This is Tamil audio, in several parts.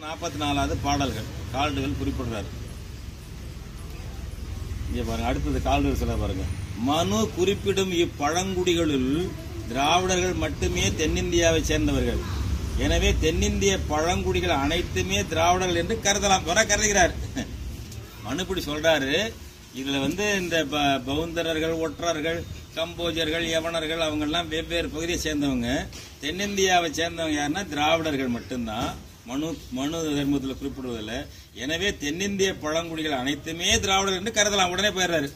நாற்பத்தி நாலாவது பாடல்கள் கால்டுகள் குறிப்பிடுறாரு இங்க பாருங்க அடுத்தது கால்டுகள் சொல்ல பாருங்க மனு குறிப்பிடும் இப்பழங்குடிகளுள் திராவிடர்கள் மட்டுமே தென்னிந்தியாவை சேர்ந்தவர்கள் எனவே தென்னிந்திய பழங்குடிகள் அனைத்துமே திராவிடர்கள் என்று கருதலாம் வர கருதுகிறார் மனு இப்படி சொல்றாரு இதுல வந்து இந்த ப- பௌத்தரர்கள் ஒற்றர்கள் கம்போஜர்கள் யவனர்கள் அவங்க எல்லாம் வெவ்வேறு பகுதியை சேர்ந்தவங்க தென்னிந்தியாவை சேர்ந்தவங்க யாருன்னா திராவிடர்கள் மட்டும்தான் மனு மனு தர்மத்தில் குறிப்பிடுவதில்லை எனவே தென்னிந்திய பழங்குடிகள் அனைத்துமே திராவிடர்கள் என்று கருதலாம் உடனே போயிடுறாரு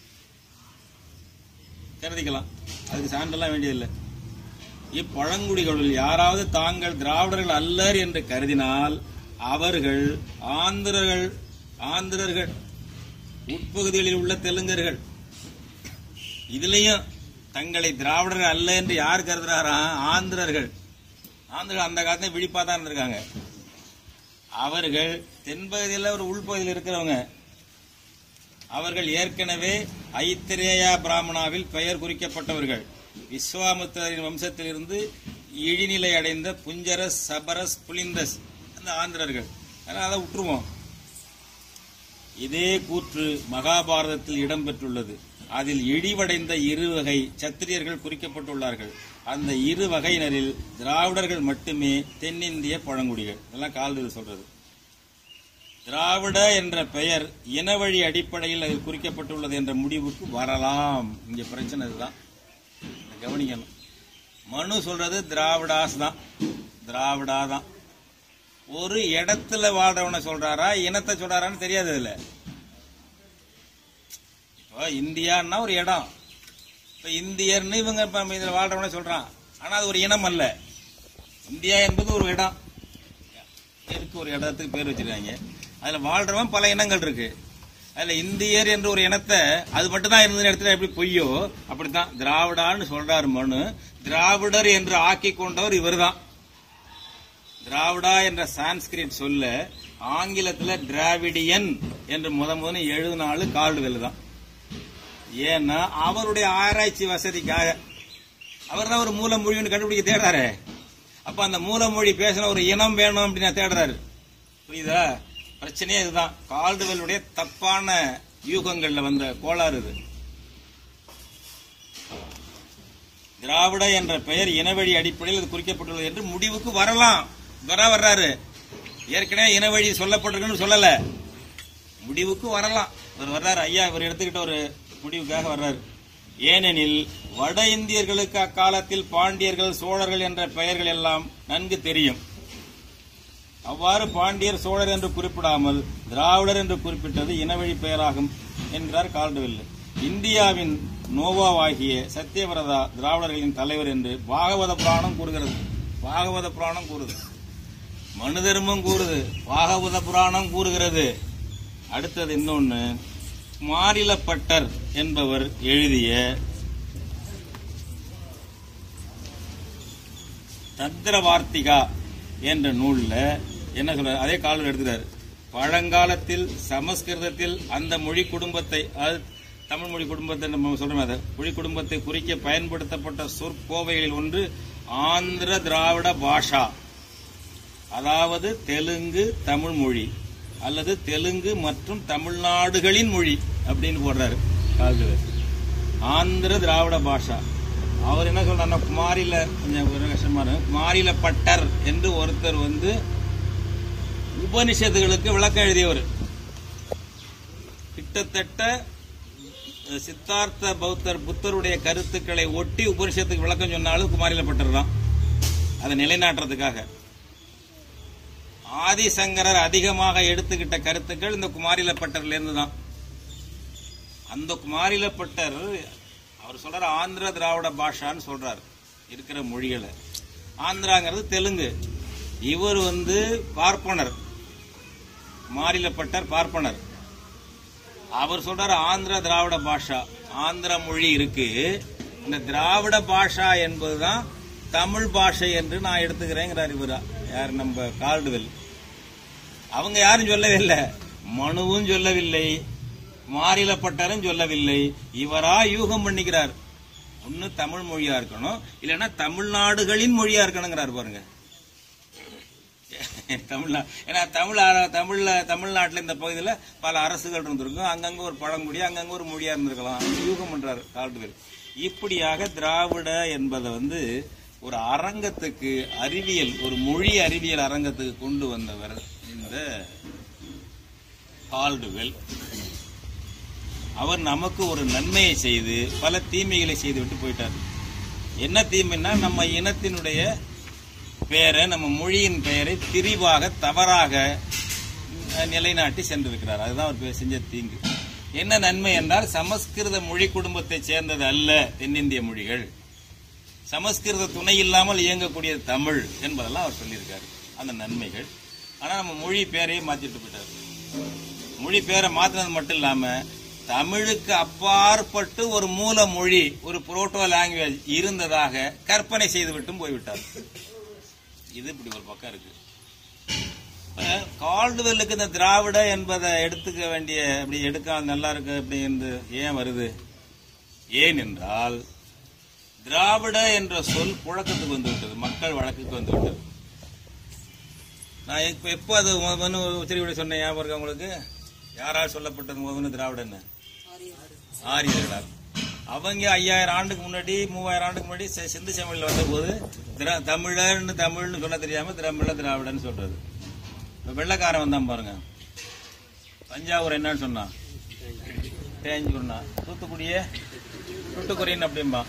கருதிக்கலாம் அதுக்கு சான்றெல்லாம் வேண்டியதில்லை இப்பழங்குடிகளுள் யாராவது தாங்கள் திராவிடர்கள் அல்லர் என்று கருதினால் அவர்கள் ஆந்திரர்கள் ஆந்திரர்கள் உட்பகுதிகளில் உள்ள தெலுங்கர்கள் இதுலயும் தங்களை திராவிடர்கள் அல்ல என்று யார் கருதுறாரா ஆந்திரர்கள் ஆந்திரர்கள் அந்த காலத்துல விழிப்பா தான் இருந்திருக்காங்க அவர்கள் தென்பகுதியில் ஒரு உள்பகுதியில் இருக்கிறவங்க அவர்கள் ஏற்கனவே ஐத்திரேயா பிராமணாவில் பெயர் குறிக்கப்பட்டவர்கள் விஸ்வாமித்திரரின் வம்சத்திலிருந்து இழிநிலை அடைந்த புஞ்சரஸ் சபரஸ் புலிந்தஸ் அந்த ஆந்திரர்கள் அதனால அதை விட்டுருவோம் இதே கூற்று மகாபாரதத்தில் இடம்பெற்றுள்ளது அதில் இழிவடைந்த இரு வகை சத்திரியர்கள் குறிக்கப்பட்டுள்ளார்கள் அந்த இரு வகையினரில் திராவிடர்கள் மட்டுமே தென்னிந்திய பழங்குடிகள் இதெல்லாம் கால்டுகள் சொல்றது திராவிட என்ற பெயர் இனவழி அடிப்படையில் அதில் குறிக்கப்பட்டுள்ளது என்ற முடிவுக்கு வரலாம் இங்க பிரச்சனை இதுதான் இதை கவனிக்கணும் மனு சொல்றது திராவிடாஸ் தான் திராவிடா தான் ஒரு இடத்துல வாழ்றவனை சொல்றாரா இனத்தை சொல்றாரான்னு தெரியாது இதுல இப்போ இந்தியான்னா ஒரு இடம் இப்ப இந்தியர்னு இவங்க இப்ப இதுல வாழ்றவனை சொல்றான் ஆனா அது ஒரு இனம் அல்ல இந்தியா என்பது ஒரு இடம் இருக்கு ஒரு இடத்துக்கு பேர் வச்சிருக்காங்க அதுல வாழ்றவன் பல இனங்கள் இருக்கு அதுல இந்தியர் என்ற ஒரு இனத்தை அது மட்டும் தான் இருந்த இடத்துல எப்படி பொய்யோ அப்படித்தான் திராவிடான்னு சொல்றாரு மனு திராவிடர் என்று ஆக்கி கொண்டவர் இவர்தான் திராவிடா என்ற சான்ஸ்கிரிட் சொல்ல ஆங்கிலத்துல டிராவிடியன் என்று முத முதல்ல எழுதின ஆளு கால்டுவெல் தான் ஏன்னா அவருடைய ஆராய்ச்சி வசதிக்காக அவர் தான் ஒரு மூலமொழி ஒன்று கண்டுபிடிக்க தேடுறாரு அப்ப அந்த மூலமொழி பேசின ஒரு இனம் வேணும் அப்படின்னு தேடுறாரு புரியுதா பிரச்சனையே இதுதான் கால்டுவெல்லுடைய தப்பான யூகங்கள்ல வந்த கோளாறு இது திராவிட என்ற பெயர் இனவழி அடிப்படையில் இது குறிக்கப்பட்டுள்ளது என்று முடிவுக்கு வரலாம் வர வர்றாரு ஏற்கனவே இனவழி சொல்லப்பட்டிருக்குன்னு சொல்லல முடிவுக்கு வரலாம் இவர் வர்றாரு ஐயா இவர் எடுத்துக்கிட்ட ஒரு முடிவுக்காக வர்றாரு ஏனெனில் வட இந்தியர்களுக்கு அக்காலத்தில் பாண்டியர்கள் சோழர்கள் என்ற பெயர்கள் எல்லாம் நன்கு தெரியும் அவ்வாறு பாண்டியர் சோழர் என்று குறிப்பிடாமல் திராவிடர் என்று குறிப்பிட்டது இனவழி பெயராகும் என்கிறார் கால்டுவெல் இந்தியாவின் நோவாவாகிய சத்தியவிரதா திராவிடர்களின் தலைவர் என்று பாகவத புராணம் கூறுகிறது பாகவத புராணம் கூறுது மனு தர்மம் கூறுது பாகவத புராணம் கூறுகிறது அடுத்தது இன்னொன்னு மாரிலப்பட்டர் என்பவர் எழுதிய தந்திரவார்த்திகா என்ற நூல்ல என்ன சொல்றாரு அதே காலம் எடுத்துறாரு பழங்காலத்தில் சமஸ்கிருதத்தில் அந்த மொழி குடும்பத்தை அது தமிழ் மொழி குடும்பத்தை நம்ம சொல்றோம் அதை மொழி குடும்பத்தை குறிக்க பயன்படுத்தப்பட்ட சொற்கோவைகளில் ஒன்று ஆந்திர திராவிட பாஷா அதாவது தெலுங்கு தமிழ் மொழி அல்லது தெலுங்கு மற்றும் தமிழ்நாடுகளின் மொழி அப்படின்னு போடுறாரு கால்டுவர் ஆந்திர திராவிட பாஷா அவர் என்ன சொல்றாருன்னா குமாரில கொஞ்சம் ஒரு கஷ்டமா இருக்கு குமாரில பட்டர் என்று ஒருத்தர் வந்து உபனிஷத்துகளுக்கு விளக்கம் எழுதியவர் கிட்டத்தட்ட அஹ், சித்தார்த்த பௌத்தர் புத்தருடைய கருத்துக்களை ஒட்டி உபனிஷத்துக்கு விளக்கம் சொன்னாலும் குமாரில பட்டர் தான் அதை நிலைநாட்டுறதுக்காக ஆதிசங்கரர் அதிகமாக எடுத்துக்கிட்ட கருத்துக்கள் இந்த குமாரிலப்பட்டர்ல இருந்து தான் அந்த குமாரிலப்பட்டர் அவர் சொல்றாரு ஆந்திர திராவிட பாஷான்னு சொல்றாரு இருக்கிற மொழிகளை ஆந்திராங்கிறது தெலுங்கு இவர் வந்து பார்ப்பனர் மாரிலப்பட்டர் பார்ப்பனர் அவர் சொல்றாரு ஆந்திர திராவிட பாஷா ஆந்திர மொழி இருக்கு இந்த திராவிட பாஷா என்பதுதான் தமிழ் பாஷை என்று நான் எடுத்துக்கிறேங்கிறார் இவர் யார் நம்ம கால்டுவெல் அவங்க யாரும் சொல்லவே இல்லை மனுவும் சொல்லவில்லை மாறிலப்பட்டரும் சொல்லவில்லை இவரா யூகம் பண்ணிக்கிறார் ஒன்னு தமிழ் மொழியா இருக்கணும் இல்லைன்னா தமிழ்நாடுகளின் மொழியா இருக்கணுங்கிறார் பாருங்க தமிழ்நா ஏன்னா தமிழ் அர- தமிழ்ல தமிழ்நாட்டுல இந்த பகுதியில பல அரசுகள் இருந்திருக்கும் அங்கங்க ஒரு பழங்குடி அங்கங்க ஒரு மொழியா இருந்திருக்கலாம் யூகம் பண்றாரு கால்டுவேல் இப்படியாக திராவிட என்பதை வந்து ஒரு அரங்கத்துக்கு அறிவியல் ஒரு மொழி அறிவியல் அரங்கத்துக்கு கொண்டு வந்தவர் இந்த கால்டுவெல் அவர் நமக்கு ஒரு நன்மையை செய்து பல தீமைகளை செய்து விட்டு போயிட்டார் என்ன தீமைன்னா நம்ம இனத்தினுடைய பெயரை நம்ம மொழியின் பெயரை திரிவாக தவறாக அஹ், நிலைநாட்டி சென்றிருக்கிறார் அதுதான் அவர் பெ- செஞ்ச தீங்கு என்ன நன்மை என்றால் சமஸ்கிருத மொழி குடும்பத்தைச் சேர்ந்தது அல்ல தென்னிந்திய மொழிகள் சமஸ்கிருத துணை இல்லாமல் இயங்கக்கூடிய தமிழ் என்பதெல்லாம் அவர் சொல்லியிருக்காரு அந்த நன்மைகள் ஆனா நம்ம மொழி பேரையே மாத்திட்டு போயிட்டார் மொழி பேரை மாத்தினது மட்டும் இல்லாம தமிழுக்கு அப்பாற்பட்டு ஒரு மூல மொழி ஒரு புரோட்டோ லாங்குவேஜ் இருந்ததாக கற்பனை செய்து விட்டும் போய்விட்டார் இது இப்படி ஒரு பக்கம் இருக்கு இப்ப கால்டுவெல்லுக்கு இந்த திராவிட என்பதை எடுத்துக்க வேண்டிய அப்படி எடுக்காம நல்லா இருக்கு அப்படின்னு ஏன் வருது ஏன் என்றால் திராவிட என்ற சொல் புழக்கத்துக்கு வந்து விட்டது மக்கள் வழக்குக்கு வந்து விட்டது நான் இப்ப எப்போ அது முதன்னு உச்சரிவிட சொன்னேன் ஞாபகம் இருக்கா உங்களுக்கு யாரால் சொல்லப்பட்டது முதன்னு திராவிடன்னு ஆரியர்களால் அவங்க ஐயாயிரம் ஆண்டுக்கு முன்னாடி மூவாயிரம் ஆண்டுக்கு முன்னாடி சி- சிந்து சமவெளியில் வந்தபோது திரா- தமிழர்னு தமிழ்னு சொல்ல தெரியாம தமிழ திராவிடன்னு சொல்றது இப்ப வெள்ளைக்காரன் வந்தான் பாருங்க தஞ்சாவூர் என்னன்னு சொன்னான் தேஞ்சு சொன்னான் தூத்துக்குடியே தூத்துக்குடின்னு அப்படிம்பா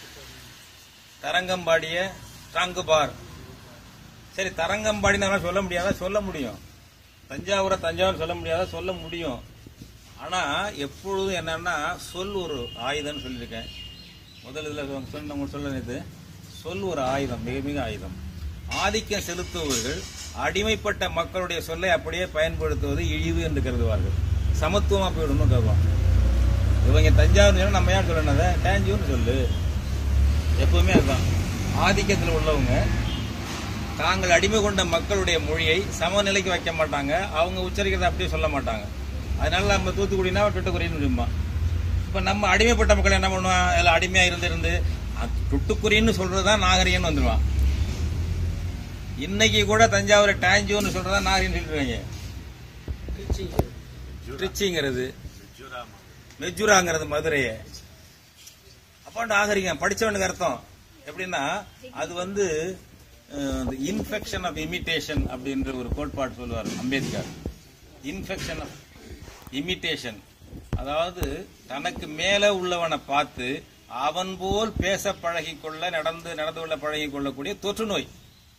தரங்கம்பாடிய தாங்குபார் சரி தரங்கம்பாடின்னு சொல்ல முடியாதா சொல்ல முடியும் தஞ்சாவூரை தஞ்சாவூர் சொல்ல முடியாதா சொல்ல முடியும் ஆனா எப்பொழுதும் என்னன்னா சொல் ஒரு ஆயுதம்னு சொல்லியிருக்கேன் முதல் இதுல சொன்ன உங்களுக்கு சொல்ல நேத்து சொல் ஒரு ஆயுதம் மிக மிக ஆயுதம் ஆதிக்கம் செலுத்துபவர்கள் அடிமைப்பட்ட மக்களுடைய சொல்லை அப்படியே பயன்படுத்துவது இழிவு என்று கருதுவார்கள் சமத்துவமா போயிடணும் கருதுவாங்க இவங்க தஞ்சாவூர் சொன்னா நம்ம ஏன் சொல்லணும் அதை டேஞ்சூர்னு சொல்லு எப்பவுமே அதுதான் ஆதிக்கத்தில் உள்ளவங்க தாங்கள் அடிமை கொண்ட மக்களுடைய மொழியை சமநிலைக்கு வைக்க மாட்டாங்க அவங்க உச்சரிக்கிறதை அப்படியே சொல்ல மாட்டாங்க அதனால நம்ம தூத்துக்குடினா டுட்டுக்குரின்னு சொல்லுமா இப்ப நம்ம அடிமைப்பட்ட மக்கள் என்ன பண்ணுவான் எல்லாம் அடிமையா இருந்து இருந்து அ- டுட்டுக்குரின்னு சொல்றதுதான் நாகரிகம்னு வந்துருவான் இன்னைக்கு கூட தஞ்சாவூர் டாஞ்சூர்னு சொல்றதா நாகரிகம் சொல்லிடுவாங்க திருச்சிங்கிறது மெஜுராங்கிறது மதுரையை அப்போ நாகரிகம் படிச்சவனுக்கு அர்த்தம் எப்படின்னா அது வந்து இன்ஃபெக்ஷன் ஆஃப் இமிட்டேஷன் அப்படின்ற ஒரு கோட்பாடு சொல்லுவார் அம்பேத்கர் இன்ஃபெக்ஷன் ஆஃப் இமிட்டேஷன் அதாவது தனக்கு மேல உள்ளவனை பார்த்து அவன் போல் பேச பழகிக்கொள்ள நடந்து நடந்து கொள்ள பழகிக் கொள்ளக்கூடிய தொற்று நோய்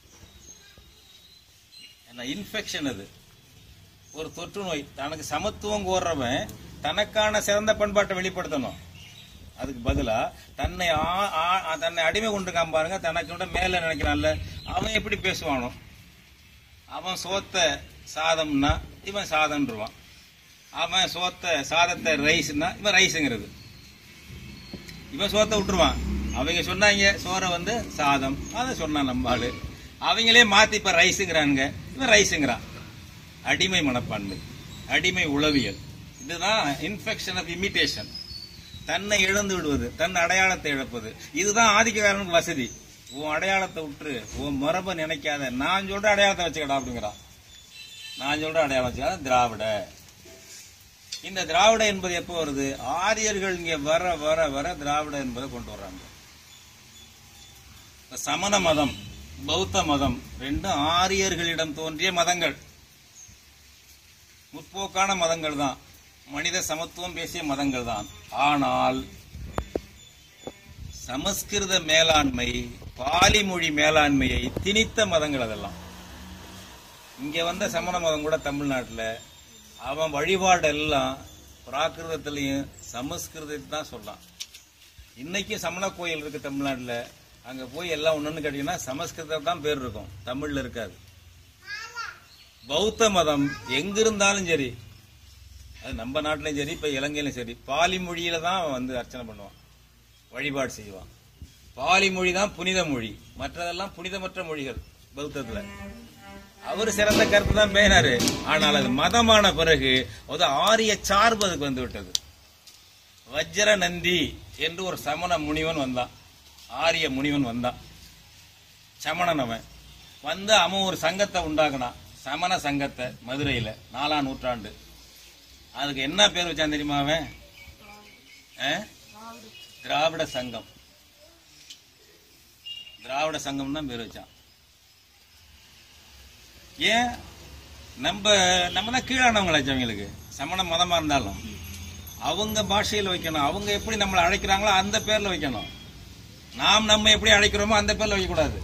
இன்ஃபெக்ஷன் அது ஒரு தொற்று நோய் தனக்கு சமத்துவம் கோர்றவன் தனக்கான சிறந்த பண்பாட்டை வெளிப்படுத்தணும் அதுக்கு பதிலா தன்னை ஆ- ஆ- தன்னை அடிமை கொண்டிருக்கான் பாருங்க தனக்கு விட மேல நினைக்கிறான்ல அவன் எப்படி பேசுவானோ அவன் சோத்த சாதம்னா இவன் சாதம்ன்றுவான் அவன் சோத்த சாதத்தை ரைஸ்னா இவன் ரைஸுங்கிறது இவன் சோத்தை விட்டுருவான் அவங்க சொன்னாங்க சோறை வந்து சாதம் அதை சொன்னான் நம்ம ஆளு அவங்களே மாத்தி இப்ப ரைஸுங்கிறானுங்க இவன் ரைஸுங்கிறான் அடிமை மனப்பான்மை அடிமை உளவியல் இதுதான் இன்ஃபெக்ஷன் ஆஃப் இமிட்டேஷன் தன்னை இழந்து விடுவது தன் அடையாளத்தை இழப்பது இதுதான் ஆதிக்கக்காரனுக்கு வசதி உன் அடையாளத்தை விட்டுரு உன் மரபை நினைக்காத நான் சொல்ற அடையாளத்தை வச்சுக்கடா அப்படிங்கிறான் நான் சொல்ற அடையாளம் வச்சுக்காத திராவிட இந்த திராவிட என்பது எப்போ வருது ஆரியர்கள் இங்க வர வர வர திராவிட என்பதை கொண்டு வர்றாங்க இப்ப சமண மதம் பௌத்த மதம் ரெண்டும் ஆரியர்களிடம் தோன்றிய மதங்கள் முற்போக்கான மதங்கள் தான் மனித சமத்துவம் பேசிய மதங்கள் தான் ஆனால் சமஸ்கிருத மேலாண்மை பாலி மொழி மேலாண்மையை திணித்த மதங்கள் அதெல்லாம் இங்க வந்த சமண மதம் கூட தமிழ்நாட்டுல அவன் வழிபாடெல்லாம் பிராகிருதத்திலையும் சமஸ்கிருதத்தை தான் சொல்லலாம் இன்னைக்கு சமண கோயில் இருக்கு தமிழ்நாட்டுல அங்க போய் எல்லாம் ஒண்ணுன்னு கேட்டீங்கன்னா சமஸ்கிருதம் தான் பேர் இருக்கும் தமிழ்ல இருக்காது பௌத்த மதம் எங்கிருந்தாலும் சரி அது நம்ம நாட்டிலையும் சரி இப்ப இலங்கையிலும் சரி பாலி மொழியில தான் அவன் வந்து அர்ச்சனை பண்ணுவான் வழிபாடு செய்வான் பாலி மொழி தான் புனித மொழி மற்றதெல்லாம் புனிதமற்ற மொழிகள் பௌத்தத்துல அவர் சிறந்த கருத்து தான் பேசினாரு ஆனால் அது மதமான பிறகு அது ஆரிய சார்பு அதுக்கு வந்து விட்டது வஜ்ர நந்தி என்று ஒரு சமண முனிவன் வந்தான் ஆரிய முனிவன் வந்தான் சமணன் அவன் வந்து அவன் ஒரு சங்கத்தை உண்டாக்குனான் சமண சங்கத்தை மதுரையில நாலாம் நூற்றாண்டு அதுக்கு என்ன பேர் வச்சான் தெரியுமா அவன் ஆ? திராவிட சங்கம் திராவிட சங்கம் தான் பேர் வச்சான் ஏன் நம்ம நம்ம தான் கீழானவங்களாச்சு அவங்களுக்கு சமண மதமா இருந்தாலும் அவங்க பாஷையில் வைக்கணும் அவங்க எப்படி நம்மளை அழைக்கிறாங்களோ அந்த பேர்ல வைக்கணும் நாம் நம்ம எப்படி அழைக்கிறோமோ அந்த பேர்ல வைக்கக்கூடாது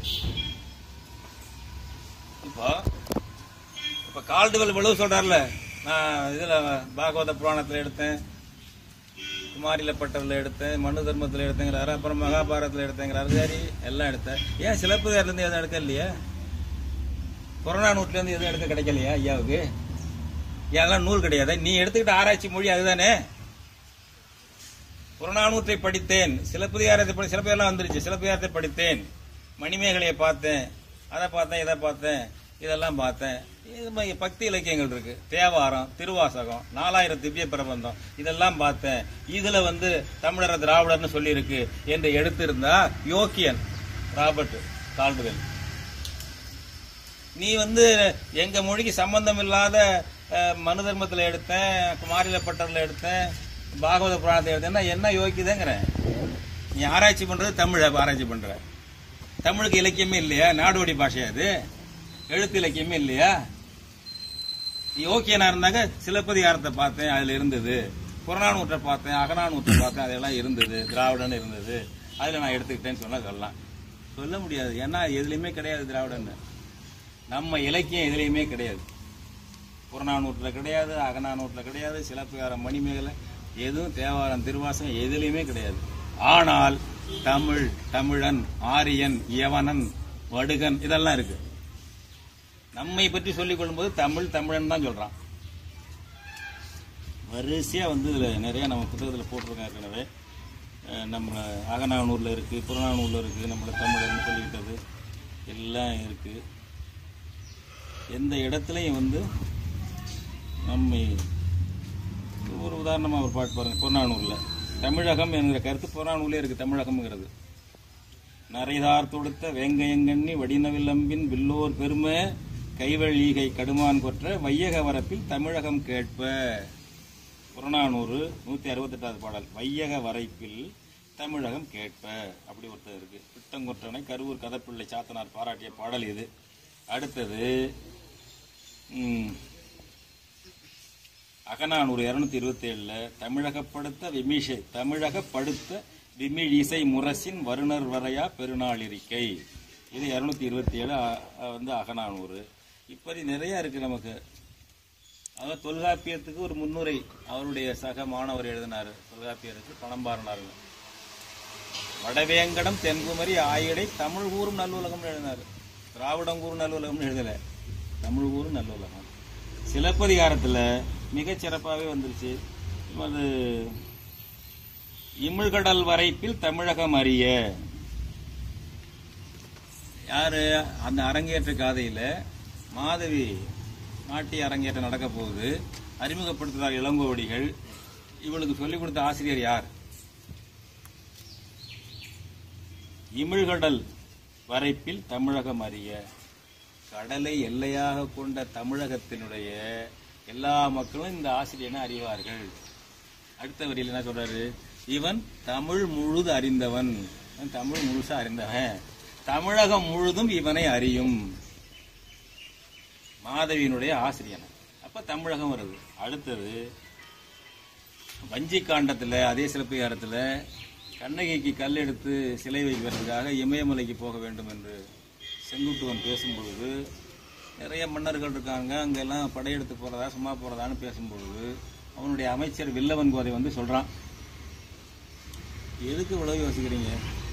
இப்போ இப்ப கால்டுவல் விழுவு சொல்றாருல நான் இதுல பாகவத புராணத்துல எடுத்தேன் குமாரிலப்பட்டதுல எடுத்தேன் மனு தர்மத்துல எடுத்தேங்கிறாரு அப்புறம் மகாபாரதத்துல எடுத்தேங்கிறாரு சரி எல்லாம் எடுத்தேன் ஏன் சிலப்பதிகாரத்துல இருந்து எதுவும் எடுக்க இல்லையா கொரோனா நூட்ல இருந்து எதுவும் எடுக்க கிடைக்கலையா ஐயாவுக்கு ஏன் நூல் கிடையாது நீ எடுத்துக்கிட்ட ஆராய்ச்சி மொழி அதுதானே புறநானூற்றை படித்தேன் சிலப்பதிகாரத்தை படி சிலப்பதிகாரம் வந்துருச்சு சிலப்பதிகாரத்தை படித்தேன் மணிமேகலையை பார்த்தேன் அதை பார்த்தேன் இதை பார்த்தேன் இதெல்லாம் பார்த்தேன் இது மாதிரி பக்தி இலக்கியங்கள் இருக்கு தேவாரம் திருவாசகம் நாலாயிரம் திவ்ய பிரபந்தம் இதெல்லாம் பார்த்தேன் இதுல வந்து தமிழர் திராவிடர்னு சொல்லியிருக்கு என்று எடுத்திருந்தா யோக்கியன் ராபர்ட் கால்டுவெல் நீ வந்து எங்க மொழிக்கு சம்பந்தம் இல்லாத அஹ், மனு தர்மத்துல எடுத்தேன் குமாரிலப்பட்டர்ல எடுத்தேன் பாகவத புராணத்தை எடுத்தேன்னா என்ன யோக்கியதேங்கிறேன் நீ ஆராய்ச்சி பண்றது தமிழ ஆராய்ச்சி பண்ற தமிழுக்கு இலக்கியமே இல்லையா நாடோடி பாஷையா அது எழுத்து இலக்கியமே இல்லையா யோக்கியனா இருந்தாங்க சிலப்பதிகாரத்தை பார்த்தேன் அதுல இருந்தது புறநானூற்றை பார்த்தேன் அகநானூற்றை பார்த்தேன் அதெல்லாம் இருந்தது திராவிடன்னு இருந்தது அதுல நான் எடுத்துக்கிட்டேன்னு சொன்னா சொல்லலாம் சொல்ல முடியாது ஏன்னா எதுலையுமே கிடையாது திராவிடன்னு நம்ம இலக்கியம் எதுலையுமே கிடையாது புறநானூற்றுல கிடையாது அகநானூற்றுல கிடையாது சிலப்பதிகாரம் மணிமேகலை எதுவும் தேவாரம் திருவாசகம் எதுலையுமே கிடையாது ஆனால் தமிழ் தமிழன் ஆரியன் யவனன் வடுகன் இதெல்லாம் இருக்கு நம்மை பற்றி சொல்லிக் கொள்ளும்போது தமிழ் தமிழன் தான் சொல்றான் வரிசையா வந்து இதுல நிறைய நம்ம புத்தகத்துல போட்டிருக்கோம் ஏற்கனவே அஹ் நம்ம அகநானூர்ல இருக்கு புறநானூர்ல இருக்கு நம்மள தமிழர்னு சொல்லிக்கிட்டது எல்லாம் இருக்கு எந்த இடத்துலையும் வந்து நம்மை ஒரு உதாரணமா ஒரு பாட்டு பாருங்க புறநானூர்ல தமிழகம் என்கிற கருத்து புறநானூர்ல இருக்கு தமிழகம்ங்கிறது நரைதார் தொடுத்த வேங்கையங்கண்ணி வடினவில்லம்பின் வில்லோர் பெருமை கைவழீகை கடுமான் கொற்ற வையக வரப்பில் தமிழகம் கேட்ப புறநானூறு நூத்தி அறுபத்தெட்டாவது பாடல் வையக வரைப்பில் தமிழகம் கேட்ப அப்படி ஒருத்தர் இருக்கு பிட்டங்கொற்றனை கருவூர் கதப்பிள்ளை சாத்தனார் பாராட்டிய பாடல் இது அடுத்தது ம், அகநானூறு இருநூத்தி இருபத்தி ஏழுல தமிழகப்படுத்த விமிஷை தமிழகப்படுத்த விமிழிசை முரசின் வருணர் வரையா பெருநாளிரிக்கை இது இருநூத்தி இருபத்தி ஏழு வந்து அகநானூறு இப்படி நிறைய இருக்கு நமக்கு அதாவது தொல்காப்பியத்துக்கு ஒரு முன்னுரை அவருடைய சக மாணவர் எழுதினாரு தொல்காப்பியருக்கு பணம்பாரனாருங்க வடவேங்கடம் தென்குமரி ஆயிடை தமிழ் ஊரும் நல்லுலகம் எழுதினாரு திராவிடம் கூறும் நல்லுலகம்னு எழுதல தமிழ் ஊரும் நல்லுலகம் சிலப்பதிகாரத்துல மிகச் சிறப்பாகவே வந்துருச்சு அது இமிழ்கடல் வரைப்பில் தமிழகம் அறிய யாரு அந்த அரங்கேற்ற காதையில மாதவி நாட்டிய அரங்கேற்றம் நடக்க போகுது அறிமுகப்படுத்துகிறார் இளங்கோவடிகள் இவளுக்கு சொல்லிக் கொடுத்த ஆசிரியர் யார் இமிழ்கடல் வரைப்பில் தமிழகம் அறிய கடலை எல்லையாக கொண்ட தமிழகத்தினுடைய எல்லா மக்களும் இந்த ஆசிரியனை அறிவார்கள் அடுத்த வரியில் என்ன சொல்றாரு இவன் தமிழ் முழுது அறிந்தவன் இவன் தமிழ் முழுசா அறிந்தவன் தமிழகம் முழுதும் இவனை அறியும் மாதவியினுடைய ஆசிரியன் அப்ப தமிழகம் வருது அடுத்தது வஞ்சி காண்டத்துல அதே சிலப்பதிகாரத்துல கண்ணகிக்கு கல் எடுத்து சிலை வைக்கிறதுக்காக இமயமலைக்கு போக வேண்டும் என்று செங்குட்டுவன் பேசும்பொழுது நிறைய மன்னர்கள் இருக்காங்க அங்கெல்லாம் படையெடுத்து போறதா சும்மா போறதான்னு பேசும்பொழுது அவனுடைய அமைச்சர் வில்லவன் கோதை வந்து சொல்றான் எதுக்கு இவ்வளவு யோசிக்கிறீங்க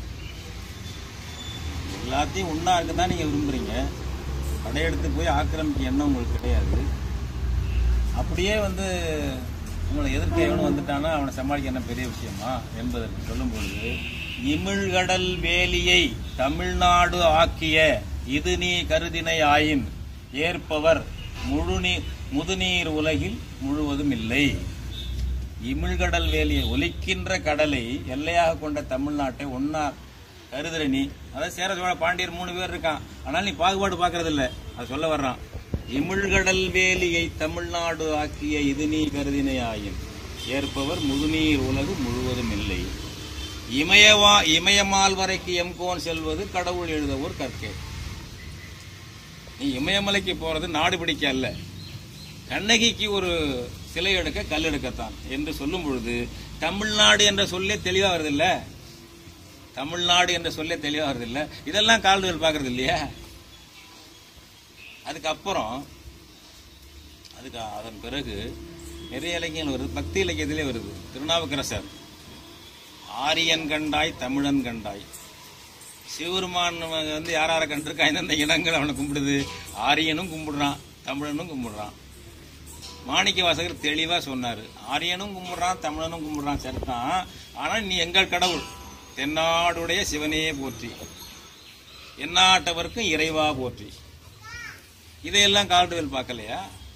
எல்லாத்தையும் ஒண்ணா இருக்க தான் நீங்க விரும்புறீங்க படையெடுத்து போய் ஆக்கிரமிக்க எண்ணம் உங்களுக்கு கிடையாது அப்படியே வந்து உங்களை எதிர்க்க எவனும் வந்துட்டானா அவனை சமாளிக்க என்ன பெரிய விஷயமா என்பதற்கு சொல்லும் பொழுது இமிழ்கடல் வேலியை தமிழ்நாடு ஆக்கிய இது நீ கருதினை ஆயின் ஏற்பவர் முழுநீ முதுநீர் உலகில் முழுவதும் இல்லை இமிழ்கடல் வேலியை ஒலிக்கின்ற கடலை எல்லையாக கொண்ட தமிழ்நாட்டை ஒன்னா கருதுற நீ அதாவது சேர சோழ பாண்டியர் மூணு பேர் இருக்கான் ஆனால் நீ பாகுபாடு பார்க்கறது இல்ல அது சொல்ல வர்றான் இமிழ்கடல் வேலியை தமிழ்நாடு ஆக்கிய இது நீ கருதினையாயின் ஏற்பவர் முதுநீர் உலகு முழுவதும் இல்லை இமயவா இமயமால் வரைக்கு எம்கோன் செல்வது கடவுள் எழுதவோர் கற்கே நீ இமயமலைக்கு போறது நாடு பிடிக்க அல்ல கண்ணகிக்கு ஒரு சிலை எடுக்க கல் எடுக்கத்தான் என்று சொல்லும் பொழுது தமிழ்நாடு என்ற சொல்லே தெளிவா வருது இல்ல தமிழ்நாடு என்ற சொல்லே தெளிவா வருது இல்ல இதெல்லாம் கால்டுவல் பாக்குறது இல்லையா அதுக்கப்புறம் அதுக்கு அதன் பிறகு நிறைய இலக்கியங்கள் வருது பக்தி இலக்கியத்திலே வருது திருநாவுக்கரசர் ஆரியன் கண்டாய் தமிழன் கண்டாய் சிவருமான் வந்து யார் யாரை கண்டிருக்கா எந்தெந்த இனங்கள் அவனை கும்பிடுது ஆரியனும் கும்பிடுறான் தமிழனும் கும்பிடுறான் மாணிக்க வாசகர் தெளிவா சொன்னாரு ஆரியனும் கும்பிடுறான் தமிழனும் கும்பிடுறான் சரிதான் ஆனா நீ எங்கள் கடவுள் தென்னாடுடைய சிவனே போற்றி எந்நாட்டவருக்கும் இறைவா போற்றி இதையெல்லாம் கால்டுவெல் பார்க்கலையா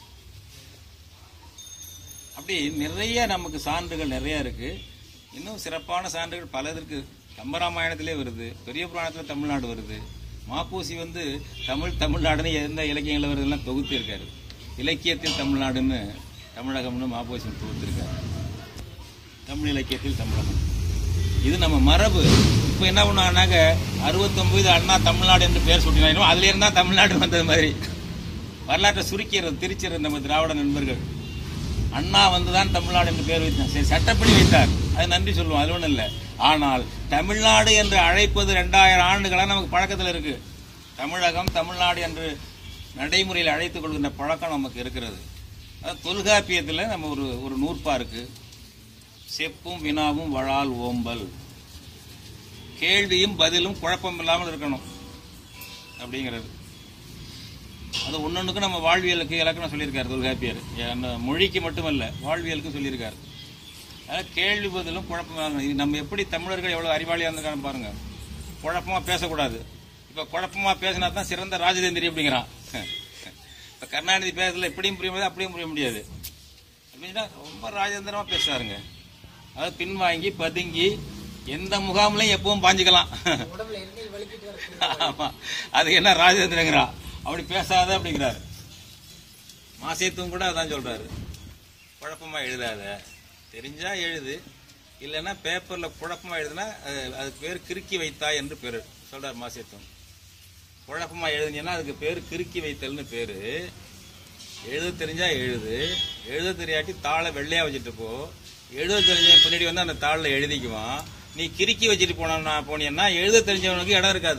அப்படி நிறைய நமக்கு சான்றுகள் நிறைய இருக்கு இன்னும் சிறப்பான சான்றுகள் பலது இருக்கு கம்பராமாயணத்திலே வருது பெரிய புராணத்துல தமிழ்நாடு வருது மாப்பூசி வந்து தமிழ் தமிழ்நாடுன்னு எந்த இலக்கியங்கள் வருதெல்லாம் தொகுத்து இருக்காரு இலக்கியத்தில் தமிழ்நாடுன்னு தமிழகம்னு மாப்பூசி தொகுத்திருக்காரு தமிழ் இலக்கியத்தில் தமிழகம் இது நம்ம மரபு இப்போ என்ன பண்ணுவாங்கன்னாக்க அறுபத்தொன்பது அண்ணா தமிழ்நாடு என்று பேர் சூட்டினாங்க அதுல இருந்தா தமிழ்நாடு வந்தது மாதிரி வரலாற்றை சுருக்கிறது திருச்சிறது நம்ம திராவிட நண்பர்கள் அண்ணா வந்துதான் தமிழ்நாடு என்று பேர் வைத்தார் சரி சட்டப்படி வைத்தார் அது நன்றி சொல்லுவோம் அது ஒண்ணும் இல்லை ஆனால் தமிழ்நாடு என்று அழைப்பது ரெண்டாயிரம் ஆண்டுகளா நமக்கு பழக்கத்தில் இருக்கு தமிழகம் தமிழ்நாடு என்று நடைமுறையில் அழைத்துக் கொள்கின்ற பழக்கம் நமக்கு இருக்கிறது அது தொல்காப்பியத்தில் நம்ம ஒரு ஒரு நூற்பா இருக்கு செப்பும் வினாவும் வழால் ஓம்பல் கேள்வியும் பதிலும் குழப்பம் இல்லாமல் இருக்கணும் அப்படிங்கிறது அது ஒன்னொன்றுக்கு நம்ம வாழ்வியலுக்கு இலக்கணம் சொல்லியிருக்காரு தொல்காப்பியர் அந்த மொழிக்கு மட்டுமல்ல வாழ்வியலுக்கு சொல்லியிருக்காரு அதாவது கேள்வி பதிலும் குழப்பமாக இது நம்ம எப்படி தமிழர்கள் எவ்வளவு அறிவாளியா இருந்திருக்காங்க பாருங்க குழப்பமா பேசக்கூடாது இப்ப குழப்பமா பேசினா தான் சிறந்த ராஜதந்திரி அப்படிங்கிறான் இப்ப கருணாநிதி பேசல இப்படியும் புரிய முடியாது அப்படியும் புரிய முடியாது அப்படின்னா ரொம்ப ராஜதந்திரமா பேசுறாருங்க அதாவது பின்வாங்கி பதுங்கி எந்த முகாம்லையும் எப்பவும் பாஞ்சுக்கலாம் உடம்புல எண்ணெய் வலிக்கிட்டு வர ஆமா அது என்ன ராஜேந்திரங்கிறா அப்படி பேசாத அப்படிங்கிறாரு மாசேத்தும் கூட அதான் சொல்றாரு குழப்பமா எழுதாத தெரிஞ்சா எழுது இல்லைன்னா பேப்பர்ல குழப்பமா எழுதுனா அது அதுக்கு பேர் கிறுக்கி வைத்தா என்று பேரு சொல்றாரு மாசேத்தும் குழப்பமா எழுதுனீங்கன்னா அதுக்கு பேர் கிறுக்கி வைத்தல்னு பேரு எழுத தெரிஞ்சா எழுது எழுத தெரியாட்டி தாளை வெள்ளையா வச்சுட்டு போ எழுத தெரிஞ்ச பின்னாடி வந்து அந்த தாளில் எழுதிக்குவான் நீ கிறுக்கி வச்சுட்டு போனா போனீங்கன்னா எழுத தெரிஞ்சவனுக்கு இடம் இருக்காது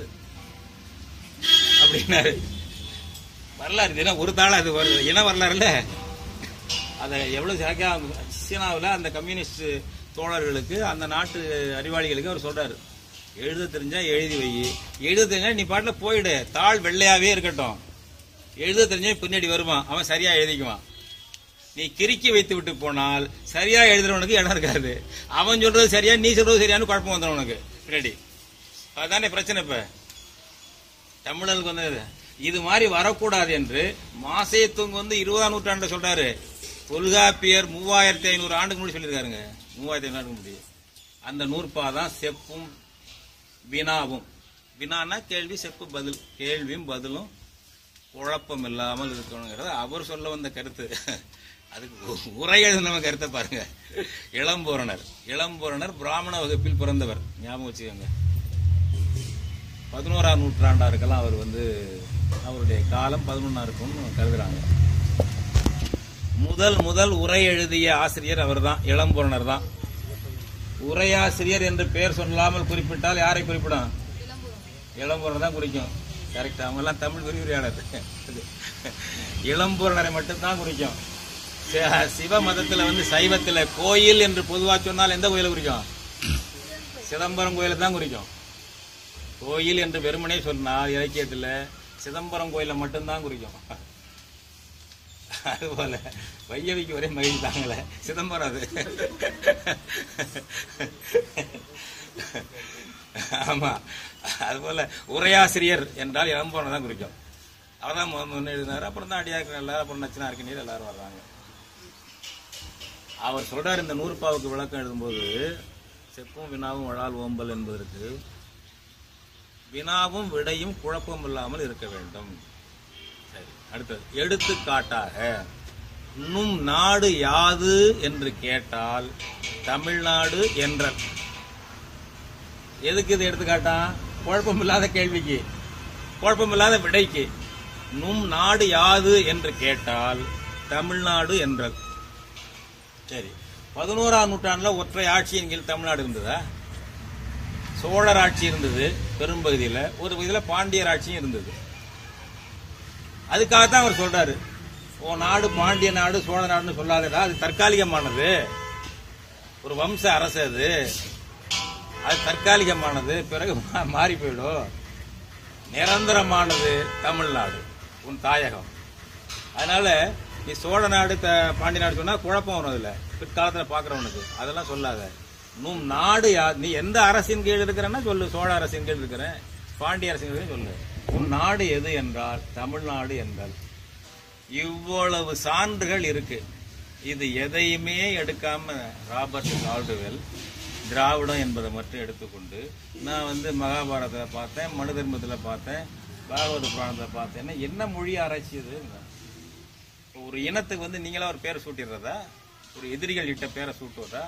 அப்படின்னாரு வரலாறு இது என்ன ஒரு தாளா அது வருது இன வரலாறுல அதை எவ்வளவு சிறக்கா சீனாவில் அந்த கம்யூனிஸ்ட் தோழர்களுக்கு அந்த நாட்டு அறிவாளிகளுக்கு அவர் சொல்றாரு எழுத தெரிஞ்சா எழுதி வை எழுத தெரிஞ்சா நீ பாட்டுல போயிடு தாள் வெள்ளையாவே இருக்கட்டும் எழுத தெரிஞ்சா பின்னாடி வருவான் அவன் சரியா எழுதிக்குவான் நீ கிறுக்கி வைத்து விட்டு போனால் சரியா எழுதுறவனுக்கு இடம் இருக்காது அவன் சொல்றது சரியா நீ சொல்றது சரியான்னு குழப்பம் வந்துடும் உனக்கு பின்னாடி அதானே பிரச்சனை இப்ப தமிழர்களுக்கு வந்து இது மாதிரி வரக்கூடாது என்று மாசேத்துங்க வந்து இருபதாம் நூற்றாண்டு சொல்றாரு தொல்காப்பியர் மூவாயிரத்தி ஐநூறு ஆண்டுக்கு முன்னாடி சொல்லியிருக்காருங்க மூவாயிரத்தி ஐநூறு ஆண்டுக்கு முன்னாடி அந்த நூற்பா தான் செப்பும் வினாவும் வினானா கேள்வி செப்பு பதில் கேள்வியும் பதிலும் குழப்பம் இல்லாமல் இருக்கணுங்கிறது அவர் சொல்ல வந்த கருத்து அதுக்கு உ- உரை எழுதினவன் கருத்தை பாருங்க இளம்பூரணர் இளம்பூரணர் பிராமண வகுப்பில் பிறந்தவர் ஞாபகம் வச்சுக்கோங்க பதினோராம் நூற்றாண்டா இருக்கலாம் அவர் வந்து அவருடைய காலம் பதினொன்னா இருக்கும்னு கருதுறாங்க முதல் முதல் உரை எழுதிய ஆசிரியர் அவர்தான் இளம்பூரணர் தான் உரையாசிரியர் என்று பெயர் சொல்லாமல் குறிப்பிட்டால் யாரை குறிப்பிடும் இளம்பூரணர் தான் குறிக்கும் கரெக்ட் அவங்க எல்லாம் தமிழ் விரிவுரையாளர் இளம்பூரணரை மட்டும்தான் குறிக்கும் சி- சிவ மதத்துல வந்து சைவத்துல கோயில் என்று பொதுவா சொன்னால் எந்த கோயிலை குறிக்கும் சிதம்பரம் கோயிலை தான் குறிக்கும் கோயில் என்று வெறுமனே சொன்னால் இலக்கியத்துல சிதம்பரம் கோயிலை மட்டும்தான் குறிக்கும் அதுபோல வையவிக்கு ஒரே மகிழ்ச்சி தாங்கல சிதம்பரம் அது ஆமா அதுபோல உரையாசிரியர் என்றால் இளம்போனை தான் குறிக்கும் அவர் தான் முன்ன எழுதினார் அப்புறம் தான் அடியாருக்கு எல்லாரும் அப்புறம் நச்சினா இருக்கு நீர் எல்லாரும் வர்றாங்க அவர் சொல்றார் இந்த நூறுபாவுக்கு விளக்கம் எழுதும்போது செப்பும் வினாவும் வளால் ஓம்பல் என்பதற்கு வினாவும் விடையும் குழப்பம் இல்லாமல் இருக்க வேண்டும் சரி அடுத்தது எடுத்துக்காட்டாக நும் நாடு யாது என்று கேட்டால் தமிழ்நாடு என்ற எதுக்கு இது எடுத்துக்காட்டா குழப்பம் இல்லாத கேள்விக்கு குழப்பம் இல்லாத விடைக்கு நும் நாடு யாது என்று கேட்டால் தமிழ்நாடு என்றல் சரி பதினோராம் நூற்றாண்டுல ஒற்றை ஆட்சியின் கீழ் தமிழ்நாடு இருந்ததா சோழர் ஆட்சி இருந்தது பெரும்பகுதியில ஒரு பகுதியில பாண்டியர் ஆட்சியும் இருந்தது அதுக்காகத்தான் அவர் சொல்றாரு ஓ நாடு பாண்டிய நாடு சோழ நாடுன்னு சொல்லாதடா அது தற்காலிகமானது ஒரு வம்ச அரசு அது அது தற்காலிகமானது பிறகு மா- மாறி போயிடும் நிரந்தரமானது தமிழ்நாடு உன் தாயகம் அதனால நீ சோழ நாடு த- பாண்டிய நாடு சொன்னா குழப்பம் வரும் அதுல பிற்காலத்துல பாக்குறவனுக்கு அதெல்லாம் சொல்லாத நும் நாடு யா நீ எந்த அரசின் கீழ் இருக்கிறன்னா சொல்லு சோழ அரசின் கீழ் இருக்கிறேன் பாண்டிய அரசின் கீழ் சொல்லு உன் நாடு எது என்றால் தமிழ்நாடு என்றால் இவ்வளவு சான்றுகள் இருக்கு இது எதையுமே எடுக்காம ராபர்ட் கால்டுவெல் திராவிடம் என்பதை மட்டும் எடுத்துக்கொண்டு நான் வந்து மகாபாரதத்தை பார்த்தேன் மனு தர்மத்தில் பார்த்தேன் பாகவத புராணத்தை பார்த்தேன்னா என்ன மொழி ஆராய்ச்சி இது ஒரு இனத்துக்கு வந்து நீங்களா ஒரு பேரை சூட்டிடுறதா ஒரு எதிரிகள் இட்ட பேரை சூட்டுவதா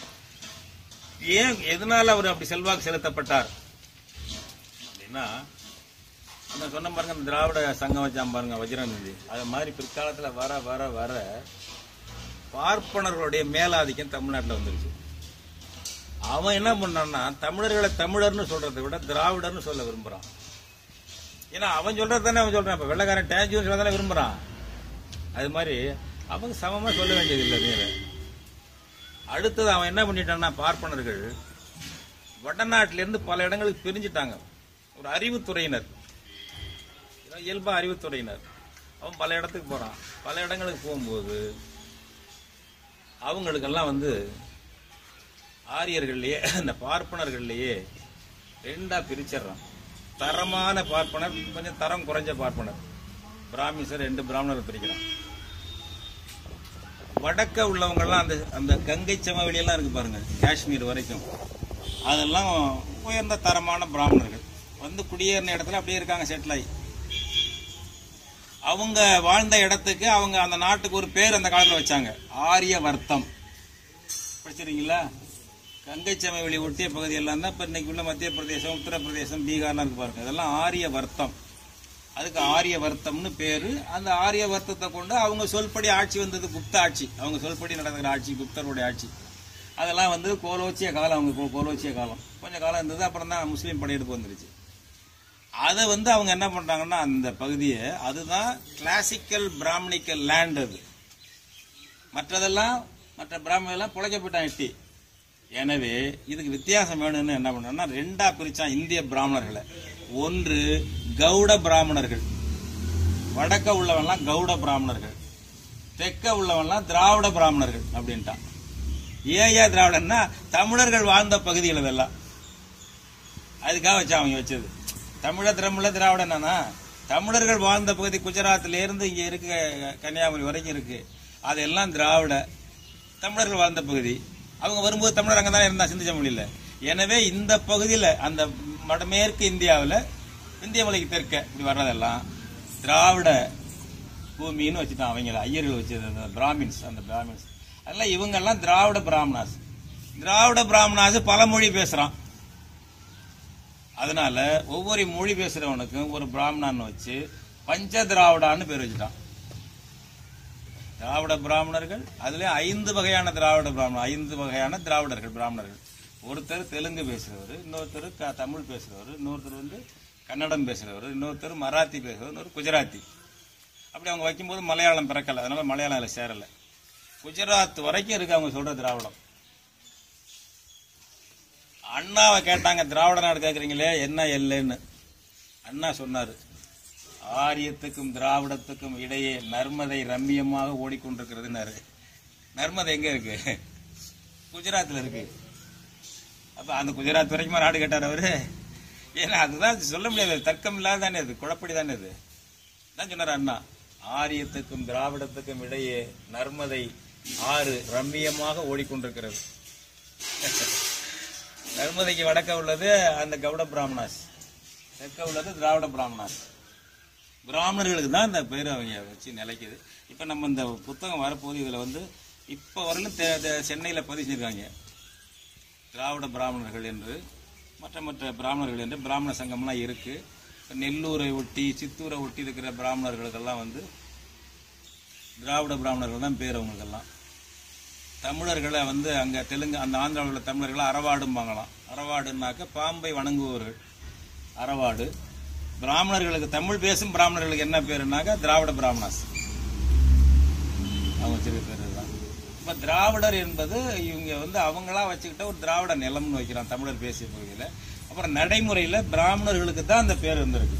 ஏன் எதனால அவர் அப்படி செல்வாக்கு செலுத்தப்பட்டார் அப்படின்னா நான் சொன்ன பாருங்க இந்த திராவிட சங்கம் வச்சான் பாருங்க வஜ்ரநிதி அது மாதிரி பிற்காலத்துல வர வர வர பார்ப்பனர்களுடைய மேலாதிக்கம் தமிழ்நாட்டுல வந்துருச்சு அவன் என்ன பண்ணான்னா தமிழர்களை தமிழர்னு சொல்றதை விட திராவிடர்னு சொல்ல விரும்புறான் ஏன்னா அவன் சொல்றது தானே அவன் சொல்றான் இப்ப வெள்ளக்காரன் டேஜூன்னு சொல்ல தானே விரும்புறான் அது மாதிரி அவங்க சமமா சொல்ல வேண்டியது இல்லை நீங்க அடுத்தது அவன் என்ன பண்ணிட்டான்னா பார்ப்பனர்கள் வடநாட்டில இருந்து பல இடங்களுக்கு பிரிஞ்சுட்டாங்க ஒரு அறிவுத்துறையினர் இயல்பா அறிவுத்துறையினர் அவன் பல இடத்துக்கு போறான் பல இடங்களுக்கு போகும்போது அவங்களுக்கெல்லாம் வந்து ஆரியர்கள்லயே அந்த பார்ப்பனர்கள்லயே ரெண்டா பிரிச்சிடுறான் தரமான பார்ப்பனர் கொஞ்சம் தரம் குறைஞ்ச பார்ப்பனர் பிராமின்ஸர் ரெண்டு பிராமணரை பிரிக்கிறான் வடக்க உள்ளவங்கெல்லாம் அந்த அந்த கங்கை சமவெளி எல்லாம் இருக்கு பாருங்க காஷ்மீர் வரைக்கும் அதெல்லாம் உயர்ந்த தரமான பிராமணர்கள் வந்து குடியேறின இடத்துல அப்படியே இருக்காங்க செட்டில் ஆகி அவங்க வாழ்ந்த இடத்துக்கு அவங்க அந்த நாட்டுக்கு ஒரு பேர் அந்த காலத்துல வச்சாங்க ஆரிய வர்த்தம் படிச்சிருக்கீங்களா கங்கை சமவெளி ஒட்டிய பகுதி எல்லாம் தான் இப்ப இன்னைக்கு உள்ள மத்திய பிரதேசம் உத்தரப்பிரதேசம் பீகார்லாம் இருக்கு பாருங்க இதெல்லாம் ஆரிய வர்த்தம் அதுக்கு ஆரிய வர்த்தம்னு பேரு அந்த ஆரிய வர்த்தத்தை கொண்டு அவங்க சொல்படி ஆட்சி வந்தது குப்த ஆட்சி அவங்க சொல்படி நடக்கிற ஆட்சி குப்தருடைய ஆட்சி அதெல்லாம் வந்து கோலோச்சிய காலம் அவங்க கோ- கோலோச்சிய காலம் கொஞ்சம் காலம் இருந்தது அப்புறம் தான் முஸ்லீம் படையெடுப்பு வந்துருச்சு அதை வந்து அவங்க என்ன பண்றாங்கன்னா அந்த பகுதியை அதுதான் கிளாசிக்கல் பிராமணிக்கல் லேண்ட் அது மற்றதெல்லாம் மற்ற பிராமணெல்லாம் புழைக்க போயிட்டான் எட்டி எனவே இதுக்கு வித்தியாசம் வேணும்னு என்ன பண்ணா ரெண்டா பிரிச்சான் இந்திய பிராமணர்களை ஒன்று கவுட பிராமணர்கள் வடக்க உள்ளவன்லாம் கவுட பிராமணர்கள் தெற்க உள்ளவன்லாம் திராவிட பிராமணர்கள் அப்படின்ட்டான் ஏன் ஏன் திராவிடன்னா தமிழர்கள் வாழ்ந்த பகுதிகள் இதெல்லாம் அதுக்காக வச்சா அவங்க வச்சது தமிழ திரமிழ திராவிடனா தமிழர்கள் வாழ்ந்த பகுதி குஜராத்ல இருந்து இங்க இருக்கு கன்னியாகுமரி வரைக்கும் இருக்கு அதெல்லாம் திராவிட தமிழர்கள் வாழ்ந்த பகுதி அவங்க வரும்போது தமிழர் அங்கதான் இருந்தா சிந்து சமவெளியில எனவே இந்த பகுதியில அந்த வடமேற்கு இந்தியாவுல இந்திய மலைக்கு தெற்க இப்படி வர்றதெல்லாம் திராவிட பூமின்னு வச்சுட்டான் அவங்கள ஐயர்கள் வச்சது அந்த பிராமின்ஸ் அந்த பிராமின்ஸ் அதெல்லாம் இவங்கெல்லாம் திராவிட பிராமணாஸ் திராவிட பிராமணாஸ் பல மொழி பேசுறான் அதனால ஒவ்வொரு மொழி பேசுறவனுக்கும் ஒரு பிராமணான்னு வச்சு பஞ்ச திராவிடான்னு பேர் வச்சுட்டான் திராவிட பிராமணர்கள் அதுல ஐந்து வகையான திராவிட பிராமணர் ஐந்து வகையான திராவிடர்கள் பிராமணர்கள் ஒருத்தர் தெலுங்கு பேசுறவர் இன்னொருத்தர் க- தமிழ் பேசுறவர் இன்னொருத்தர் வந்து கன்னடம் பேசுறவர் இன்னொருத்தர் மராத்தி பேசுறவர் இன்னொரு குஜராத்தி அப்படி அவங்க வைக்கும்போது மலையாளம் பிறக்கல அதனால மலையாளம் அதில் சேரல குஜராத் வரைக்கும் இருக்கு அவங்க சொல்ற திராவிடம் அண்ணாவை கேட்டாங்க திராவிட நாடு கேக்குறீங்களே என்ன எல்லைன்னு அண்ணா சொன்னாரு ஆரியத்துக்கும் திராவிடத்துக்கும் இடையே நர்மதை ரம்மியமாக ஓடிக்கொண்டிருக்கிறதுனாரு நர்மதை எங்க இருக்கு குஜராத்ல இருக்கு அப்ப அந்த குஜராத் வரைக்குமா நாடு கேட்டார் அவரு ஏன்னா அதுதான் சொல்ல முடியாது தர்க்கம் இல்லாத தானே இது குழப்படி தானே இது தான் சொன்னார் அண்ணா ஆரியத்துக்கும் திராவிடத்துக்கும் இடையே நர்மதை ஆறு ரம்மியமாக ஓடிக்கொண்டிருக்கிறது நர்மதைக்கு வடக்க உள்ளது அந்த கவுட பிராமணாஸ் தெற்க உள்ளது திராவிட பிராமணர் பிராமணர்களுக்கு தான் இந்த பேர் அவங்க வச்சு நிலைக்குது இப்போ நம்ம இந்த புத்தகம் வரப்போது இதில் வந்து இப்போ வரலும் சென்னையில் பதிவு செஞ்சிருக்காங்க திராவிட பிராமணர்கள் என்று மற்ற மற்ற பிராமணர்கள் என்று பிராமண சங்கம்லாம் இருக்கு இப்ப நெல்லூரை ஒட்டி சித்தூரை ஒட்டி இருக்கிற பிராமணர்களுக்கெல்லாம் வந்து திராவிட பிராமணர்கள் தான் பேர் அவங்களுக்கெல்லாம் தமிழர்களை வந்து அங்கே தெலுங்கு அந்த ஆந்திராவில் உள்ள தமிழர்களை அறவாடும்பாங்களாம் அறவாடுன்னாக்க பாம்பை வணங்குபவர்கள் அறவாடு பிராமணர்களுக்கு தமிழ் பேசும் பிராமணர்களுக்கு என்ன பேருனாக்கா திராவிட பிராமணாஸ் அவங்க வச்சிருக்க பேர் தான் இப்போ திராவிடர் என்பது இவங்க வந்து அவங்களா வச்சுக்கிட்ட ஒரு திராவிட நிலம்னு வைக்கிறான் தமிழர் பேசிய பகுதியில் அப்புறம் நடைமுறையில் பிராமணர்களுக்கு தான் அந்த பேர் இருந்திருக்கு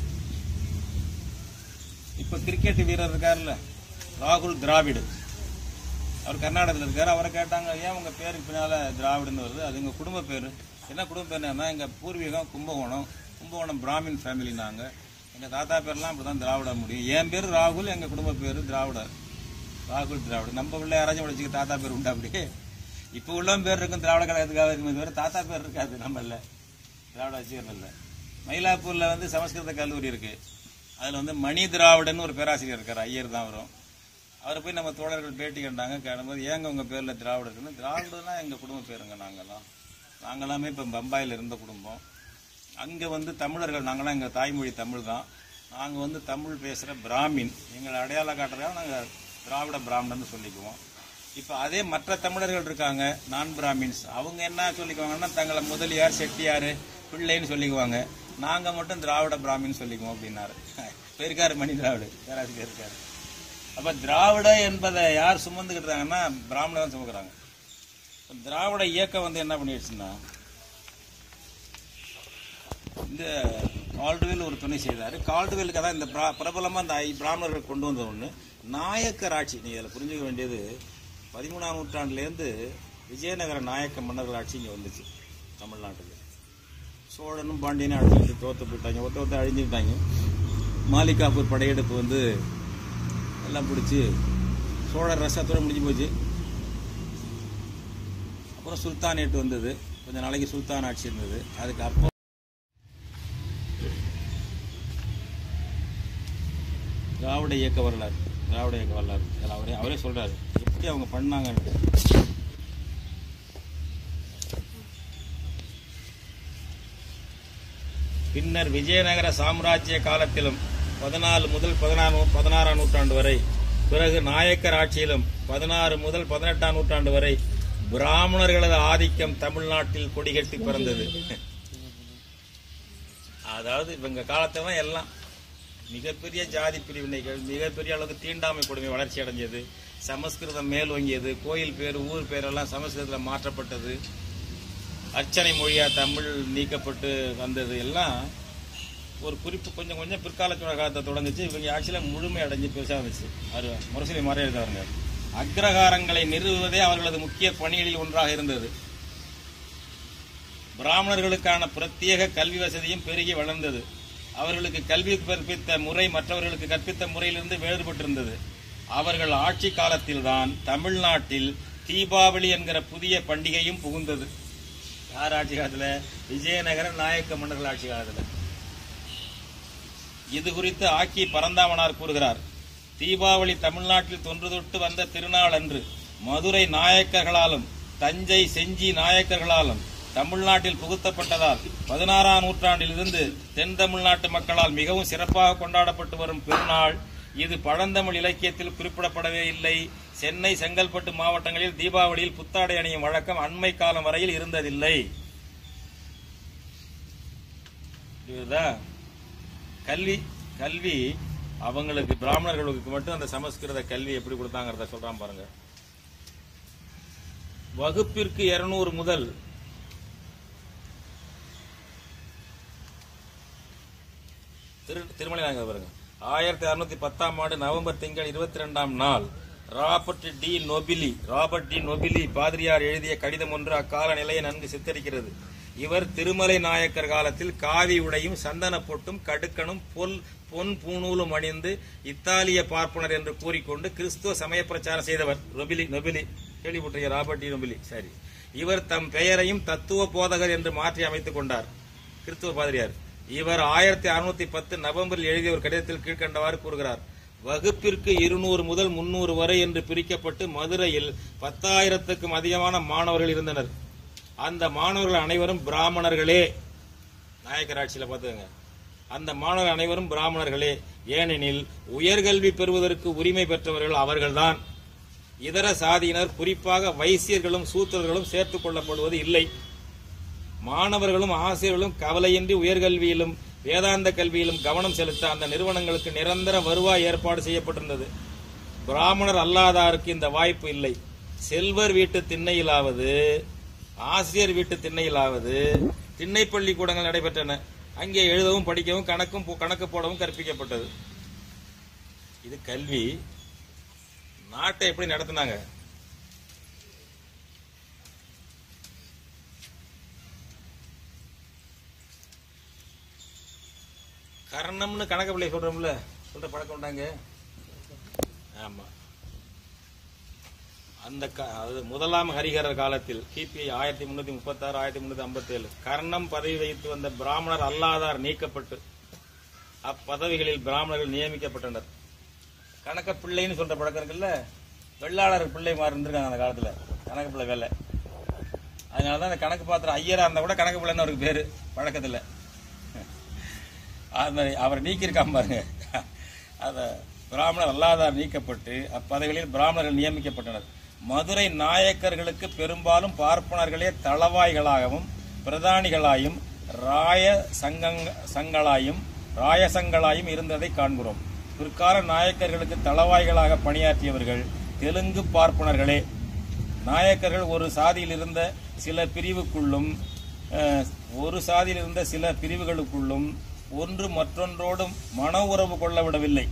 இப்போ கிரிக்கெட் வீரர் இருக்காருல்ல ராகுல் திராவிடு அவர் கர்நாடகத்தில் இருக்காரு அவரை கேட்டாங்க ஏன் உங்க பேருக்கு பின்னால திராவிடன்னு வருது அது எங்க குடும்ப பேர் என்ன குடும்ப பேர்னா எங்க பூர்வீகம் கும்பகோணம் கும்பகோணம் பிராமின் ஃபேமிலி நாங்க எங்க தாத்தா பேர்லாம் அப்படிதான் திராவிட முடியும் என் பேர் ராகுல் எங்க குடும்ப பேர் திராவிடர் ராகுல் திராவிட நம்ம உள்ள யாராச்சும் உழைச்சிக்க தாத்தா பேர் உண்டா அப்படியே இப்போ உள்ளவன் பேர் இருக்கும் திராவிட கழகத்துக்காக இருக்குமே தவிர தாத்தா பேர் இருக்காது நம்ம இல்ல திராவிட வச்சுக்கிறது இல்லை மயிலாப்பூர்ல வந்து சமஸ்கிருத கல்லூரி இருக்கு அதுல வந்து மணி திராவிடன்னு ஒரு பேராசிரியர் இருக்காரு ஐயர் தான் வரும் அவரை போய் நம்ம தோழர்கள் பேட்டி கண்டாங்க கேடும்போது ஏங்க உங்க பேர்ல திராவிடர்னு திராவிடர்னா எங்க குடும்ப பேருங்க நாங்கெல்லாம் நாங்களாமே இப்ப பம்பாயில இருந்த குடும்பம் அங்க வந்து தமிழர்கள் நாங்களாம் எங்க தாய்மொழி தமிழ் தான் நாங்க வந்து தமிழ் பேசுற பிராமின் எங்களை அடையாளம் காட்டுறதுக்காக நாங்க திராவிட பிராமணர்னு சொல்லிக்குவோம் இப்ப அதே மற்ற தமிழர்கள் இருக்காங்க நான் பிராமின்ஸ் அவங்க என்ன சொல்லிக்குவாங்கன்னா தங்களை முதலியார் செட்டியார் பிள்ளைன்னு சொல்லிக்குவாங்க நாங்க மட்டும் திராவிட பிராமின் சொல்லிக்குவோம் அப்படின்னாரு போயிருக்காரு மணி திராவிடு பேராசிரியர் இருக்காரு அப்ப திராவிட என்பதை யார் சுமந்துக்கிட்டாங்கன்னா பிராமணர் தான் சுமக்கிறாங்க இப்ப திராவிட இயக்கம் வந்து என்ன பண்ணிடுச்சுன்னா இந்த கால்டுவேல் ஒரு துணை செய்தாரு கால்டுவேலுக்கு தான் இந்த பிரா- பிரபலமா இந்த ஐ- பிராமணர்கள் கொண்டு வந்த ஒண்ணு நாயக்கர் ஆட்சி நீ இதில் புரிஞ்சுக்க வேண்டியது பதிமூணாம் நூற்றாண்டுலேருந்து விஜயநகர நாயக்க மன்னர்கள் ஆட்சி இங்கே வந்துச்சு தமிழ்நாட்டுக்கு சோழனும் பாண்டியனும் அடிச்சுட்டு தோத்து போயிட்டாங்க ஒத்த ஒத்த அழிஞ்சுக்கிட்டாங்க மாலிகாப்பூர் படையெடுப்பு வந்து எல்லாம் பிடிச்சி சோழர் ரசத்தோட முடிஞ்சு போச்சு அப்புறம் சுல்தானேட் வந்தது கொஞ்ச நாளைக்கு சுல்தான் ஆட்சி இருந்தது அதுக்கு அப்போ திராவிட இயக்க வரலாறு திராவிட இயக்க வரலாறு அதில் அவரே அவரே சொல்றாரு எப்படி அவங்க பண்ணாங்கன்னு பின்னர் விஜயநகர சாம்ராஜ்ய காலத்திலும் பதினாலு முதல் பதினாறு பதினாறாம் நூற்றாண்டு வரை பிறகு நாயக்கர் ஆட்சியிலும் பதினாறு முதல் பதினெட்டாம் நூற்றாண்டு வரை பிராமணர்களது ஆதிக்கம் தமிழ்நாட்டில் கொடிகட்டி பிறந்தது அதாவது இவங்க காலத்துல எல்லாம் மிகப்பெரிய ஜாதி பிரிவினைகள் மிகப்பெரிய அளவுக்கு தீண்டாமை கொடுமை வளர்ச்சி அடைஞ்சது சமஸ்கிருதம் மேலோங்கியது கோயில் பேர் ஊர் பேரெல்லாம் சமஸ்கிருதத்தில் மாற்றப்பட்டது அர்ச்சனை மொழியா தமிழ் நீக்கப்பட்டு வந்தது எல்லாம் ஒரு குறிப்பு கொஞ்சம் கொஞ்சம் பிற்கால சோழ காலத்தை தொடங்குச்சு இவங்க ஆட்சியில் முழுமை அடைஞ்சு பெருசாக இருந்துச்சு அவர் முரசொலி மாறி எழுதவங்க அக்ரஹாரங்களை நிறுவுவதே அவர்களது முக்கிய பணிகளில் ஒன்றாக இருந்தது பிராமணர்களுக்கான பிரத்யேக கல்வி வசதியும் பெருகி வளர்ந்தது அவர்களுக்கு கல்வி கற்பித்த முறை மற்றவர்களுக்கு கற்பித்த முறையிலிருந்து வேறுபட்டிருந்தது அவர்கள் ஆட்சி காலத்தில்தான் தமிழ்நாட்டில் தீபாவளி என்கிற புதிய பண்டிகையும் புகுந்தது யார் ஆட்சி காலத்துல விஜயநகர நாயக்க மன்னர்கள் ஆட்சி காலத்துல இது குறித்து ஆக்கி பரந்தாமனார் கூறுகிறார் தீபாவளி தமிழ்நாட்டில் தொன்று தொட்டு வந்த திருநாள் அன்று மதுரை நாயக்கர்களாலும் தஞ்சை செஞ்சி நாயக்கர்களாலும் தமிழ்நாட்டில் புகுத்தப்பட்டதால் பதினாறாம் நூற்றாண்டிலிருந்து தென் தமிழ்நாட்டு மக்களால் மிகவும் சிறப்பாக கொண்டாடப்பட்டு வரும் பெருநாள் இது பழந்தமிழ் இலக்கியத்தில் குறிப்பிடப்படவே இல்லை சென்னை செங்கல்பட்டு மாவட்டங்களில் தீபாவளியில் புத்தாடை அணியும் வழக்கம் அண்மை காலம் வரையில் இருந்ததில்லை புரியுதா கல்வி கல்வி அவங்களுக்கு பிராமணர்களுக்கு மட்டும் அந்த சமஸ்கிருத கல்வி எப்படி கொடுத்தாங்கிறத சொல்றான் பாருங்க வகுப்பிற்கு இருநூறு முதல் திரு திருமலை நாங்கள் பாருங்க ஆயிரத்தி அறுநூத்தி பத்தாம் ஆண்டு நவம்பர் திங்கள் இருபத்தி ரெண்டாம் நாள் Robert de Nobili Robert de Nobili பாதிரியார் எழுதிய கடிதம் ஒன்று அக்கால நிலையை நன்கு சித்தரிக்கிறது இவர் திருமலை நாயக்கர் காலத்தில் காவி உடையும் சந்தன பொட்டும் கடுக்கனும் பொல் பொன் பூணூலும் அணிந்து இத்தாலிய பார்ப்பனர் என்று கூறிக்கொண்டு கிறிஸ்துவ சமய பிரச்சாரம் செய்தவர் நொபிலி நொபிலி கேள்விப்பட்டிருக்க ராபர்ட் டி நொபிலி சரி இவர் தம் பெயரையும் தத்துவ போதகர் என்று மாற்றி அமைத்துக் கொண்டார் கிறிஸ்துவ பாதிரியார் இவர் ஆயிரத்தி அறுநூத்தி பத்து நவம்பரில் எழுதிய ஒரு கடிதத்தில் கீழ்கண்டவாறு கூறுகிறார் வகுப்பிற்கு இருநூறு முதல் முன்னூறு வரை என்று பிரிக்கப்பட்டு மதுரையில் பத்தாயிரத்துக்கும் அதிகமான மாணவர்கள் இருந்தனர் அந்த மாணவர்கள் அனைவரும் பிராமணர்களே நாயக்கர் ஆட்சியில பார்த்துக்கங்க அந்த மாணவர்கள் அனைவரும் பிராமணர்களே ஏனெனில் உயர்கல்வி பெறுவதற்கு உரிமை பெற்றவர்கள் அவர்கள்தான் இதர சாதியினர் குறிப்பாக வைசியர்களும் சூத்திரர்களும் சேர்த்துக் கொள்ளப்படுவது இல்லை மாணவர்களும் ஆசிரியர்களும் கவலையின்றி உயர்கல்வியிலும் வேதாந்த கல்வியிலும் கவனம் செலுத்த அந்த நிறுவனங்களுக்கு நிரந்தர வருவாய் ஏற்பாடு செய்யப்பட்டிருந்தது பிராமணர் அல்லாதாருக்கு இந்த வாய்ப்பு இல்லை செல்வர் வீட்டு திண்ணையிலாவது ஆசிரியர் வீட்டு திண்ணையிலாவது திண்ணை பள்ளிக்கூடங்கள் நடைபெற்றன அங்கே எழுதவும் படிக்கவும் கணக்கும் போ- கணக்கு போடவும் கற்பிக்கப்பட்டது இது கல்வி நாட்டை எப்படி நடத்துனாங்க கர்ணம்னு கணக்கு பிள்ளை சொல்றோம்ல சொல்ற பழக்கம் உண்டாங்க ஆமா அந்த க- அது முதலாம் ஹரிஹரர் காலத்தில் கிபி ஆயிரத்தி முன்னூத்தி முப்பத்தி ஆறு ஆயிரத்தி முன்னூத்தி ஐம்பத்தி ஏழு கர்ணம் பதவி வைத்து வந்த பிராமணர் அல்லாதார் நீக்கப்பட்டு அப்பதவிகளில் பிராமணர்கள் நியமிக்கப்பட்டனர் கணக்க பிள்ளைன்னு சொல்ற பழக்கம் இருக்குல்ல வெள்ளாளர் பிள்ளை மாதிரி இருந்திருக்காங்க அந்த காலத்துல கணக்கு பிள்ளை வேலை அதனாலதான் அந்த கணக்கு பாத்திரம் ஐயரா இருந்தா கூட கணக்கு பிள்ளைன்னு அவருக்கு பேரு பழக்கத்துல அது மாதிரி அவர் நீக்கியிருக்காம பாருங்க அத பிராமணர் அல்லாதார் நீக்கப்பட்டு அப்பதவிகளில் பிராமணர்கள் நியமிக்கப்பட்டனர் மதுரை நாயக்கர்களுக்கு பெரும்பாலும் பார்ப்பனர்களே தளவாய்களாகவும் பிரதானிகளாயும் ராய சங்கங்க சங்களாயும் ராயசங்களாயும் இருந்ததை காண்கிறோம் பிற்கால நாயக்கர்களுக்கு தளவாய்களாக பணியாற்றியவர்கள் தெலுங்கு பார்ப்பனர்களே நாயக்கர்கள் ஒரு சாதியில் இருந்த சில பிரிவுக்குள்ளும் அஹ், ஒரு சாதியில் இருந்த சில பிரிவுகளுக்குள்ளும் ஒன்று மற்றொன்றோடும் மன உறவு கொள்ள விடவில்லை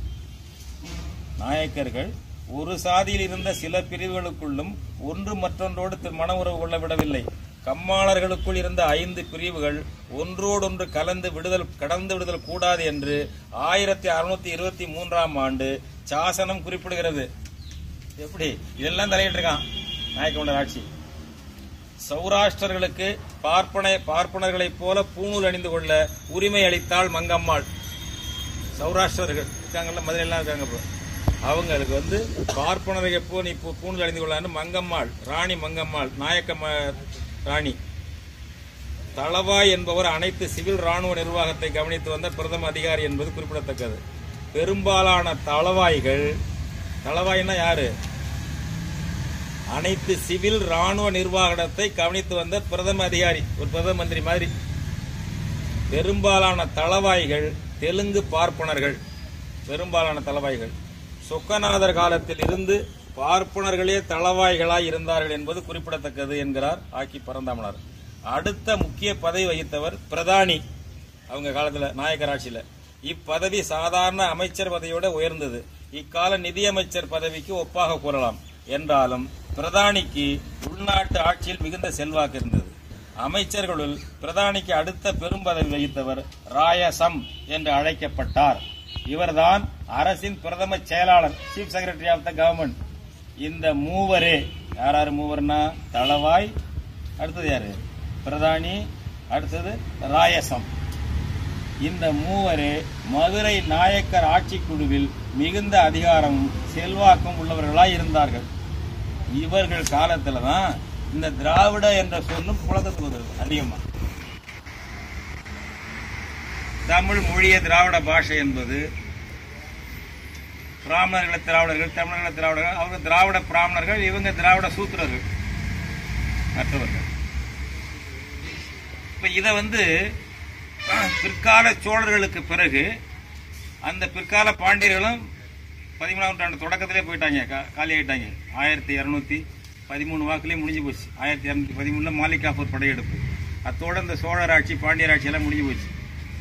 நாயக்கர்கள் ஒரு சாதியில் இருந்த சில பிரிவுகளுக்குள்ளும் ஒன்று மற்றொன்றோடு தி- மன உறவு கொள்ள விடவில்லை கம்மாளர்களுக்குள் இருந்த ஐந்து பிரிவுகள் ஒன்றோடொன்று கலந்து விடுதல் கடந்து விடுதல் கூடாது என்று ஆயிரத்தி அறுநூத்தி இருபத்தி மூன்றாம் ஆண்டு சாசனம் குறிப்பிடுகிறது எப்படி இதெல்லாம் தலையிட்டிருக்கான் நாயக்கவுண்டர் ஆட்சி சௌராஷ்டிரர்களுக்கு பார்ப்பன பார்ப்பனர்களைப் போல பூணூல் அணிந்து கொள்ள உரிமை அளித்தாள் மங்கம்மாள் சௌராஷ்டிரர்கள் இருக்காங்கல்ல மதுரையெல்லாம் இருக்காங்க இப்போ அவங்களுக்கு வந்து பார்ப்பனரை எப்போ நீ பூ- பூணூல் அணிந்து கொள்ளான்னு மங்கம்மாள் ராணி மங்கம்மாள் நாயக்க ம- ராணி தளவாய் என்பவர் அனைத்து சிவில் ராணுவ நிர்வாகத்தை கவனித்து வந்த பிரதம அதிகாரி என்பது குறிப்பிடத்தக்கது பெரும்பாலான தளவாய்கள் தளவாய்னா யாரு அனைத்து சிவில் ராணுவ நிர்வாகத்தை கவனித்து வந்த பிரதம அதிகாரி ஒரு பிரதம மந்திரி மாதிரி பெரும்பாலான தளவாய்கள் தெலுங்கு பார்ப்பனர்கள் பெரும்பாலான தளவாய்கள் சொக்கநாதர் காலத்தில் இருந்து பார்ப்பனர்களே தளவாய்களாய் இருந்தார்கள் என்பது குறிப்பிடத்தக்கது என்கிறார் ஆக்கி பரந்தாமனார் அடுத்த முக்கிய பதவி வகித்தவர் பிரதானி அவங்க காலத்துல நாயக்கர் ஆட்சியில இப்பதவி சாதாரண அமைச்சர் பதவியோட உயர்ந்தது இக்கால நிதியமைச்சர் பதவிக்கு ஒப்பாக கூறலாம் என்றாலும் பிரதானிக்கு உள்நாட்டு ஆட்சியில் மிகுந்த செல்வாக்கு இருந்தது அமைச்சர்களுள் பிரதானிக்கு அடுத்த பெரும் பதவி வகித்தவர் ராயசம் என்று அழைக்கப்பட்டார் இவர்தான் அரசின் பிரதம செயலாளர் chief secretary of the government இந்த மூவரே யார் யார் மூவர்னா தளவாய் அடுத்தது யாரு பிரதானி அடுத்தது ராயசம் இந்த மூவரே மதுரை நாயக்கர் ஆட்சி குழுவில் மிகுந்த அதிகாரமும் செல்வாக்கும் உள்ளவர்களாய் இருந்தார்கள் இவர்கள் காலத்துல தான் இந்த திராவிட என்ற சொல்லும் புழக்கத்துக்கு வருது அதிகமா தமிழ் மொழிய திராவிட பாஷை என்பது பிராமணர்கள திராவிடர்கள் தமிழர்கள திராவிடர்கள் அவங்க திராவிட பிராமணர்கள் இவங்க திராவிட சூத்திரர்கள் மற்றவர்கள் இப்ப இத வந்து பிற்கால சோழர்களுக்கு பிறகு அந்த பிற்கால பாண்டியர்களும் பதிமூணாம் நூற்றாண்டு தொடக்கத்திலே போயிட்டாங்க கா- காலி ஆயிட்டாங்க ஆயிரத்தி இரநூத்தி பதிமூணு வாக்குலயே முடிஞ்சு போச்சு ஆயிரத்தி இரநூத்தி பதிமூணுல மாலிகாபூர் படையெடுப்பு அத்தோட இந்த சோழர் ஆட்சி பாண்டியர் ஆட்சி எல்லாம் முடிஞ்சு போச்சு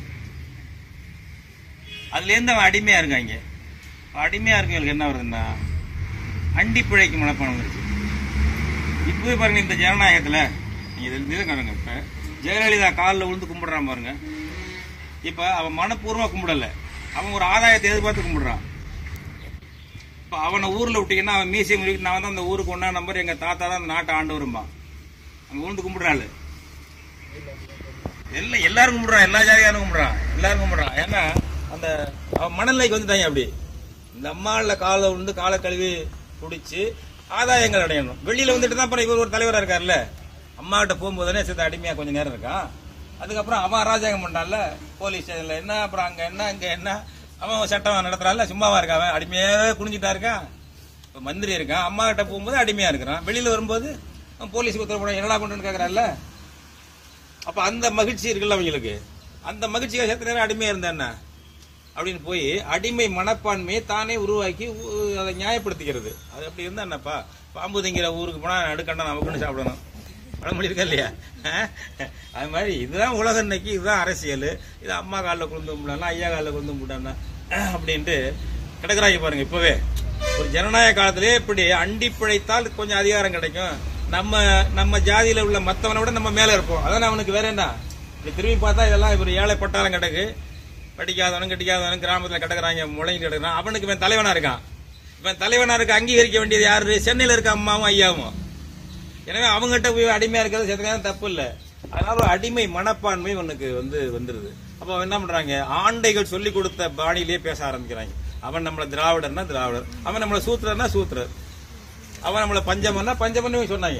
அதுலேருந்து அவன் அடிமையா இருக்காங்க அடிமையா இருக்கவங்களுக்கு என்ன வருதுன்னா அண்டி பிழைக்கு மனப்பானம் வந்துருச்சு இப்பவே பாருங்க இந்த ஜனநாயகத்துல நீங்க இதில் இதில் காணுங்க இப்ப ஜெயலலிதா காலில் விழுந்து கும்பிடுறான் பாருங்க இப்ப அவன் மனப்பூர்வமா கும்பிடல அவன் ஒரு ஆதாயத்தை எதிர்பார்த்து கும்பிடுறான் இப்ப அவனை ஊர்ல விட்டீங்கன்னா அவன் மியூசியம் இருக்கு நான் வந்து அந்த ஊருக்கு ஒன்னா நம்பர் எங்க தாத்தா தான் அந்த நாட்டை ஆண்டு வரும்பா அங்க விழுந்து கும்பிடுறாள் எல்லாம் எல்லாரும் கும்பிடுறான் எல்லா ஜாதியாரும் கும்பிடுறான் எல்லாரும் கும்பிடுறான் ஏன்னா அந்த அவன் மனநிலைக்கு வந்துட்டாங்க அப்படி இந்த அம்மால காலை வந்து காலை கழுவி குடிச்சு ஆதாயங்கள் அடையணும் வெளியில வந்துட்டு தான் அப்புறம் இவர் ஒரு தலைவரா இருக்காருல்ல அம்மா கிட்ட போகும்போதுனே சேர்த்து அடிமையா கொஞ்ச நேரம் இருக்கான் அதுக்கப்புறம் அவன் அராஜகம் பண்ணான்ல போலீஸ் ஸ்டேஷன்ல என்ன அப்புறம் அங்க என்ன இங்க என்ன அவன் சட்டம் நடத்துறான்ல சும்மாவா இருக்கான் அவன் அடிமையாவே குனிஞ்சிட்டா இருக்கான் இப்ப மந்திரி இருக்கான் அம்மா கிட்ட போகும்போது அடிமையா இருக்கிறான் வெளியில வரும்போது அவன் போலீஸுக்கு உத்தரவு போட என்னடா கொண்டு கேக்குறான்ல அப்ப அந்த மகிழ்ச்சி இருக்குல்ல அவங்களுக்கு அந்த மகிழ்ச்சிக்காக சேர்த்த நேரம் அடிமையா இருந்தா என்ன அப்படின்னு போய் அடிமை மனப்பான்மையை தானே உருவாக்கி உ- அதை நியாயப்படுத்திக்கிறது அது அப்படி இருந்தா என்னப்பா பாம்பு திங்கிற ஊருக்கு போனா நடுக்கண்டா நமக்குன்னு சாப்பிடணும் பழமொழி இருக்கா இல்லையா அஹ்? அது மாதிரி இதுதான் உலகம் இன்னைக்கு இதுதான் அரசியல் இது அம்மா காலில் குழுந்து முடியலாம் ஐயா காலில் குழுந்து முடியலாம் அப்படின்ட்டு கிடக்குறாங்க பாருங்க இப்பவே ஒரு ஜனநாயக காலத்திலே இப்படி அண்டி பிழைத்தால் கொஞ்சம் அதிகாரம் கிடைக்கும் நம்ம நம்ம ஜாதியில உள்ள மத்தவனை விட நம்ம மேல இருப்போம் அதான் அவனுக்கு வேற என்ன இப்படி திரும்பி பார்த்தா இதெல்லாம் இவர் ஏழை பட்டாளம் கிடக்கு படிக்காதவனும் கட்டிக்காதவனும் கிராமத்துல கிடக்குறாங்க முளைங்க கிடக்குறான் அவனுக்கு இவன் தலைவனா இருக்கான் இவன் தலைவனா இருக்க அங்கீகரிக்க வேண்டியது யாரு சென்னையில இருக்க அம்மாவும் ஐயாவும் எனவே அவங்ககிட்ட போய் அடிமையா இருக்கிறது சேர்த்துக்காக தப்பு இல்ல அதனால ஒரு அடிமை மனப்பான்மை உனக்கு வந்து வந்துருது அப்ப அவன் என்ன பண்றாங்க ஆண்டைகள் சொல்லி கொடுத்த பாணியிலேயே பேச ஆரம்பிக்கிறாங்க அவன் நம்மள திராவிடர்னா திராவிடர் அவன் நம்மள சூத்திரர்னா சூத்திரர் அவன் நம்மள பஞ்சமன்னா பஞ்சமன்னு சொன்னாங்க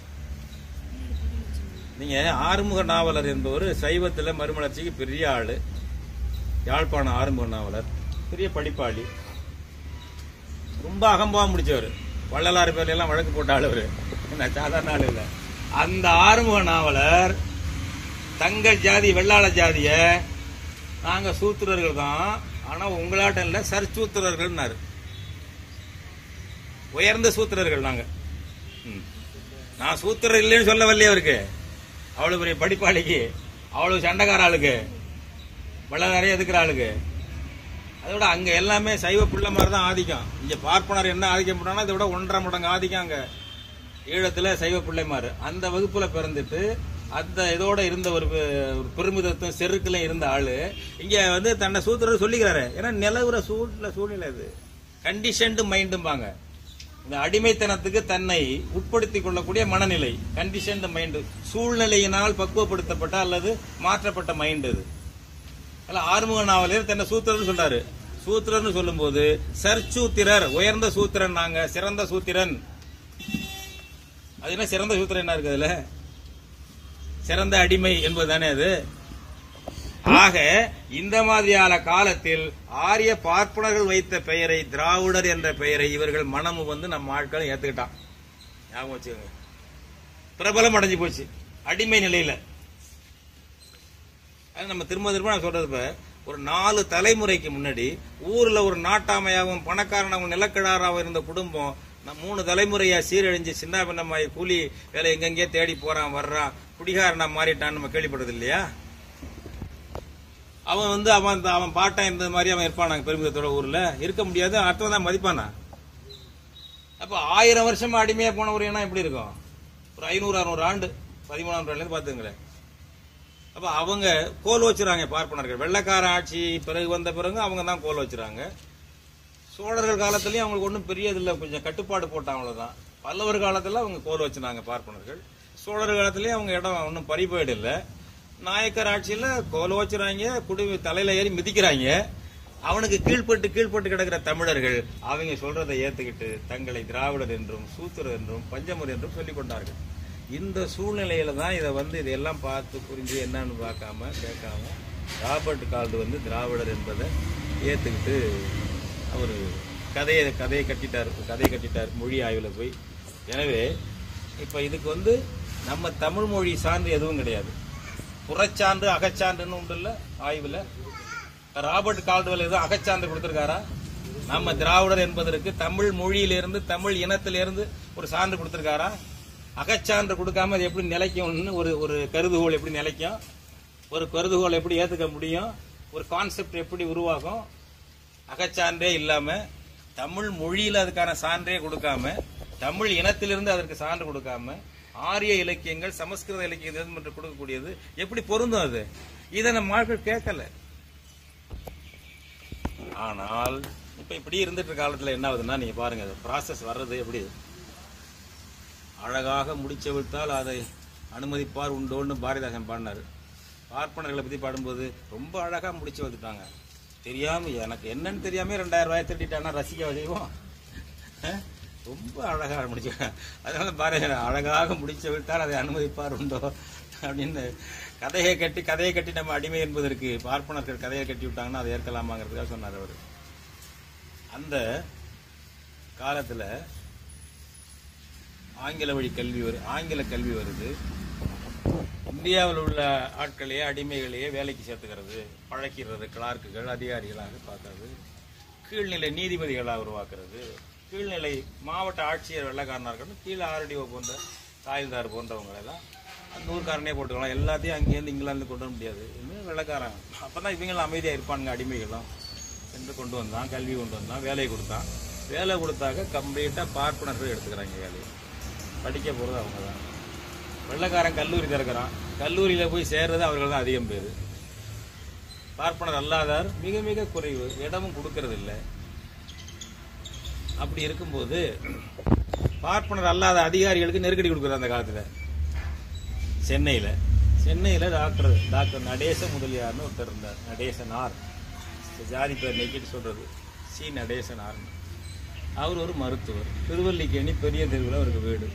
நீங்க ஆறுமுக நாவலர் என்பவர் சைவத்துல மறுமலர்ச்சிக்கு பெரிய ஆளு யாழ்ப்பாணம் ஆறுமுக நாவலர் பெரிய படிப்பாளி ரொம்ப அகம்பாவம் முடிச்சவர் வள்ளலாறு பேர்ல எல்லாம் வழக்கு போட்ட ஆள் அவரு என்ன சாதாரண ஆள் இல்ல அந்த ஆறுமுக நாவலர் தங்கள் ஜாதி வெள்ளாள ஜாதிய நாங்க சூத்திரர்கள் தான் ஆனா உங்களாட்டம் இல்ல சர்ச்சூத்திரர்கள்னாரு உயர்ந்த சூத்திரர்கள் நாங்க ம். நான் சூத்திரர் இல்லைன்னு சொல்ல வரலையே அவருக்கு அவ்வளவு பெரிய படிப்பாளிக்கு அவ்வளவு சண்டைக்கார ஆளுக்கு வள்ளலாரே எதுக்குற ஆளுக்கு அதோட அங்க எல்லாமே சைவ பிள்ளை மாதிரி தான் ஆதிக்கம் இங்க பார்ப்பனர் என்ன ஆதிக்கம் பண்ணாலும் இதை விட ஒன்றரை மடங்கு ஆதிக்கம் அங்க ஈழத்துல சைவ பிள்ளைமாரு அந்த வகுப்புல பிறந்துட்டு அந்த இதோட இருந்த ஒரு பெ- ஒரு பெருமிதத்தும் செருக்குல இருந்த ஆளு இங்க வந்து தன்னை சூத்திரர் சொல்லிக்கிறாரு ஏன்னா நிலவுற சூழ்நிலை சூழ்நிலை இது கண்டிஷன்டு மைண்டும்பாங்க இந்த அடிமைத்தனத்துக்கு தன்னை உட்படுத்திக் கொள்ளக்கூடிய மனநிலை கண்டிஷன்டு மைண்டு சூழ்நிலையினால் பக்குவப்படுத்தப்பட்ட அல்லது மாற்றப்பட்ட மைண்ட் இது அல்ல ஆறுமுக நாவலர் தன்னை சூத்திரர்னு சொல்றாரு சூத்திரர்னு சொல்லும்போது சர்ச்சூத்திரர் உயர்ந்த சூத்திரன் நாங்க சிறந்த சூத்திரன் அது என்ன சிறந்த சூத்திரன் என்ன இருக்கு அதுல சிறந்த அடிமை என்பதுதானே அது ஆக இந்த மாதிரியான காலத்தில் ஆரிய பார்ப்பனர்கள் வைத்த பெயரை திராவிடர் என்ற பெயரை இவர்கள் மனமு வந்து நம்ம ஆட்களும் ஏத்துக்கிட்டான் ஞாபகம் வச்சுக்கோங்க பிரபலம் அடைஞ்சு போச்சு அடிமை நிலையில அது நம்ம திரும்ப திரும்ப நான் சொல்றது இப்ப ஒரு நாலு தலைமுறைக்கு முன்னாடி ஊர்ல ஒரு நாட்டாமையாகவும் பணக்காரனாகவும் நிலக்கிழாராகவும் இருந்த குடும்பம் நான் மூணு தலைமுறையா சீரழிஞ்சு சின்ன பின்னமாயி கூலி வேலை எங்கெங்கே தேடி போறான் வர்றான் குடிகாரனா மாறிட்டான்னு நம்ம கேள்விப்படுறது இல்லையா அவன் வந்து அவன் அந்த- அவன் பாட்டன் இருந்த மாதிரி அவன் இருப்பானாங்க பெருமிதத்தோட ஊர்ல இருக்க முடியாது அர்த்தம் தான் மதிப்பானா அப்ப ஆயிரம் வருஷமா அடிமையா போன ஒரு இனம் எப்படி இருக்கும் ஒரு ஐநூறு அறுநூறு ஆண்டு பதிமூணாம் நூற்றாண்டுல பாத்துங்களேன் அப்ப அவங்க கோல் வச்சுறாங்க பார்ப்பனர்கள் வெள்ளக்கார ஆட்சி பிறகு வந்த பிறகு அவங்க தான் கோல் வச்சுறாங்க சோழர்கள் காலத்திலயும் அவங்களுக்கு ஒன்றும் பெரியது இல்லை கொஞ்சம் கட்டுப்பாடு போட்டாங்க அவ்வளவுதான் பல்லவர் காலத்துல அவங்க கோல் வச்சுனாங்க பார்ப்பனர்கள் சோழர் காலத்திலயும் அவங்க இடம் ஒன்றும் பறிபோயிடு இல்லை நாயக்கர் ஆட்சியில கோல் வச்சுறாங்க குடி தலையில ஏறி மிதிக்கிறாங்க அவனுக்கு கீழ்ப்பட்டு கீழ்ப்பட்டு கிடக்கிற தமிழர்கள் அவங்க சொல்றதை ஏத்துக்கிட்டு தங்களை திராவிடர் என்றும் சூத்திரர் என்றும் பஞ்சமர் என்றும் சொல்லிக் கொண்டார்கள் இந்த சூழ்நிலையில தான் இதை வந்து இதையெல்லாம் பார்த்து புரிஞ்சு என்னன்னு பார்க்காம கேட்காம ராபர்ட் கால்டு வந்து திராவிடர் என்பதை ஏத்துக்கிட்டு அவர் கதையை கதையை கட்டிட்டார் கதையை கட்டிட்டார் மொழி ஆய்வுல போய் எனவே இப்ப இதுக்கு வந்து நம்ம தமிழ் மொழி சான்று எதுவும் கிடையாது புறச்சான்று அகச்சான்றுன்னு உண்டு இல்ல ஆய்வுல ராபர்ட் கால்டுவெல் எதுவும் அகச்சான்று கொடுத்திருக்காரா நம்ம திராவிடர் என்பதற்கு தமிழ் மொழியிலிருந்து தமிழ் இனத்திலிருந்து ஒரு சான்று கொடுத்திருக்காரா அகச்சான்று கொடுக்காம அது எப்படி நிலைக்கும்னு ஒரு ஒரு கருதுகோள் எப்படி நிலைக்கும் ஒரு கருதுகோள் எப்படி ஏத்துக்க முடியும் ஒரு கான்செப்ட் எப்படி உருவாகும் அகச்சான்றே இல்லாம தமிழ் மொழியில அதுக்கான சான்றே கொடுக்காம தமிழ் இனத்திலிருந்து அதற்கு சான்று கொடுக்காம ஆரிய இலக்கியங்கள் சமஸ்கிருத இலக்கியங்கள் மற்றும் கொடுக்கக்கூடியது எப்படி பொருந்தும் அது இதை நம்ம ஆட்கள் கேட்கல ஆனால் இப்ப இப்படி இருந்துட்டு இருக்க காலத்துல என்ன ஆகுதுன்னா நீங்க பாருங்க ப்ராசஸ் வர்றது எப்படி அழகாக முடிச்சவிழ்த்தால் அதை அனுமதிப்பார் உண்டோன்னு பாரதிதாசன் பாடினாரு பார்ப்பனர்களை பத்தி பாடும்போது ரொம்ப அழகா முடிச்சு வந்துட்டாங்க தெரியாம எனக்கு என்னன்னு தெரியாம ரெண்டாயிரம் ரூபாய் திருட்டிட்டானா ரசிக்க செய்வோம் அஹ்? ரொம்ப அழகா முடிச்சு அதனால பாருங்க அழகாக முடிச்சு விட்டால் அதை அனுமதிப்பார் உண்டோ அப்படின்னு கதையை கட்டி கதையை கட்டி நம்ம அடிமை என்பதற்கு பார்ப்பனர்கள் கதையை கட்டி விட்டாங்கன்னா அதை ஏற்கலாமாங்கிறதுக்காக சொன்னார் அவர் அந்த காலத்துல ஆங்கில வழி கல்வி வரு ஆங்கில கல்வி வருது இந்தியாவில் உள்ள ஆட்களையே அடிமைகளையே வேலைக்கு சேர்த்துக்கிறது பழக்கிறது கிளார்க்குகள் அதிகாரிகளாக பார்க்கறது கீழ்நிலை நீதிபதிகளாக உருவாக்குறது கீழ்நிலை மாவட்ட ஆட்சியர் வெள்ளக்காரனா இருக்கணும் கீழே ஆர்டிஓ போன்ற தாய்தார் போன்றவங்க எல்லாம் அந்த ஊர்க்காரனே போட்டுக்கலாம் எல்லாத்தையும் அங்கேருந்து இங்கிலாந்து கொண்டு வர முடியாது இன்னும் வெள்ளக்காரன் அப்பதான் இவங்களும் அமைதியா இருப்பானுங்க அடிமைகளும் என்று கொண்டு வந்தான் கல்வி கொண்டு வந்தான் வேலையை கொடுத்தான் வேலை கொடுத்தாக்க கம்ப்ளீட்டா பார்ப்பனர்கள் எடுத்துக்கிறாங்க வேலையை படிக்க போறது அவங்க தான் வெள்ளக்காரன் கல்லூரி திறக்கிறான் கல்லூரியில போய் சேர்றது அவர்கள் தான் அதிகம் பேர் பார்ப்பனர் அல்லாதார் மிக மிக குறைவு இடமும் கொடுக்கறது இல்லை அப்படி இருக்கும்போது பார்ப்பனர் அல்லாத அதிகாரிகளுக்கு நெருக்கடி கொடுக்குறது அந்த காலத்துல சென்னையில சென்னையில டாக்டர் டாக்டர் நடேச முதலியார்னு ஒருத்தர் இருந்தார் நடேசனார் ஜாதி பேர் நீக்கிட்டு சொல்றது சி நடேசனார் அவர் ஒரு மருத்துவர் திருவல்லிக்கேணி பெரிய தெருவில் அவருக்கு வீடு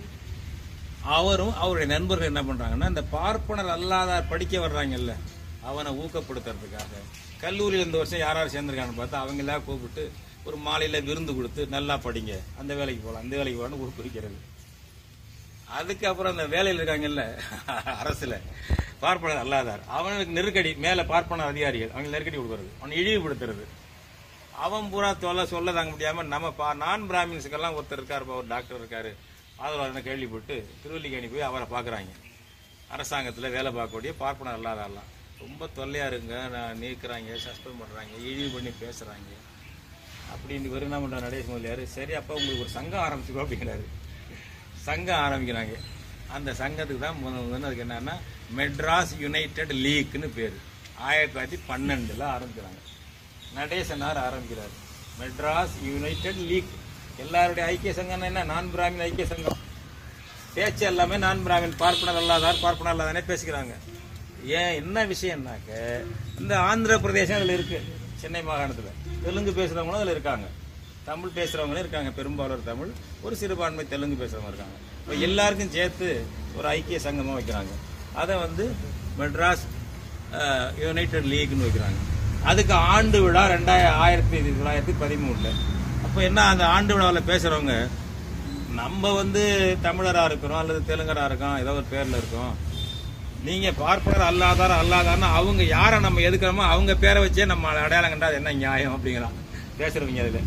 அவரும் அவருடைய நண்பர்கள் என்ன பண்றாங்கன்னா இந்த பார்ப்பனர் அல்லாதார் படிக்க வர்றாங்கல்ல அவனை ஊக்கப்படுத்துறதுக்காக கல்லூரியில் இந்த வருஷம் யார் யார் சேர்ந்திருக்காங்கன்னு பார்த்தா அவங்க எல்லாம் கூப்பிட்டு ஒரு மாலையில விருந்து கொடுத்து நல்லா படிங்க அந்த வேலைக்கு போகலாம் அந்த வேலைக்கு போகலாம்னு ஊக்குவிக்கிறது அதுக்கப்புறம் அந்த வேலையில் இருக்காங்கல்ல அரசுல பார்ப்பனர் அல்லாதார் அவனுக்கு நெருக்கடி மேல பார்ப்பனர் அதிகாரிகள் அவங்க நெருக்கடி கொடுக்கறது அவனை இழிவுபடுத்துறது அவன் பூரா தொல்லை சொல்ல தாங்க முடியாம நம்ம பா நான் பிராமின்ஸுக்கெல்லாம் ஒருத்தர் இருக்காரு ஒரு டாக்டர் இருக்காரு ஆதரவாளர்னு கேள்விப்பட்டு திருவல்லிக்கேணி போய் அவரை பார்க்கறாங்க அரசாங்கத்துல வேலை பார்க்கக்கூடிய பார்ப்பனர் அல்லாதாரெல்லாம் ரொம்ப தொல்லையா இருங்க நான் நீக்குறாங்க சஸ்பெண்ட் பண்றாங்க இழிவு பண்ணி பேசுறாங்க அப்படின்னு இவர் என்ன பண்றாரு நடேஷ் முதலியாரு சரி அப்ப உங்களுக்கு ஒரு சங்கம் ஆரம்பிச்சுக்கோ அப்படிங்கிறாரு சங்கம் ஆரம்பிக்கிறாங்க அந்த சங்கத்துக்கு தான் முதல் முதல்ல அதுக்கு என்னன்னா மெட்ராஸ் யுனைடெட் லீக்னு பேர் ஆயிரத்தி தொள்ளாயிரத்தி பன்னெண்டுல ஆரம்பிக்கிறாங்க நடேசனார் ஆரம்பிக்கிறார் மெட்ராஸ் யுனைடெட் லீக் எல்லாருடைய ஐக்கிய சங்கம் என்ன நான் பிராமின் ஐக்கிய சங்கம் பேச்சு எல்லாமே நான் பிராமின் பார்ப்பனர் அல்லாதார் பார்ப்பனர் அல்லாதானே பேசிக்கிறாங்க ஏன் என்ன விஷயம்னாக்க இந்த ஆந்திர பிரதேசம் அதுல இருக்கு சென்னை மாகாணத்துல தெலுங்கு பேசுறவங்களும் அதுல இருக்காங்க தமிழ் பேசுறவங்களும் இருக்காங்க பெரும்பாலோர் தமிழ் ஒரு சிறுபான்மை தெலுங்கு பேசுறவங்க இருக்காங்க இப்போ எல்லாருக்கும் சேர்த்து ஒரு ஐக்கிய சங்கமா வைக்கிறாங்க அதை வந்து மெட்ராஸ் யுனைடெட் லீக்னு வைக்கிறாங்க அதுக்கு ஆண்டு விழா ரெண்டாயிரம் ஆயிரத்தி தொள்ளாயிரத்தி பதிமூணுல அப்போ என்ன அந்த ஆண்டு விழாவில் பேசுறவங்க நம்ம வந்து தமிழரா இருக்கிறோம் அல்லது தெலுங்கரா இருக்கோம் ஏதோ ஒரு பேர்ல இருக்கோம் நீங்க பார்ப்பனர் அல்லாதார அல்லாதார்னா அவங்க யாரை நம்ம எதுக்குறோமோ அவங்க பேரை வச்சே நம்ம அடையாளம் கண்டா அது என்ன நியாயம் அப்படிங்கிறான் பேசுறவங்க அதுல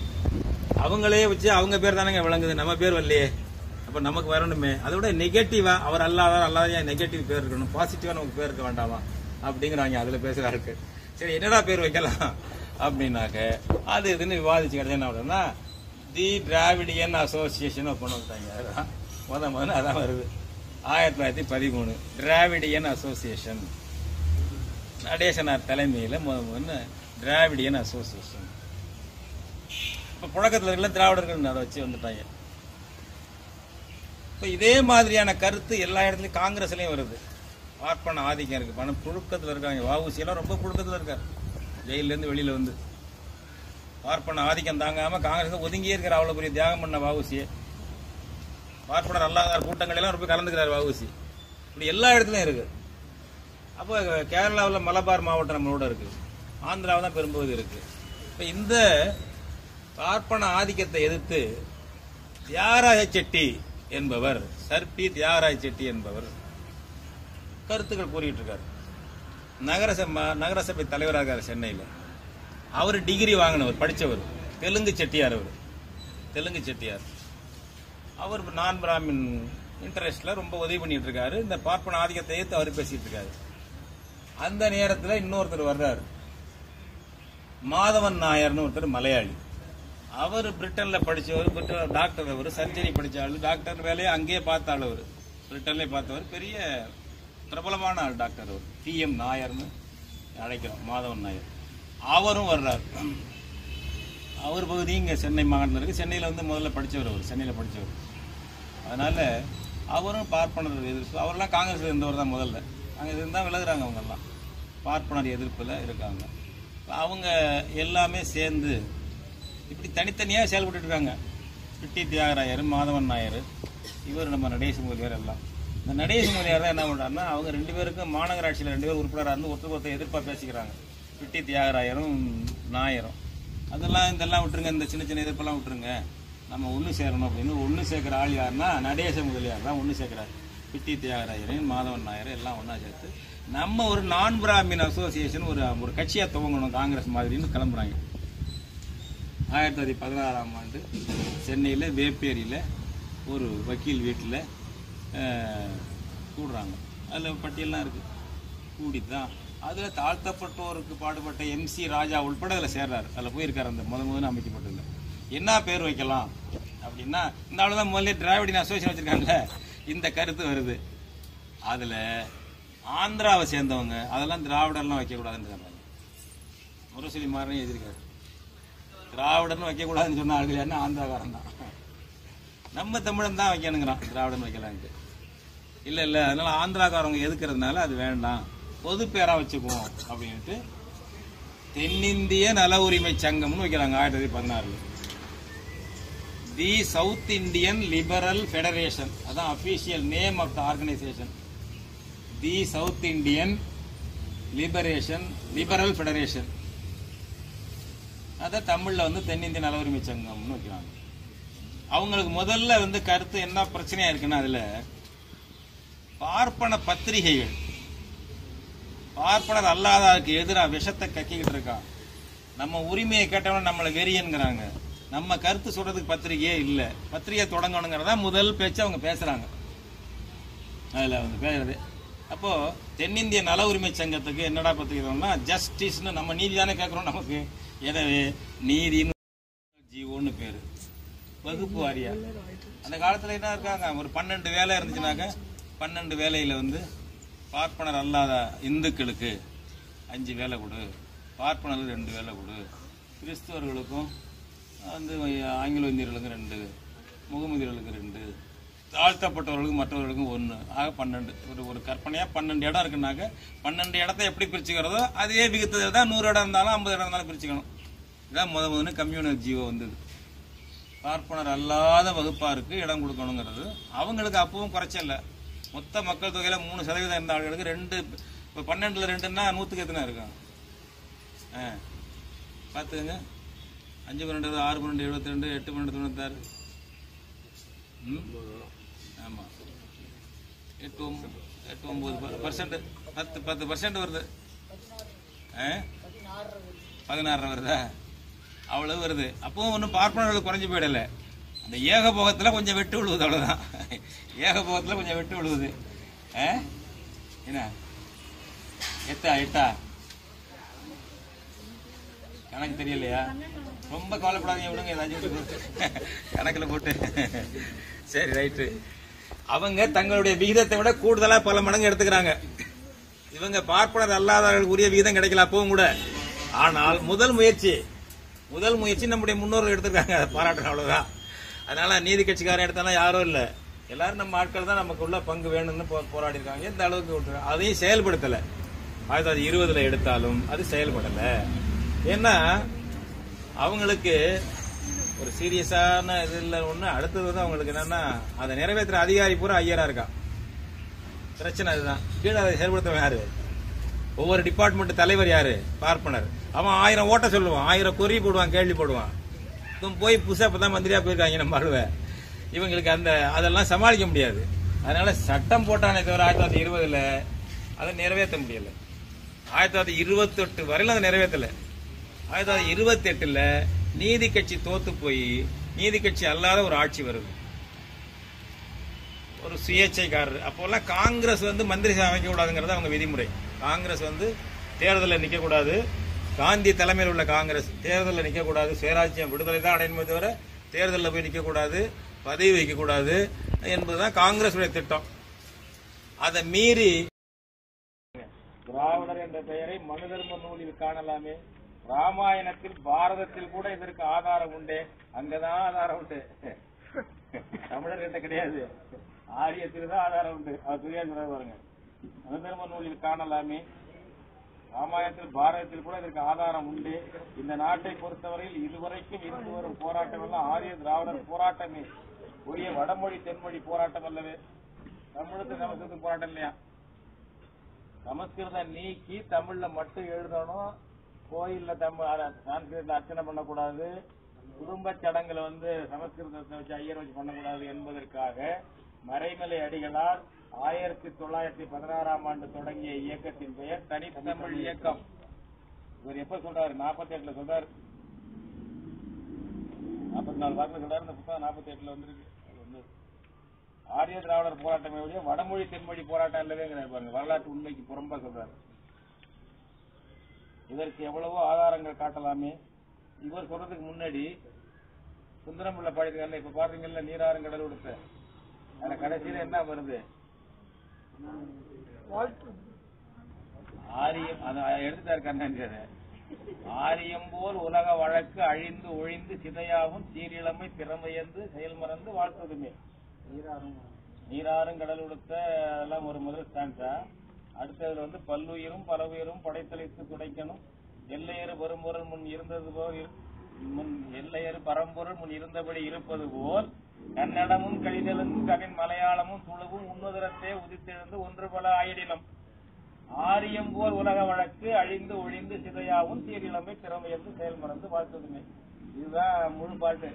அவங்களே வச்சு அவங்க பேர் தானேங்க விளங்குது நம்ம பேர் வரலையே அப்ப நமக்கு வரணுமே அதை விட நெகட்டிவா அவர் அல்லாதார் அல்லாத நெகட்டிவ் பேர் இருக்கணும் பாசிட்டிவா நமக்கு பேர் இருக்க வேண்டாமா அப்படிங்கிறாங்க அதுல பேசுறாருக்கு சரி என்னடா பேர் வைக்கலாம் அப்படின்னாக்க அது இதுன்னு விவாதிச்சு கிடைச்சா என்ன அப்படின்னா தி டிராவிடியன் அசோசியேஷன் கொண்டு வந்துட்டாங்க அதான் முத முதல்ல அதான் வருது ஆயிரத்தி தொள்ளாயிரத்தி பதிமூணு டிராவிடியன் அசோசியேஷன் நடேசனார் தலைமையில முத முதல்ல டிராவிடியன் அசோசியேஷன் இப்ப புழக்கத்துல இருக்கல திராவிடர்கள் அதை வச்சு வந்துட்டாங்க இப்ப இதே மாதிரியான கருத்து எல்லா இடத்துலயும் காங்கிரஸ்லயும் வருது பார்ப்பன ஆதிக்கம் இருக்கு பணம் புழுக்கத்துல இருக்காங்க வாவுசி எல்லாம் ரொம்ப புழுக்கத்துல இருக்காரு ஜெயில இருந்து வெளியில வந்து பார்ப்பன ஆதிக்கம் தாங்காம காங்கிரஸ் ஒதுங்கியே இருக்கிற அவ்வளவு பெரிய தியாகம் பண்ண வாவுசியே பார்ப்பனர் அல்லாதார் கூட்டங்கள் எல்லாம் ரொம்ப கலந்துக்கிறார் வாவுசி இப்படி எல்லா இடத்துலயும் இருக்கு அப்போ கேரளாவில் மலபார் மாவட்டம் நம்மளோட இருக்கு ஆந்திராவில் தான் பெரும்பகுதி இருக்கு இப்போ இந்த பார்ப்பன ஆதிக்கத்தை எதிர்த்து தியாகராஜ செட்டி என்பவர் சர் பி தியாகராஜ செட்டி என்பவர் கருத்துக்கள் கூறிட்டு இருக்காரு நகரசபை நகரசபை தலைவராக இருக்காரு சென்னையில் அவர் டிகிரி வாங்கினவர் படிச்சவர் தெலுங்கு செட்டியார் அவர் தெலுங்கு செட்டியார் அவர் நான் பிராமின் இன்டர்நேஷனல் ரொம்ப உதவி பண்ணிட்டு இருக்காரு இந்த பார்ப்பன ஆதிக்கத்தை ஏத்து அவர் பேசிட்டு இருக்காரு அந்த நேரத்துல இன்னொருத்தர் வர்றாரு மாதவன் நாயர்னு ஒருத்தர் மலையாளி அவர் பிரிட்டன்ல படிச்சவர் பிரிட்டன் டாக்டர் அவர் சர்ஜரி படிச்ச ஆளு டாக்டர் வேலையை அங்கேயே பார்த்த ஆள் அவர் பிரிட்டன்ல பார்த்தவர் பெரிய பிரபலமான ஆள் டாக்டர் அவர் டி எம் நாயர்னு அழைக்கிறோம் மாதவன் நாயர் அவரும் வர்றார் அவர் பகுதி இங்க சென்னை மாகாணத்தில் இருக்கு சென்னையில வந்து முதல்ல படிச்சவர் அவர் சென்னையில படிச்சவர் அதனால அவரும் பார்ப்பனர் எதிர்ப்பு அவரெல்லாம் காங்கிரஸ்ல இருந்தவர் தான் முதல்ல அங்கே இருந்தால் விலகுறாங்க அவங்கெல்லாம் பார்ப்பனர் எதிர்ப்பில் இருக்காங்க அவங்க எல்லாமே சேர்ந்து இப்படி தனித்தனியாக செயல்பட்டு இருக்காங்க பிட்டி தியாகராயர் மாதவன் நாயர் இவர் நம்ம நடேச முதலியார் எல்லாம் இந்த நடேச முதலியார் தான் என்ன பண்ணுறாருன்னா அவங்க ரெண்டு பேருக்கும் மாநகராட்சியில் ரெண்டு பேரும் உறுப்பினராக இருந்து ஒருத்தர் ஒருத்தர் எதிர்ப்பாக பேசிக்கிறாங்க பிட்டி தியாகராயரும் நாயரும் அதெல்லாம் இதெல்லாம் விட்டுருங்க இந்த சின்ன சின்ன எதிர்ப்பெல்லாம் விட்டுருங்க நம்ம ஒன்று சேரணும் அப்படின்னு ஒன்று சேர்க்குற ஆள் யாருன்னா நடேச முதலியார் தான் ஒன்று சேர்க்குறாரு பிட்டி தியாகராயரையும் மாதவன் நாயர் எல்லாம் ஒன்றா சேர்த்து நம்ம ஒரு நான் பிராமின் அசோசியேஷன் ஒரு ஒரு கட்சியாக துவங்கணும் காங்கிரஸ் மாதிரின்னு கிளம்புறாங்க ஆயிரத்தி தொள்ளாயிரத்தி பதினாறாம் ஆண்டு சென்னையில் வேப்பேரியில் ஒரு வக்கீல் வீட்டில் கூடுறாங்க அதில் பட்டியல்லாம் இருக்குது கூடி தான் அதில் தாழ்த்தப்பட்டோருக்கு பாடுபட்ட எம்சி ராஜா உள்பட அதில் சேர்றாரு அதில் போயிருக்காரு அந்த முத முதல்ல அமைக்கப்பட்டதில் என்ன பேர் வைக்கலாம் அப்படின்னா இந்த ஆளு தான் முதல்ல டிராவிடின் அசோசியேஷன் வச்சுருக்காங்கல்ல இந்த கருத்து வருது அதில் ஆந்திராவை சேர்ந்தவங்க அதெல்லாம் திராவிடர்லாம் வைக்கக்கூடாதுன்னு சொல்றாங்க முரசொலி மாறனே எழுதியிருக்காரு திராவிடர்னு வைக்கக்கூடாதுன்னு சொன்ன ஆளுகள் யாருன்னா ஆந்திராக்காரன் தான் நம்ம தமிழன் தான் வைக்கணுங்கிறான் திராவிடன் வைக்கலான்ட்டு இல்லை இல்லை அதனால ஆந்திராக்காரவங்க எதுக்குறதுனால அது வேண்டாம் பொது பேரா வச்சுக்குவோம் அப்படின்ட்டு தென்னிந்திய நல உரிமை சங்கம்னு வைக்கிறாங்க ஆயிரத்தி தொள்ளாயிரத்தி பதினாறுல the South Indian Liberal Federation அதான் official name of the organisation the South Indian Liberation Liberal Federation அதை தமிழ்ல வந்து தென்னிந்திய நல உரிமை சங்கம்னு வைக்கிறாங்க அவங்களுக்கு முதல்ல வந்து கருத்து என்ன பிரச்சனையா இருக்குன்னா அதுல பார்ப்பன பத்திரிகைகள் பார்ப்பனர் அல்லாதாருக்கு எதிராக விஷத்தை கக்கிக்கிட்டு இருக்கான் நம்ம உரிமையை கேட்டவன நம்மளை வெறியன்கிறாங்க நம்ம கருத்து சொல்றதுக்கு பத்திரிகையே இல்லை பத்திரிகை தொடங்கணுங்கிறதா முதல் பேச்சு அவங்க பேசுறாங்க அதுல அவங்க பேசுறது அப்போ தென்னிந்திய நல உரிமை சங்கத்துக்கு என்னடா பத்திரிகைன்னா ஜஸ்டிஸ்னு நம்ம நீதி தானே கேட்குறோம் நமக்கு எனவே நீதின்னு ஜீவோன்னு பேரு வகுப்பு வாரியா அந்த காலத்துல என்ன இருக்காங்க ஒரு பன்னெண்டு வேலை இருந்துச்சுனாக்க பன்னெண்டு வேலையில வந்து பார்ப்பனர் அல்லாத இந்துக்களுக்கு அஞ்சு வேலை கொடு பார்ப்பனர்களுக்கு ரெண்டு வேலை கொடு கிறிஸ்துவர்களுக்கும் வந்து ஆங்கில இந்தியர்களுக்கு ரெண்டு முகமதியர்களுக்கு ரெண்டு தாழ்த்தப்பட்டவர்களுக்கும் மற்றவர்களுக்கும் ஒன்று ஆக பன்னெண்டு ஒரு ஒரு கற்பனையாக பன்னெண்டு இடம் இருக்குனாக்க பன்னெண்டு இடத்த எப்படி பிரிச்சுக்கிறதோ அதே விகிதத்தில் தான் நூறு இடம் இருந்தாலும் ஐம்பது இடம் இருந்தாலும் பிரிச்சுக்கணும் இதான் முத முதல்ல கம்யூனல் ஜீவோ வந்தது பார்ப்பனர் அல்லாத வகுப்பாருக்கு இடம் கொடுக்கணுங்கிறது அவங்களுக்கு அப்பவும் குறைச்சல மொத்த மக்கள் தொகையில மூணு சதவீதம் இருந்த ஆளுகளுக்கு ரெண்டு இப்போ பன்னெண்டுல ரெண்டுன்னா நூற்றுக்கு எத்தனை இருக்கும் ஆ பார்த்துக்கங்க அஞ்சு பன்னெண்டு ஆறு பன்னெண்டு எழுபத்தி ரெண்டு எட்டு பன்னெண்டு தொண்ணூத்தாறு ம் ஆமாம் எட்டு ஒம்பது எட்டு ஒம்பது பர்சன்ட் பத்து பத்து பர்சன்ட் வருது ஆ பதினாறரை வருதா அவ்வளவு வருது அப்பவும் ஒன்றும் பார்ப்பனர்கள் குறைஞ்சு போயிடல அந்த ஏகபோகத்தில் கொஞ்சம் வெட்டு விழுவுது அவ்வளோதான் ஏகபோகத்தில் கொஞ்சம் வெட்டு விழுவுது ஆ என்ன எட்டா எட்டா கணக்கு தெரியலையா ரொம்ப கவலைப்படாதீங்க விடுங்க ஏதாச்சும் போட்டு. கணக்குல போட்டு சரி ரைட்டு அவங்க தங்களுடைய விகிதத்தை விட கூடுதலா பல மடங்கு எடுத்துக்கிறாங்க இவங்க பார்ப்பனர் அல்லாதவர்களுக்கு உரிய விகிதம் கிடைக்கல அப்பவும் கூட ஆனால் முதல் முயற்சி முதல் முயற்சி நம்முடைய முன்னோர்கள் எடுத்திருக்காங்க அதை பாராட்டுறேன் அவ்வளவுதான் அதனால நீதி கட்சிக்காரன் எடுத்தாலும் யாரும் இல்ல எல்லாரும் நம்ம ஆட்கள் தான் நமக்கு உள்ள பங்கு வேணும்னு போ- போராடி இருக்காங்க எந்த அளவுக்கு விட்டுருக்காங்க. அதையும் செயல்படுத்தல ஆயிரத்தி தொள்ளாயிரத்தி இருபதுல எடுத்தாலும் அது செயல்படல ஏன்னா அவங்களுக்கு ஒரு சீரியஸான இது இல்லை ஒண்ணு அடுத்தது வந்து அவங்களுக்கு என்னன்னா அதை நிறைவேற்றுற அதிகாரி பூரா ஐயரா இருக்கான் பிரச்சனை அதுதான் கீழே அதை செயல்படுத்தவன் யாரு ஒவ்வொரு டிபார்ட்மெண்ட் தலைவர் யாரு பார்ப்பனர் அவன் ஆயிரம் ஓட்ட சொல்லுவான் ஆயிரம் குறி போடுவான் கேள்வி போடுவான் இவன் போய் புதுசா இப்பதான் மந்திரியா போயிருக்காங்க நம்ம அழுவ இவங்களுக்கு அந்த அதெல்லாம் சமாளிக்க முடியாது அதனால சட்டம் போட்டானே தவிர ஆயிரத்தி தொள்ளாயிரத்தி இருபதுல அதை நிறைவேற்ற முடியல ஆயிரத்தி தொள்ளாயிரத்தி இருபத்தெட்டு வரையிலும் அதை நிறைவேற்றல ஆயிரத்தி தொள்ளாயிரத்தி இருபத்தி எட்டுல நீதி கட்சி தோத்து போய் நீதி கட்சி அல்லாத ஒரு ஆட்சி வருது ஒரு சுயேட்சைக்காரர் அப்போல்லாம் காங்கிரஸ் வந்து மந்திரி சபை அமைக்க கூடாதுங்கிறது அவங்க விதிமுறை காங்கிரஸ் வந்து தேர்தலில் நிற்க கூடாது காந்தி தலைமையில் உள்ள காங்கிரஸ் தேர்தலில் நிற்க கூடாது சுயராஜ்யம் விடுதலை தான் அடையணுமே தவிர தேர்தலில் போய் நிற்க கூடாது பதவி வைக்க கூடாது என்பதுதான் காங்கிரஸுடைய திட்டம் அதை மீறி திராவிடர் என்ற பெயரை மனு தர்ம நூலில் காணலாமே ராமாயணத்தில் பாரதத்தில் கூட இதற்கு ஆதாரம் உண்டு அங்கதான் ஆதாரம் உண்டு தமிழர் கிட்ட கிடையாது ஆரியத்தில் தான் ஆதாரம் உண்டு அவர் துரியா சொல்றாரு பாருங்க மனுதர்ம நூலில் காணலாமே ராமாயணத்தில் பாரதத்தில் கூட இதற்கு ஆதாரம் உண்டு இந்த நாட்டை பொறுத்தவரையில் இதுவரைக்கும் இருந்து வரும் போராட்டம் எல்லாம் ஆரிய திராவிடர் போராட்டமே உரிய வடமொழி தென்மொழி போராட்டம் அல்லவே தமிழுக்கு சமஸ்கிருதம் போராட்டம் இல்லையா சமஸ்கிருதம் நீக்கி தமிழ்ல மட்டும் எழுதணும் கோயில்ல தமிழ் சான்ஸ்கிருத அர்ச்சனை பண்ணக்கூடாது குடும்ப சடங்குல வந்து சமஸ்கிருதத்தை வச்சு ஐயர் வச்சு பண்ணக்கூடாது என்பதற்காக மறைமலை அடிகளார் ஆயிரத்தி தொள்ளாயிரத்தி பதினாறாம் ஆண்டு தொடங்கிய இயக்கத்தின் பெயர் தனித்தமிழ் இயக்கம் இவர் எப்ப சொல்றாரு நாற்பத்தி எட்டுல சொல்றாரு நாற்பத்தி நாலு வாக்குல சொல்றாரு இந்த புத்தகம் நாற்பத்தி எட்டுல வந்திருக்கு அது வந்து ஆரிய திராவிடர் போராட்டம் ஒழிய வடமொழி தென்மொழி போராட்டம் இல்லவே கிடையாது பாருங்க வரலாற்று உண்மைக்கு புறம்பா சொல்றாரு இதற்கு எவ்வளவோ ஆதாரங்கள் காட்டலாமே இவர் சொல்றதுக்கு முன்னாடி சுந்தரம்பிள்ளை பாடியிருக்காருல்ல இப்ப பாத்தீங்கல்ல நீராறும் கடல் கொடுத்த அதுல கடைசியில என்ன வருது ஆரியம் அது எடுத்துட்டாரு கண்ணன் ஆரியம் போல் உலக வழக்கு அழிந்து ஒழிந்து சிதையாவும் சீரிழமை திறமையந்து செயல்மறந்து வாழ்த்துதுமே நீராறும் கடல் உடுத்த எல்லாம் ஒரு முதல் ஸ்டாண்டா அடுத்ததுல வந்து பல்லுயிரும் பலவுயிரும் படைத்தளித்து துடைக்கணும் எல்லையறு பெரும்பொருள் முன் இருந்தது போல் இரு- முன் எல்லையறு பரம்பொருள் முன் இருந்தபடி இருப்பது போல் கன்னடமும் கழிதலும் கவின் மலையாளமும் துளுவும் உன்னுதரத்தே உதித்தெழுந்து ஒன்று பல ஆயிடினம் ஆரியம் போல் உலக வழக்கு அழிந்து ஒழிந்து சிதையாவும் சீரிழமை திறமையந்து செயல்மறந்து வாழ்த்துதுமே இதுதான் முழு பாட்டு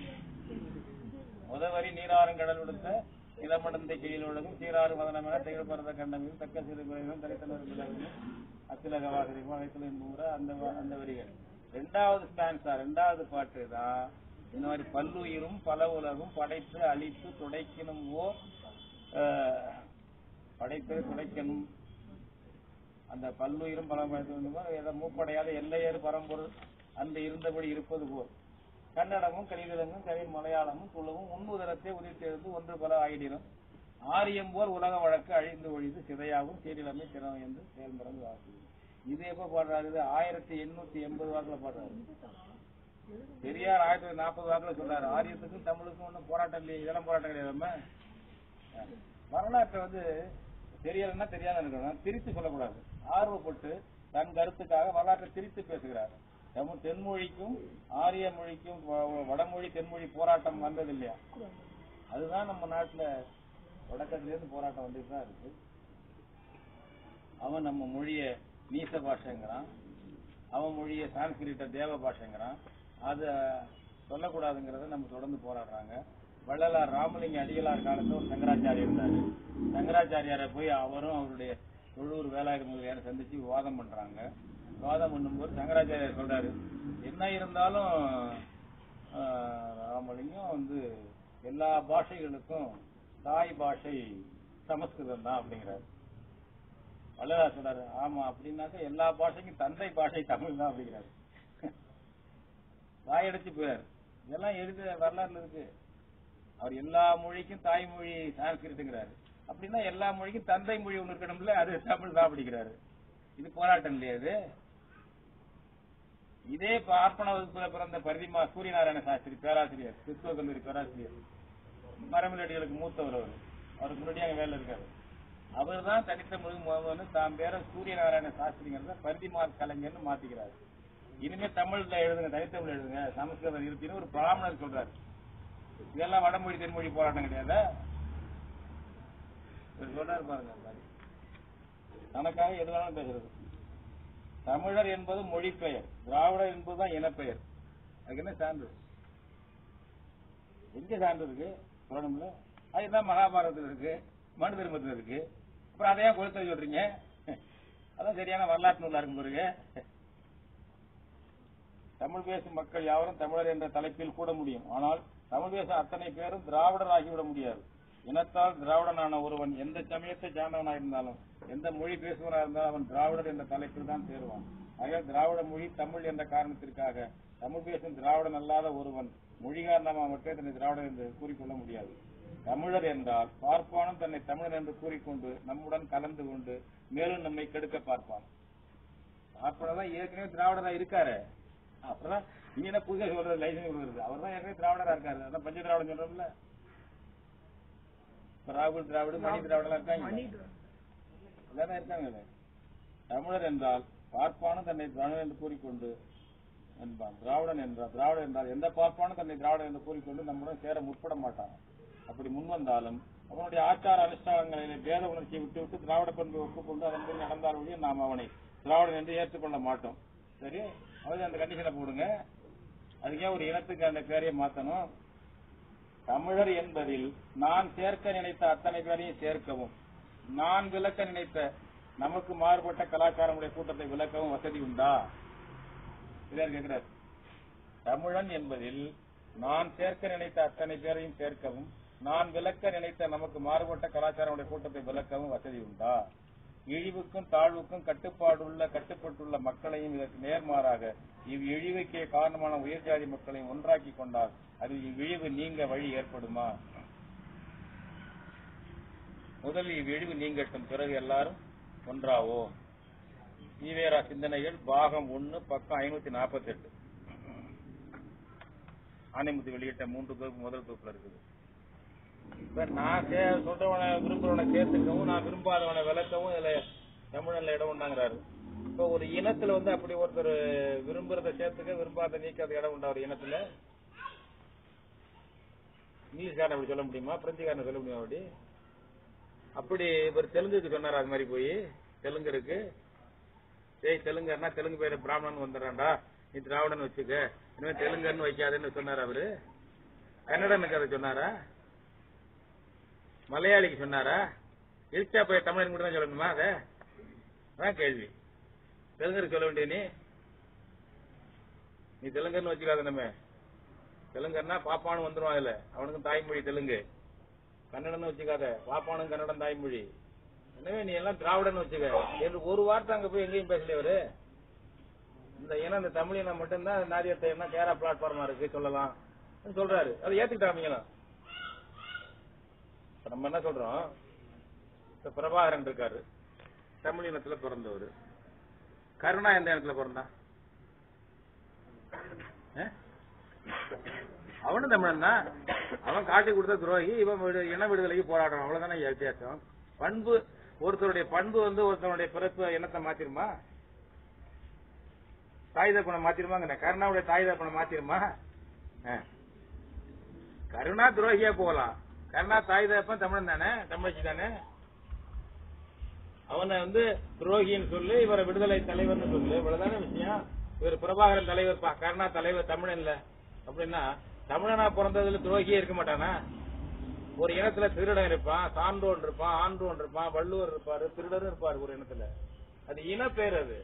முதவரி நீராறும் கடல் விடுத்த இளமடந்தை கீழ் உலகும் சீராறு மதனமென திகழ் பரத கண்டமையும் தக்க சிறு குறைவும் தரித்தனர் விலகும் அத்திலக வாசனையும் அழைத்தல் என்பூர அந்த வ- அந்த வரிகள் ரெண்டாவது ஸ்டான்ஸா ரெண்டாவது பாட்டு தான் இந்த மாதிரி பல்லுயிரும் பல உலகும் படைத்து அழித்து துடைக்கணும் ஓ அஹ், படைத்து துடைக்கணும் அந்த பல்லுயிரும் பல ஏதோ மூப்படையாத எல்லையேறு பரம்பொருள் அந்த இருந்தபடி இருப்பது போல் கன்னடமும் கலிதலங்கும் கவி மலையாளமும் துளுவும் உன்னுதரத்தை உதித்தெழுந்து ஒன்று பல ஆயிடினும் ஆரியம் போல் உலக வழக்கு அழிந்து ஒழிந்து சிதையாகும் சீரிழமை திறம் என்று செயல்முறை வாக்கு இது எப்ப பாடுறாரு இது ஆயிரத்தி எண்ணூத்தி எண்பது வாக்குல பாடுறாரு பெரியார் ஆயிரத்தி தொள்ளாயிரத்தி நாற்பது வாக்குல சொல்றாரு ஆரியத்துக்கும் தமிழுக்கும் ஒன்றும் போராட்டம் இல்லையே இதெல்லாம் போராட்டம் கிடையாது நம்ம வரலாற்றை வந்து தெரியலன்னா தெரியாத இருக்கணும் திரித்து சொல்லக்கூடாது ஆர்வப்பட்டு தன் கருத்துக்காக வரலாற்றை திரித்து பேசுகிறார் தமிழ் தென்மொழிக்கும் ஆரிய மொழிக்கும் வ- வடமொழி தென்மொழி போராட்டம் வந்தது இல்லையா அதுதான் நம்ம நாட்டுல தொடக்கத்துல இருந்து போராட்டம் வந்துட்டு தான் இருக்கு அவன் நம்ம மொழிய நீச பாஷைங்கிறான் அவன் மொழிய சான்ஸ்கிரிட்ட தேவ பாஷைங்கிறான் அத சொல்லக்கூடாதுங்கிறத நம்ம தொடர்ந்து போராடுறாங்க வள்ளலார் ராமலிங்க அடிகளார் காலத்துல ஒரு சங்கராச்சாரியர் இருந்தாரு சங்கராச்சாரியாரை போய் அவரும் அவருடைய தொழூர் வேலாயுத முதலியாரை சந்திச்சு விவாதம் பண்றாங்க விவாதம் பண்ணும்போது சங்கராச்சாரியார் சொல்றாரு என்ன இருந்தாலும் ஆஹ், ராமலிங்கம் வந்து எல்லா பாஷைகளுக்கும் தாய் பாஷை சமஸ்கிருதம் தான் அப்படிங்கிறாரு வள்ளலார் சொல்றாரு ஆமா அப்படின்னாக்க எல்லா பாஷைக்கும் தந்தை பாஷை தமிழ் தான் அப்படிங்கிறாரு வாயடைச்சு போயாரு இதெல்லாம் எழுத வரலாறுல இருக்கு அவர் எல்லா மொழிக்கும் தாய்மொழி சான்ஸ்கிரிட்டுங்கிறாரு அப்படின்னா எல்லா மொழிக்கும் தந்தை மொழி ஒண்ணு இருக்கணும்ல அது தமிழ் தான் அப்படிங்கிறாரு இது போராட்டம் இல்லையா இது இதே பார்ப்பன வகுப்புல பிறந்த பரிதிமா சூரியநாராயண சாஸ்திரி பேராசிரியர் கிறிஸ்துவ கல்லூரி பேராசிரியர் மரமிலடிகளுக்கு மூத்தவர் அவர் அவருக்கு முன்னாடி அங்க வேலை இருக்காரு அவர் தான் தனித்த மொழி முதல்ல தாம் பேர சூரியநாராயண சாஸ்திரிங்கிறத பரிதிமார் கலைஞர்னு மாத்திக்கிறாரு இனிமே தமிழ்ல எழுதுங்க தனித்தமிழ் எழுதுங்க சமஸ்கிருதம் இருப்பின்னு ஒரு பிராமணர் சொல்றாரு இதெல்லாம் வடமொழி தென்மொழி போராட்டம் கிடையாதா இவர் சொல்றாரு பாருங்க அந்த மாதிரி. தனக்காக எது வேணாலும் பேசுறது தமிழர் என்பது மொழி பெயர் திராவிடர் என்பதுதான் இனப்பெயர் அதுக்கு என்ன சான்று எங்க சான்று இருக்கு சொல்லணும்ல அதுதான் மகாபாரதத்துல இருக்கு மனு தர்மத்துல இருக்கு அப்புறம் அதையா கொடுத்து சொல்றீங்க அதான் சரியான வரலாற்று நூலா இருக்கும் பாருங்க தமிழ் பேசும் மக்கள் யாவரும் தமிழர் என்ற தலைப்பில் கூட முடியும் ஆனால் தமிழ் பேசும் அத்தனை பேரும் திராவிடர் ஆகிவிட முடியாது இனத்தால் திராவிடனான ஒருவன் எந்த சமயத்தை சார்ந்தவனாக இருந்தாலும் எந்த மொழி பேசுவனாக இருந்தாலும் அவன் திராவிடர் என்ற தலைப்பில் தான் சேருவான் ஆக திராவிட மொழி தமிழ் என்ற காரணத்திற்காக தமிழ் பேசும் திராவிடன் அல்லாத ஒருவன் மொழி காரணமாக மட்டுமே தன்னை திராவிடர் என்று கூறிக்கொள்ள முடியாது தமிழர் என்றால் பார்ப்பானும் தன்னை தமிழன் என்று கூறிக்கொண்டு நம்முடன் கலந்து கொண்டு மேலும் நம்மை கெடுக்க பார்ப்பான் பார்ப்பனதான் ஏற்கனவே திராவிடரா இருக்காரு அப்புறம் நீங்க என்ன புதுசா சொல்றது லைசன்ஸ் கொடுக்குறது அவர் தான் ஏற்கனவே திராவிடரா இருக்காரு அதான் பஞ்ச திராவிடம் சொல்றோம்ல இப்ப ராகுல் திராவிட மணி திராவிடலாம் இருக்காங்க இதானே இருக்காங்க தமிழர் என்றால் பார்ப்பானும் தன்னை தமிழர் என்று கூறிக்கொண்டு என்பான் திராவிடன் என்றால் திராவிடன் என்றால் எந்த பார்ப்பானும் தன்னை திராவிடன் என்று கூறிக்கொண்டு நம்முடன் சேர முற்பட மாட்டான் அப்படி முன்வந்தாலும் அவனுடைய ஆச்சார அனுஷ்டானங்களிலே பேத உணர்ச்சியை விட்டு விட்டு திராவிட பண்பை ஒப்புக்கொண்டு அதன்படி நடந்தால் ஒழிய நாம் அவனை திராவிடன் என்று ஏற்றுக்கொள்ள மாட்டோம் சரி அவரு அந்த கண்டிஷனை போடுங்க அதுக்கே ஒரு இனத்துக்கு அந்த பேரையை மாத்தணும் தமிழர் என்பதில் நான் சேர்க்க நினைத்த அத்தனை பேரையும் சேர்க்கவும் நான் விளக்க நினைத்த நமக்கு மாறுபட்ட கலாச்சாரமுடைய கூட்டத்தை விளக்கவும் வசதி உண்டா இதார் கேட்கிறார் தமிழன் என்பதில் நான் சேர்க்க நினைத்த அத்தனை பேரையும் சேர்க்கவும் நான் விளக்க நினைத்த நமக்கு மாறுபட்ட கலாச்சாரமுடைய கூட்டத்தை விளக்கவும் வசதி உண்டா இழிவுக்கும் தாழ்வுக்கும் கட்டுப்பாடுள்ள கட்டுப்பட்டுள்ள மக்களையும் இதற்கு நேர்மாறாக இவ் இழிவுக்கே காரணமான உயர்ஜாதி மக்களையும் ஒன்றாக்கி கொண்டால் அது இவ்விழிவு நீங்க வழி ஏற்படுமா முதலில் இவ்விழிவு நீங்கட்டும் பிறகு எல்லாரும் ஒன்றாவோ ஈவேரா சிந்தனைகள் பாகம் ஒன்னு பக்கம் ஐநூத்தி நாற்பத்தி எட்டு ஆனைமுத்து வெளியிட்ட மூன்று தொகுப்பு முதல் தொகுப்புல இருக்குது இப்ப நான் சே- சொல்றவனை விரும்புறவனை சேர்த்துக்கவும் நான் விரும்பாதவனை விளக்கவும் இதுல தமிழன்ல இடம் உண்டாங்கிறாரு இப்ப ஒரு இனத்துல வந்து அப்படி ஒருத்தர் விரும்புறத சேர்த்துக்க விரும்பாத நீக்காத இடம் உண்டா ஒரு இனத்துல இங்கிலீஷ்காரன் அப்படி சொல்ல முடியுமா பிரெஞ்சுக்காரன் சொல்ல முடியுமா அப்படி அப்படி இவர் தெலுங்குக்கு சொன்னார் அது மாதிரி போய் தெலுங்கு இருக்கு டேய் தெலுங்கர்னா தெலுங்கு பேரு பிராமணன் வந்துடுறான்டா நீ திராவிடன் வச்சுக்க இனிமே தெலுங்கர்னு வைக்காதேன்னு சொன்னார் அவரு கன்னடனுக்கு அதை சொன்னாரா மலையாளிக்கு சொன்னாரா இழுச்சா போய் தமிழன் கூட தான் சொல்லணுமா அத அதான் கேள்வி தெலுங்கருக்கு சொல்ல வேண்டிய நீ நீ தெலுங்கர்னு வச்சுக்காத நம்ம தெலுங்கர்னா பாப்பானு வந்துருவான் அதுல அவனுக்கும் தாய்மொழி தெலுங்கு கன்னடம்னு வச்சுக்காத பாப்பானும் கன்னடம் தாய்மொழி எனவே நீ எல்லாம் திராவிடன் வச்சுக்க என்று ஒரு வார்த்தை அங்க போய் எங்கேயும் பேசல அவரு இந்த இனம் இந்த தமிழ் இனம் மட்டும்தான் நாரியத்தை என்ன கேரா பிளாட்ஃபார்மா இருக்கு சொல்லலாம் சொல்றாரு அதை ஏத்துக்கிட்டாமீங்களாம் இப்ப நம்ம என்ன சொல்றோம் இப்ப பிரபாகரன் இருக்காரு தமிழ் இனத்துல பிறந்தவர் கருணா எந்த இனத்துல பிறந்தான் ஆ? அவனும் தமிழன் தான் அவன் காட்டி கொடுத்த துரோகி இவன் விடு- இன விடுதலைக்கு போராடுறான் அவ்வளவுதானே வித்தியாசம் பண்பு ஒருத்தருடைய பண்பு வந்து ஒருத்தனுடைய பிறப்பு இனத்தை மாத்திருமா தாய் தப்பனை மாத்திருமாங்க கருணாவுடைய தாய் தப்பனை மாத்திருமா ஆ. கருணா துரோகியா போகலாம் கருணா தாய் தகப்பன் தமிழன் தானே தமிழச்சி தானே அவனை வந்து துரோகின்னு சொல்லு இவரை விடுதலை தலைவர்னு சொல்லு இவ்வளவுதானே விஷயம் இவர் பிரபாகரன் தலைவர் பா கருணா தலைவர் தமிழன் இல்ல அப்படின்னா தமிழனா பிறந்ததுல துரோகியே இருக்க மாட்டானா ஒரு இனத்துல திருடன் இருப்பான் சான்றோன் இருப்பான் ஆன்றோன் இருப்பான் வள்ளுவர் இருப்பாரு திருடரும் இருப்பாரு ஒரு இனத்துல அது இன பேர் அது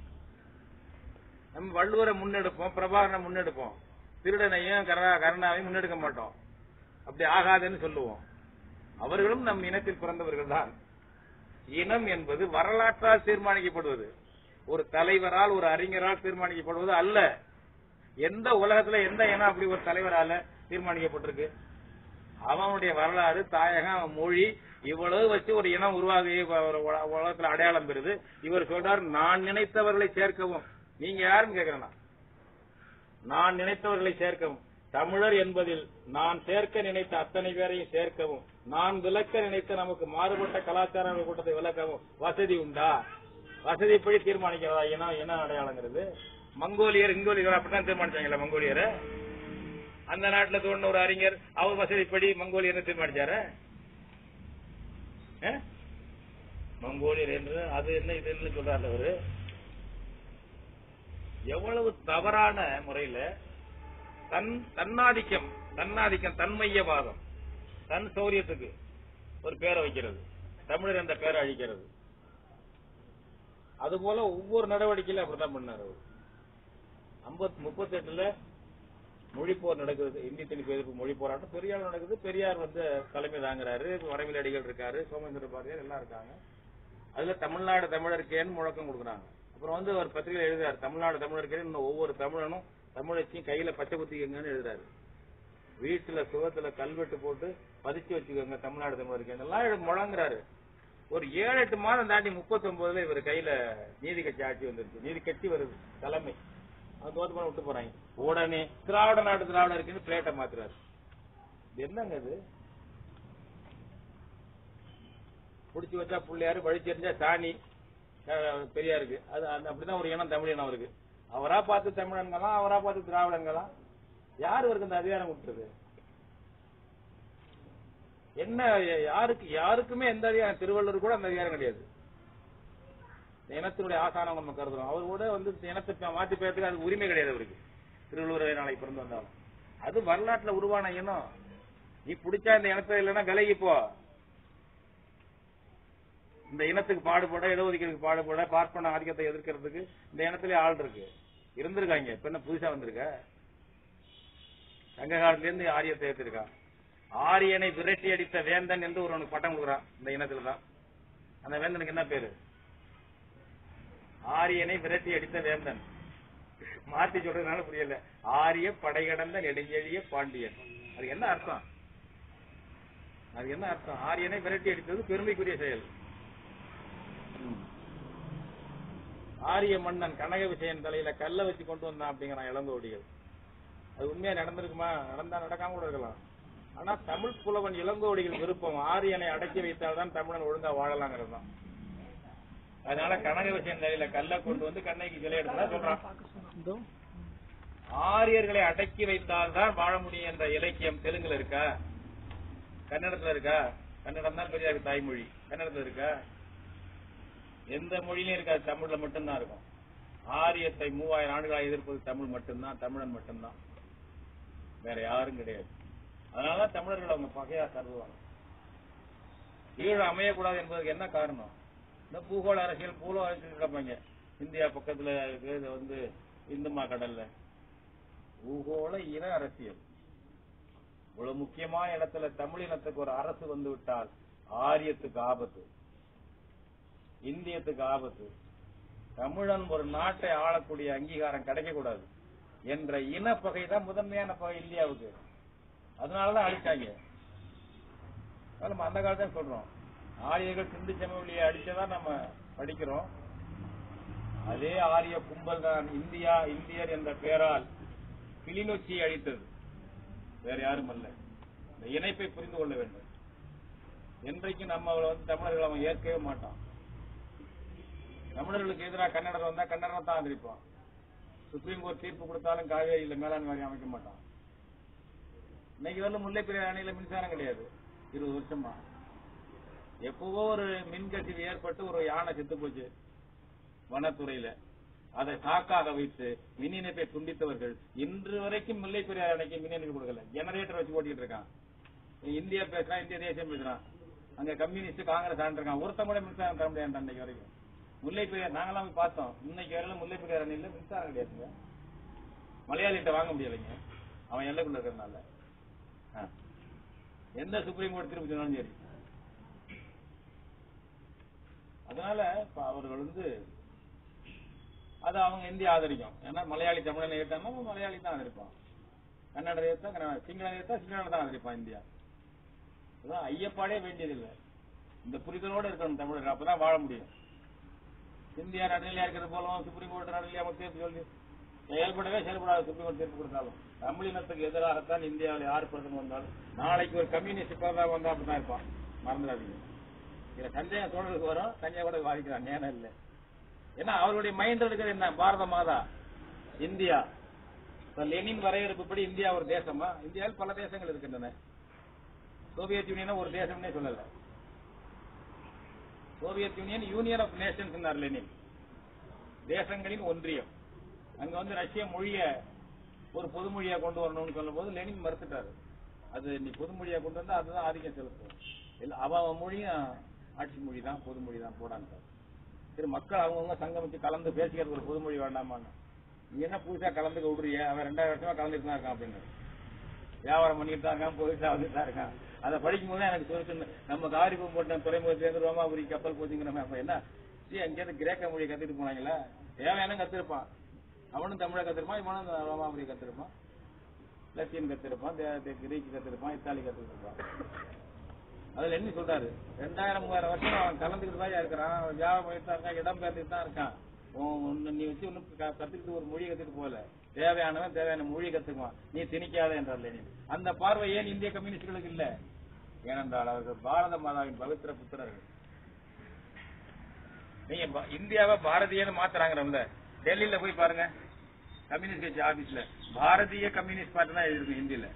நம்ம வள்ளுவரை முன்னெடுப்போம் பிரபாகரனை முன்னெடுப்போம் திருடனையும் கருணா கருணாவையும் முன்னெடுக்க மாட்டோம் அப்படி ஆகாதுன்னு சொல்லுவோம் அவர்களும் நம் இனத்தில் பிறந்தவர்கள் தான் இனம் என்பது வரலாற்றால் தீர்மானிக்கப்படுவது ஒரு தலைவரால் ஒரு அறிஞரால் தீர்மானிக்கப்படுவது அல்ல எந்த உலகத்துல எந்த இனம் அப்படி ஒரு தலைவரால தீர்மானிக்கப்பட்டிருக்கு அவனுடைய வரலாறு தாயகம் அவன் மொழி இவ்வளவு வச்சு ஒரு இனம் உருவாகி ஒரு உல- உலகத்துல அடையாளம் பெறுது இவர் சொல்றார் நான் நினைத்தவர்களை சேர்க்கவும் நீங்க யாருன்னு கேக்குறேன்னா நான் நினைத்தவர்களை சேர்க்கவும் தமிழர் என்பதில் நான் சேர்க்க நினைத்த அத்தனை பேரையும் சேர்க்கவும் நான் விளக்க நினைத்த நமக்கு மாறுபட்ட கலாச்சார கூட்டத்தை விளக்கவும் வசதி உண்டா வசதிப்படி தீர்மானிக்கிறதா இனம் இன அடையாளங்கிறது மங்கோலியர் இங்கோலியர் அப்படித்தான் தீர்மானிச்சாங்களா மங்கோலியர் அந்த நாட்டுல தோணுன ஒரு அறிஞர் அவர் வசதிப்படி மங்கோலியர் தீர்மானிச்சாரு ஆ? மங்கோலியர் என்று அது என்ன இது என்ன சொல்றாரு அவரு எவ்வளவு தவறான முறையில தன் தன்னாதிக்கம் தன்னாதிக்கம் தன்மையவாதம் தன் சௌரியத்துக்கு ஒரு பேரை வைக்கிறது தமிழர் என்ற பேரை அழிக்கிறது அதுபோல ஒவ்வொரு நடவடிக்கையிலும் அப்படித்தான் பண்ணாரு அவர் ஐம்பத் முப்பத்தி எட்டுல மொழிப்போர் நடக்குது இந்தி திணிப்பு எதிர்ப்பு மொழி போராட்டம் பெரியார் நடக்குது பெரியார் வந்து தலைமை தாங்குறாரு வரவில் அடிகள் இருக்காரு சோமேந்திர பாரதியார் எல்லாம் இருக்காங்க அதுல தமிழ்நாடு தமிழருக்கேன்னு முழக்கம் கொடுக்குறாங்க அப்புறம் வந்து ஒரு பத்திரிகை எழுதுறாரு தமிழ்நாடு தமிழருக்கேன்னு இன்னும் ஒவ்வொரு தமிழனும் தமிழச்சியும் கையில பச்சை குத்திக்கங்கன்னு எழுதுறாரு வீட்டுல சுகத்துல கல்வெட்டு போட்டு பதிச்சு வச்சுக்கோங்க தமிழ்நாடு தமிழருக்கேன்னு எல்லாம் எழு- முழங்குறாரு ஒரு ஏழு எட்டு மாதம் தாண்டி முப்பத்தி ஒன்பதுல இவர் கையில நீதி கட்சி ஆட்சி வந்துருச்சு நீதி கட்சி வருது தலைமை அது தோத்து பண்ண விட்டு போறாங்க உடனே திராவிட நாடு திராவிட இருக்குன்னு பிளேட்டை மாத்துறாரு இது என்னங்க இது புடிச்சு வச்சா பிள்ளையாரு வழிச்சு எறிஞ்சா சாணி அஹ், பெரியாருக்கு அது அந்த அப்படிதான் ஒரு இனம் தமிழ் இனம் அவருக்கு அவரா பார்த்து தமிழன்களாம் அவரா பார்த்து திராவிடங்களாம் யார் இவருக்கு இந்த அதிகாரம் கொடுத்தது என்ன யாருக்கு யாருக்குமே எந்த அதிகாரம் திருவள்ளுவர் கூட அந்த அதிகாரம் கிடையாது இந்த இனத்தினுடைய ஆசானம் நம்ம கருதுறோம் அவர் கூட வந்து இந்த இனத்தை ப- மாத்தி பேர்த்துக்கு அது உரிமை கிடையாது அவருக்கு திருவள்ளுவர் நாளைக்கு பிறந்து வந்தாலும் அது வரலாற்றுல உருவான இனம் நீ பிடிச்சா இந்த இனத்தை இல்லைன்னா விலகி போ இந்த இனத்துக்கு பாடுபட இடஒதுக்கீடுக்கு பாடுபட பார்ப்பன ஆதிக்கத்தை எதிர்க்கிறதுக்கு இந்த இனத்திலே ஆள் இருக்கு இருந்திருக்காங்க இப்ப என்ன புதுசா வந்திருக்க சங்க காலத்துல இருந்து ஆரியத்தை ஏத்திருக்கா ஆரியனை விரட்டி அடித்த வேந்தன் என்று ஒருவனுக்கு பட்டம் கொடுக்குறான் இந்த இனத்துல தான் அந்த வேந்தனுக்கு என்ன பேரு ஆரியனை விரட்டி அடித்த வேந்தன் மாத்தி சொல்றதுனால புரியல ஆரிய படைகடந்த நெடுஞ்செழிய பாண்டியன் அது என்ன அர்த்தம் அது என்ன அர்த்தம் ஆரியனை விரட்டி அடித்தது பெருமைக்குரிய செயல் ம். ஆரிய மன்னன் கனக விஜயன் தலையில கல்ல வச்சு கொண்டு வந்தான் அப்படிங்கிறான் இளங்கோடிகள் அது உண்மையா நடந்திருக்குமா நடந்தா நடக்காம கூட இருக்கலாம் ஆனா தமிழ் புலவன் இளங்கோடிகள் விருப்பம் ஆரியனை அடக்கி வைத்தால்தான் தமிழன் ஒழுங்கா வாழலாங்கிறது தான் அதனால கனக விஜயன் தலையில கல்ல கொண்டு வந்து கண்ணைக்கு சிலை எடுத்ததா சொல்றான் ஆரியர்களை அடக்கி வைத்தால்தான் வாழ முடியும் என்ற இலக்கியம் தெலுங்குல இருக்கா கன்னடத்துல இருக்கா கன்னடம் தான் பெரியாருக்கு தாய்மொழி கன்னடத்துல இருக்கா எந்த மொழியிலும் இருக்காது தமிழ்ல மட்டும்தான் இருக்கும் ஆரியத்தை மூவாயிரம் ஆண்டுகளாக எதிர்ப்பது தமிழ் மட்டும்தான் தமிழன் மட்டும்தான் வேற யாரும் கிடையாது அதனாலதான் தமிழர்கள் அவங்க பகையா கருதுவாங்க ஈழம் அமையக்கூடாது என்பதற்கு என்ன காரணம் இந்த பூகோள அரசியல் பூலோ அரசியல் கிடப்பாங்க இந்தியா பக்கத்துல இருக்கு இது வந்து இந்துமா கடல்ல பூகோள இன அரசியல் இவ்வளவு முக்கியமான இடத்துல தமிழ் இனத்துக்கு ஒரு அரசு வந்து விட்டால் ஆரியத்துக்கு ஆபத்து இந்தியத்துக்கு ஆபத்து தமிழன் ஒரு நாட்டை ஆளக்கூடிய அங்கீகாரம் கிடைக்க கூடாது என்ற இனப்பகை தான் முதன்மையான பகை இந்தியாவுக்கு அதனாலதான் அழிச்சாங்க அதான் நம்ம அந்த காலத்தான் சொல்றோம் ஆரியர்கள் சிந்து சமவெளியை அடிச்சதா நம்ம படிக்கிறோம் அதே ஆரிய கும்பல் தான் இந்தியா இந்தியர் என்ற பெயரால் கிளிநொச்சியை அழித்தது வேற யாரும் அல்ல இந்த இணைப்பை புரிந்து கொள்ள வேண்டும் என்றைக்கும் நம்ம அவளை வந்து தமிழர்கள் அவன் ஏற்கவே மாட்டான் தமிழர்களுக்கு எதிராக கன்னடர் வந்தா கன்னடம் தான் ஆதரிப்பான் சுப்ரீம் கோர்ட் தீர்ப்பு கொடுத்தாலும் காவேரியில மேலாண் வாரியம் அமைக்க மாட்டான் இன்னைக்கு வரல முல்லைப்பெரியார் அணையில மின்சாரம் கிடையாது இருபது வருஷமா எப்பவோ ஒரு மின்கசிவு ஏற்பட்டு ஒரு யானை செத்து போச்சு வனத்துறையில அதை சாக்காக வைத்து மின் இணைப்பை துண்டித்தவர்கள் இன்று வரைக்கும் முல்லைப்பெரியார் அணைக்கு மின் இணைப்பு கொடுக்கல ஜெனரேட்டர் வச்சு ஓட்டிட்டு இருக்கான் இந்தியா பேசுறான் இந்திய தேசியம் பேசுறான் அங்க கம்யூனிஸ்ட் காங்கிரஸ் ஆண்டிருக்கான் ஒருத்தன் கூட மின்சாரம் தர முடியாது அன்னைக்கு வரைக்கும் முல்லைப்பெரியார் நாங்களாம் போய் பார்த்தோம் இன்னைக்கு வரையில முல்லைப்பெரியார் அணையில மின்சாரம் கிடையாதுங்க மலையாளிகிட்ட வாங்க முடியலைங்க அவன் எல்லைக்குள்ள இருக்கிறதுனால ஆ. எந்த சுப்ரீம் கோர்ட் திருப்பி சொன்னாலும் சரி அதனால இப்ப அவர்கள் வந்து அது அவங்க இந்தியா ஆதரிக்கும் ஏன்னா மலையாளி தமிழனை ஏற்றானா மலையாளி தான் ஆதரிப்பான் கன்னடரை ஏற்றா கன்னட சிங்களனை ஏற்றா சிங்களனை தான் ஆதரிப்பான் இந்தியா அதான் ஐயப்பாடே வேண்டியதில்லை இந்த புரிதலோட இருக்கணும் தமிழர் அப்பதான் வாழ முடியும் இந்தியா நடுநிலையா இருக்கிறது போலவும் சுப்ரீம் கோர்ட் நடுநிலையா தீர்ப்பு சொல்லி செயல்படவே செயல்படாத சுப்ரீம் கோர்ட் தீர்ப்பு கொடுத்தாலும் தமிழினத்துக்கு எதிராகத்தான் இந்தியாவில் யார் பிரதமர் வந்தாலும் நாளைக்கு ஒரு கம்யூனிஸ்ட் பிரதமர் வந்தா அப்படிதான் இருப்பான் மறந்துடாதீங்க இதுல சஞ்சய சோழருக்கு வரும் சஞ்சய கூட வாதிக்கிறான் நேரம் இல்ல ஏன்னா அவருடைய மைண்ட் இருக்கிறது என்ன பாரத மாதா இந்தியா இப்ப லெனின் வரையறுப்புப்படி இந்தியா ஒரு தேசமா இந்தியாவில் பல தேசங்கள் இருக்கின்றன சோவியத் யூனியன் ஒரு தேசம்னே சொல்லல Soviet Union Union of Nations Lenin தேசங்களின் ஒன்றியம் அங்க வந்து ரஷ்ய மொழிய ஒரு பொது மொழியா கொண்டு வரணும்னு சொல்லும்போது லெனின் மறுத்துட்டாரு அது நீ பொது மொழியா கொண்டு வந்தா அதுதான் ஆதிக்கம் செலுத்தும் இல்ல அவன் அவன் மொழியும் ஆட்சி மொழி தான் பொது மொழி தான் போடான்ட்டார் சரி மக்கள் அவங்கவுங்க சங்கமிச்சு கலந்து பேசிக்கிறது ஒரு பொது மொழி வேண்டாமான்னு நீ என்ன புதுசா கலந்துக்க விடுறிய அவன் ரெண்டாயிரம் வருஷமா கலந்துட்டு தான் இருக்கான் அப்படின்னு வியாபாரம் பண்ணிட்டு தான் இருக்கான் போயிட்டு வந்துட்டு தான் இருக்கான் அதை படிக்கும் போது எனக்கு சொல்லு நம்ம காரிபம் போட்ட துறைமுகத்திலேருந்து ரோமாபுரி கப்பல் போச்சுங்கிற அப்ப என்ன சரி அங்கேயிருந்து கிரேக்க மொழி கத்துட்டு போனாங்களா தேவையான கத்திருப்பான் அவனும் தமிழை கத்திருப்பான் இவனும் ரோமாபுரி கத்திருப்பான் லத்தீன் கத்திருப்பான் தே- தே- கிரீக் கத்திருப்பான் இத்தாலி கத்திருப்பான் அதுல என்ன சொல்றாரு ரெண்டாயிரம் மூவாயிரம் வருஷம் அவன் கலந்துக்கிட்டு தான் இருக்கிறான் அவன் வியாபாரம் பண்ணிட்டு தான் இருக்கான் இடம் பெயர்ந்துட்டு தான் இருக்கான் உன் உன்னை நீ வச்சு ஒன்னும் கத்துக்கிட்டு ஒரு மொழியை கத்துட்டு போல தேவையானவன் தேவையான மொழியை கத்துக்குவான் நீ திணிக்காத என்றார் லெனின் அந்த பார்வை ஏன் இந்திய கம்யூனிஸ்டுகளுக்கு இல்ல ஏனென்றால் அவர்கள் பாரத மாதாவின் பவித்திர புத்திரர்கள் நீங்க பா- இந்தியாவை பாரதியன்னு மாத்துறாங்கிறோம்ல டெல்லியில போய் பாருங்க கம்யூனிஸ்ட் கட்சி ஆபீஸ்ல பாரதிய கம்யூனிஸ்ட் பார்ட்டி தான் எழுதிருக்கு ஹிந்தியில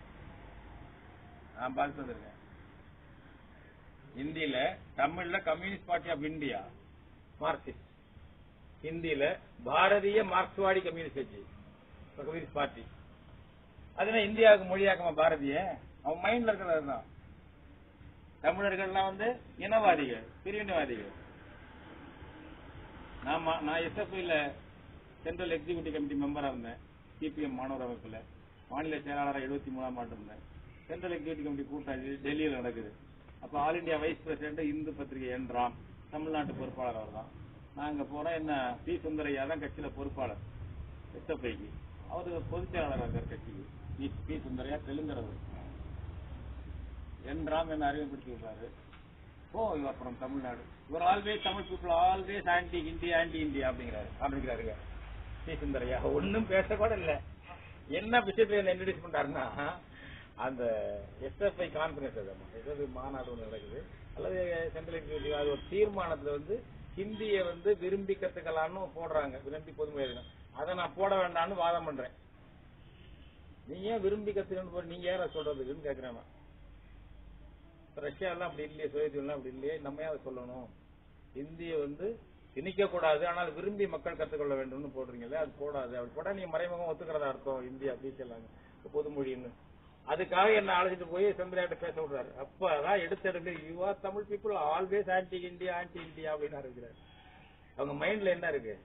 நான் பார்த்து வந்திருக்கேன் ஹிந்தியில தமிழ்ல Communist Party of India Marxist ஹிந்தியில பாரதிய மார்க்ஸ்வாடி கம்யூனிஸ்ட் கட்சி கம்யூனிஸ்ட் பார்ட்டி அதுனா இந்தியாவுக்கு மொழியாக்கமா பாரதிய அவன் மைண்ட்ல இருக்கிறது தான் தமிழர்கள்லாம் வந்து இனவாதிகள் பிரிவினவாதிகள் நான் மா- நான் எஸ்எஃப்ஐல சென்ட்ரல் எக்ஸிகியூட்டிவ் கமிட்டி மெம்பரா இருந்தேன் சிபிஎம் மாணவர் அமைப்புல மாநில செயலாளராக எழுபத்தி மூணாம் ஆண்டு இருந்தேன் சென்ட்ரல் எக்ஸிகியூட்டிவ் கமிட்டி கூட்டம் டெ- டெல்லியில நடக்குது அப்ப All India vice president Hindu பத்திரிகை என் ராம் தமிழ்நாட்டு பொறுப்பாளர் அவர் தான் நான் அங்க போறேன் என்ன பி சுந்தரையா தான் கட்சியில பொறுப்பாளர் எஸ்எஃப்ஐக்கு அவரு பொதுச் செயலாளராக இருக்கார் கட்சிக்கு பி பி சுந்தரையா தெலுங்கரவர் என் ராம் என்ன அறிமுகப்படுத்தி விடுறாரு oh your from Tamil Nadu your always Tamil people always anti Hindi anti India அப்படிங்கிறாரு அப்படிங்கிறாருங்க சி சுந்தரையா ஒன்னும் பேச கூட இல்ல என்ன விஷயத்துல என்ன இன்ட்ரடியூஸ் பண்றாருன்னா அந்த எஸ்எஃப்ஐ கான்ஃபரன்ஸ் அது ஏதாவது மாநாடு ஒன்று நடக்குது அல்லது சென்ட்ரல் எக்ஸிக்யூட்டிவ் அது ஒரு தீர்மானத்துல வந்து ஹிந்தியை வந்து விரும்பி கத்துக்கலாம்னு போடுறாங்க விரும்பி பொதுமொழி அதை நான் போட வேண்டாம்னு வாதம் பண்றேன் நீங்க ஏன் விரும்பி கத்துக்கணும் போய் நீங்க யார சொல்றதுக்குன்னு கேக்குறேன் நான். ரஷ்யா எல்லாம் அப்படி இல்லையே சோவியத் யூனியன் அப்படி இல்லையே நம்ம ஏன் அதை சொல்லணும் இந்திய வந்து திணிக்க கூடாது ஆனால் விரும்பி மக்கள் கத்துக்கொள்ள வேண்டும்னு போடுறீங்களே அது போடாது அப்படி போட்டா நீங்க மறைமுகம் ஒத்துக்கிறதா அர்த்தம் இந்தியா அப்படி சொல்லாங்க பொதுமொழின்னு அதுக்காக என்ன அழைச்சிட்டு போய் சந்திராட்ட பேச விடுறாரு அப்பதான் எடுத்தெடுங்க you are Tamil people always anti India anti India அப்படின்னு இருக்கிறாரு அவங்க மைண்ட்ல என்ன இருக்கு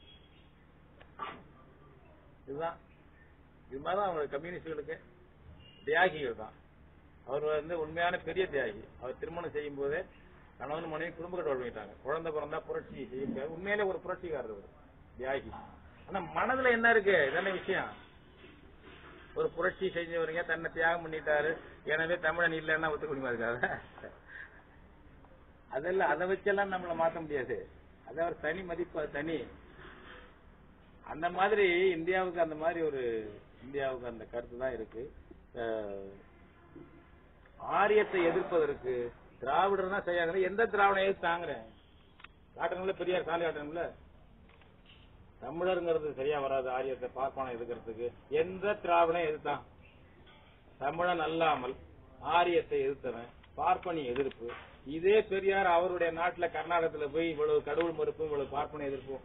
இதுதான் இது மாதிரி தான் அவங்க கம்யூனிஸ்டுகளுக்கு தியாகிகள் தான் அவர் வந்து உண்மையான பெரிய தியாகி அவர் திருமணம் செய்யும் போதே கணவன் மனைவி குடும்ப கடவுள் பண்ணிட்டாங்க குழந்தை பிறந்தா புரட்சி செய்ய உண்மையிலே ஒரு புரட்சிக்காரர் அவர் தியாகி ஆனா மனதுல என்ன இருக்கு இதான விஷயம் ஒரு புரட்சி செஞ்சவருங்க தன்னை தியாகம் பண்ணிட்டாரு எனவே தமிழன் இல்லைன்னா ஒத்துக்க முடியுமா இருக்காது அதெல்லாம் அதை வச்செல்லாம் நம்மள மாத்த முடியாது அது அவர் தனி மதிப்பு அது தனி அந்த மாதிரி இந்தியாவுக்கு அந்த மாதிரி ஒரு இந்தியாவுக்கு அந்த கருத்து தான் இருக்கு அஹ், ஆரியத்தை எதிர்ப்பதற்கு திராவிடர் தான் செய்யாங்க எந்த திராவிடம் எதிர்த்தாங்கிறேன் காட்டணும்ல பெரியார் சாலை காட்டணும்ல தமிழருங்கிறது சரியா வராது ஆரியத்தை பார்ப்பான எதிர்க்கிறதுக்கு எந்த திராவிடம் எதிர்த்தான் தமிழன் அல்லாமல் ஆரியத்தை எதிர்த்தவன் பார்ப்பனி எதிர்ப்பு இதே பெரியார் அவருடைய நாட்டுல கர்நாடகத்துல போய் இவ்வளவு கடவுள் மறுப்பும் இவ்வளவு பார்ப்பன எதிர்ப்பும்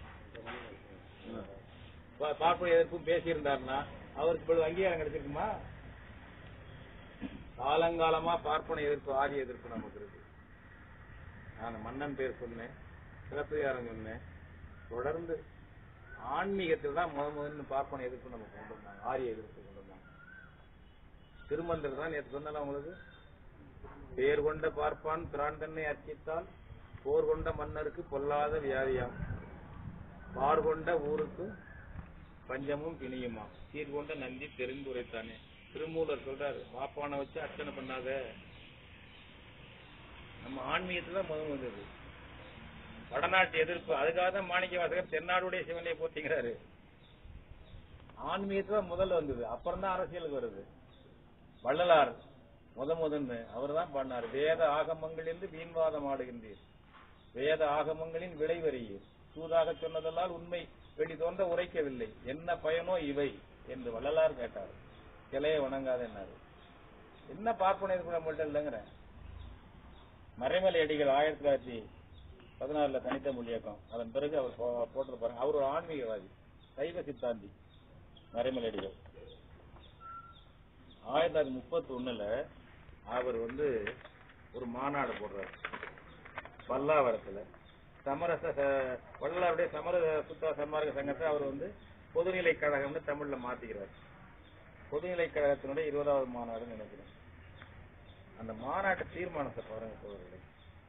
பா- பார்ப்பன எதிர்ப்பும் பேசியிருந்தாருன்னா அவருக்கு இவ்வளவு அங்கீகாரம் கிடைச்சிருக்குமா காலங்காலமா பார்ப்பன எதிர்ப்பு ஆரிய எதிர்ப்பு நமக்கு இருக்கு நான் மன்னன் பேர் சொன்னேன் சிறப்பியாரம் சொன்னேன் தொடர்ந்து ஆன்மீகத்தில் தான் முத முதல்ல பார்ப்பன எதிர்ப்பு நம்ம கொண்டு வந்தாங்க ஆரிய எதிர்ப்பு கொண்டு வந்தாங்க திருமந்திரம் தான் நேற்று சொன்னால உங்களுக்கு பேர் கொண்ட பார்ப்பான் பிரான் தன்னை அர்ச்சித்தால் போர் கொண்ட மன்னருக்கு பொல்லாத வியாதியாம் பார் கொண்ட ஊருக்கு பஞ்சமும் பிணியுமா சீர் கொண்ட நந்தி தெரிந்துரைத்தானே திருமூலர் சொல்றாரு பாப்பானை வச்சு அர்ச்சனை பண்ணாத நம்ம ஆன்மீகத்துல தான் முதல் வந்தது வடநாட்டு எதிர்ப்பு அதுக்காக தான் மாணிக்க வாசகர் தென்னாடுடைய சிவனை போத்திக்கிறாரு ஆன்மீகத்துல முதல்ல வந்தது அப்புறம் தான் அரசியலுக்கு வருது வள்ளலார் முத முதன்னு அவர் தான் பண்ணார் வேத ஆகமங்களிலிருந்து வீண்வாதம் ஆடுகின்றீர் வேத ஆகமங்களின் விளைவறியீர் சூதாக சொன்னதெல்லாம் உண்மை வெளி தோன்ற உரைக்கவில்லை என்ன பயனோ இவை என்று வள்ளலார் கேட்டார் சிலையை வணங்காத என்னாரு என்ன பார்ப்பன எதிர்ப்பு நம்மள்ட்ட இல்லைங்கிறேன் மறைமலை அடிகள் ஆயிரத்தி தொள்ளாயிரத்தி பதினாறுல தனித்த மொழியக்கம் அதன் பிறகு அவர் போ- போட்டது பாருங்க அவர் ஒரு ஆன்மீகவாதி சைவ சித்தாந்தி மறைமலை அடிகள் ஆயிரத்தி தொள்ளாயிரத்தி முப்பத்தி ஒண்ணுல அவர் வந்து ஒரு மாநாடு போடுறாரு பல்லாவரத்துல சமரச ச- வள்ளலாருடைய சமர சுத்த சன்மார்க்க சங்கத்தை அவர் வந்து பொதுநிலை கழகம்னு தமிழ்ல மாத்திக்கிறார் பொதுநிலை கழகத்தினுடைய இருபதாவது மாநாடுன்னு நினைக்கிறேன் அந்த மாநாட்டு தீர்மானத்தை பாருங்க சோதரர்களே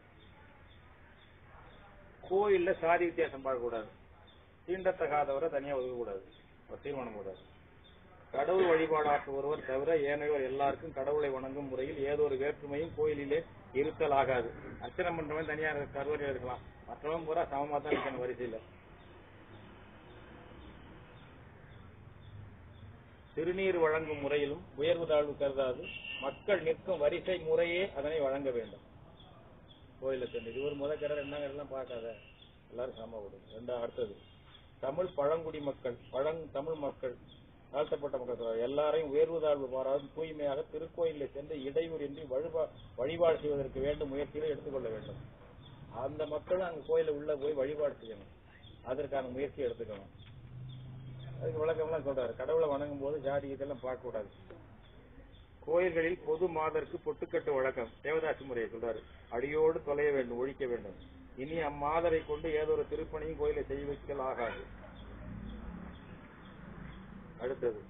கோயில்ல சாதி வித்தியாசம் பார்க்கக்கூடாது தீண்டத்தகாதவரை தனியா ஒதுக்கக்கூடாது ஒரு தீர்மானம் போடாது கடவுள் வழிபாடு ஆற்றுபவர் தவிர ஏனையோர் எல்லாருக்கும் கடவுளை வணங்கும் முறையில் ஏதோ ஒரு வேற்றுமையும் கோயிலிலே இருத்தல் ஆகாது அர்ச்சனை பண்றவன் தனியா கருவறையில் இருக்கலாம் மற்றவன் பூரா சமமா தான் இருக்கணும் வரிசையில திருநீர் வழங்கும் முறையிலும் உயர்வு தாழ்வு கருதாது மக்கள் நிற்கும் வரிசை முறையே அதனை வழங்க வேண்டும் கோயில தண்ணி இது ஒரு முதக்கரை ரெண்டாம் பார்க்காத எல்லாரும் சம விடும் ரெண்டா அடுத்தது தமிழ் பழங்குடி மக்கள் பழங் தமிழ் மக்கள் தாழ்த்தப்பட்ட மக்கள் சொல்றாரு. எல்லாரையும் உயர்வு தாழ்வு பாராது தூய்மையாக திருக்கோயிலில் சென்று இடையூறின்றி வழிபா வழிபாடு செய்வதற்கு வேண்டும் முயற்சிகளை எடுத்துக்கொள்ள வேண்டும் அந்த மக்களும் அங்க கோயில உள்ள போய் வழிபாடு செய்யணும் அதற்கான முயற்சி எடுத்துக்கணும் அதுக்கு விளக்கம்லாம் சொல்றாரு கடவுளை வணங்கும் போது ஜாதி இதெல்லாம் பார்க்க கூடாது கோயில்களில் பொது மாதருக்கு பொட்டுக்கட்டு வழக்கம் தேவதாசி முறையை சொல்றாரு அடியோடு தொலைய வேண்டும் ஒழிக்க வேண்டும் இனி அம்மாதரை கொண்டு ஏதோ ஒரு திருப்பணியும் கோயிலை செய்ய வைக்கல் ஆகாது அடுத்தது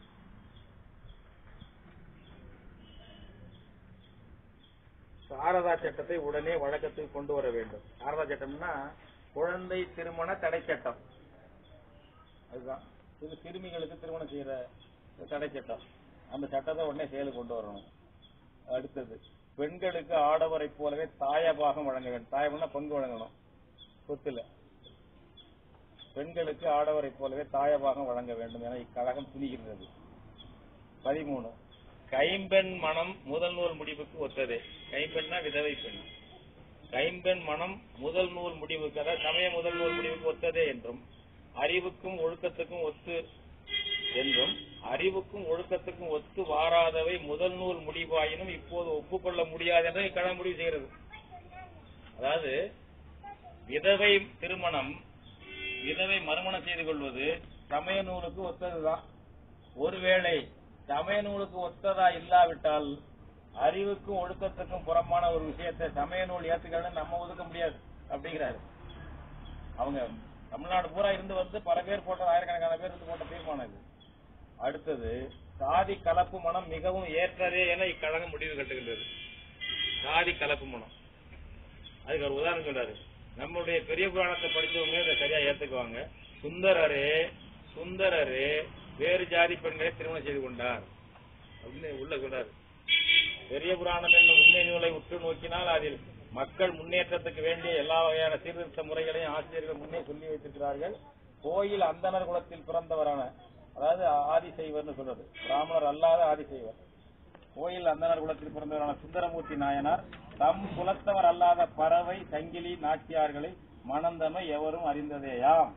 சாரதா சட்டத்தை உடனே வழக்கத்துக்கு கொண்டு வர வேண்டும் சாரதா சட்டம்னா குழந்தை திருமண தடை சட்டம் அதுதான் இது சிறுமிகளுக்கு திருமணம் செய்யற தடை சட்டம் அந்த சட்டத்தை உடனே செயலுக்கு கொண்டு வரணும் அடுத்தது பெண்களுக்கு ஆடவரை போலவே தாயபாகம் வழங்க வேண்டும் தாயம்னா பங்கு வழங்கணும் சொத்துல பெண்களுக்கு ஆடவரை போலவே தாயபாகம் வழங்க வேண்டும் என இக்கழகம் துணிகின்றது பதிமூணு கைம்பெண் மனம் முதல் நூல் முடிவுக்கு ஒத்ததே கைம்பெண்ணா விதவை பெண் கைம்பெண் மனம் முதல் நூல் முடிவுக்கு அதாவது சமய முதல் நூல் முடிவுக்கு ஒத்ததே என்றும் அறிவுக்கும் ஒழுக்கத்துக்கும் ஒத்து என்றும் அறிவுக்கும் ஒழுக்கத்துக்கும் ஒத்து வாராதவை முதல் நூல் முடிவாயினும் இப்போது ஒப்புக்கொள்ள முடியாது என்று இக்கழகம் முடிவு செய்கிறது அதாவது விதவை திருமணம் விதவை மறுமணம் செய்து கொள்வது சமய நூலுக்கு ஒத்ததுதான் ஒருவேளை சமய நூலுக்கு ஒத்ததா இல்லாவிட்டால் அறிவுக்கும் ஒழுக்கத்துக்கும் புறம்பான ஒரு விஷயத்தை சமய நூல் ஏத்துக்கணும்னு நம்ம ஒதுக்க முடியாது அப்படிங்கிறாரு அவங்க தமிழ்நாடு பூரா இருந்து வந்து பல பேர் போட்ட ஆயிரக்கணக்கான பேர் இருந்து போட்ட தீர்மானம் இது அடுத்தது சாதி கலப்பு மனம் மிகவும் ஏற்றதே என இக்கழகம் முடிவு கட்டுகின்றது சாதி கலப்பு மனம் அதுக்கு ஒரு உதாரணம் சொல்றாரு நம்முடைய பெரிய புராணத்தை படிச்சவங்க இதை சரியா ஏத்துக்குவாங்க சுந்தரரே சுந்தரரே வேறு ஜாதி பெண்களை திருமணம் செய்து கொண்டார் அப்படின்னு உள்ள சொல்றாரு பெரிய புராணம் என்னும் உண்மை நூலை உற்று நோக்கினால் அதில் மக்கள் முன்னேற்றத்துக்கு வேண்டிய எல்லா வகையான சீர்திருத்த முறைகளையும் ஆசிரியர்கள் முன்னே சொல்லி வைத்திருக்கிறார்கள் கோயில் அந்தனர் குலத்தில் பிறந்தவரான அதாவது ஆதிசைவர்னு சொல்றது பிராமணர் அல்லாத ஆதிசைவர் கோயில் அந்தனர் குலத்தில் பிறந்தவரான சுந்தரமூர்த்தி நாயனார் தம் குலத்தவர் அல்லாத பறவை சங்கிலி நாச்சியார்களை மணந்தமை எவரும் அறிந்ததேயாம்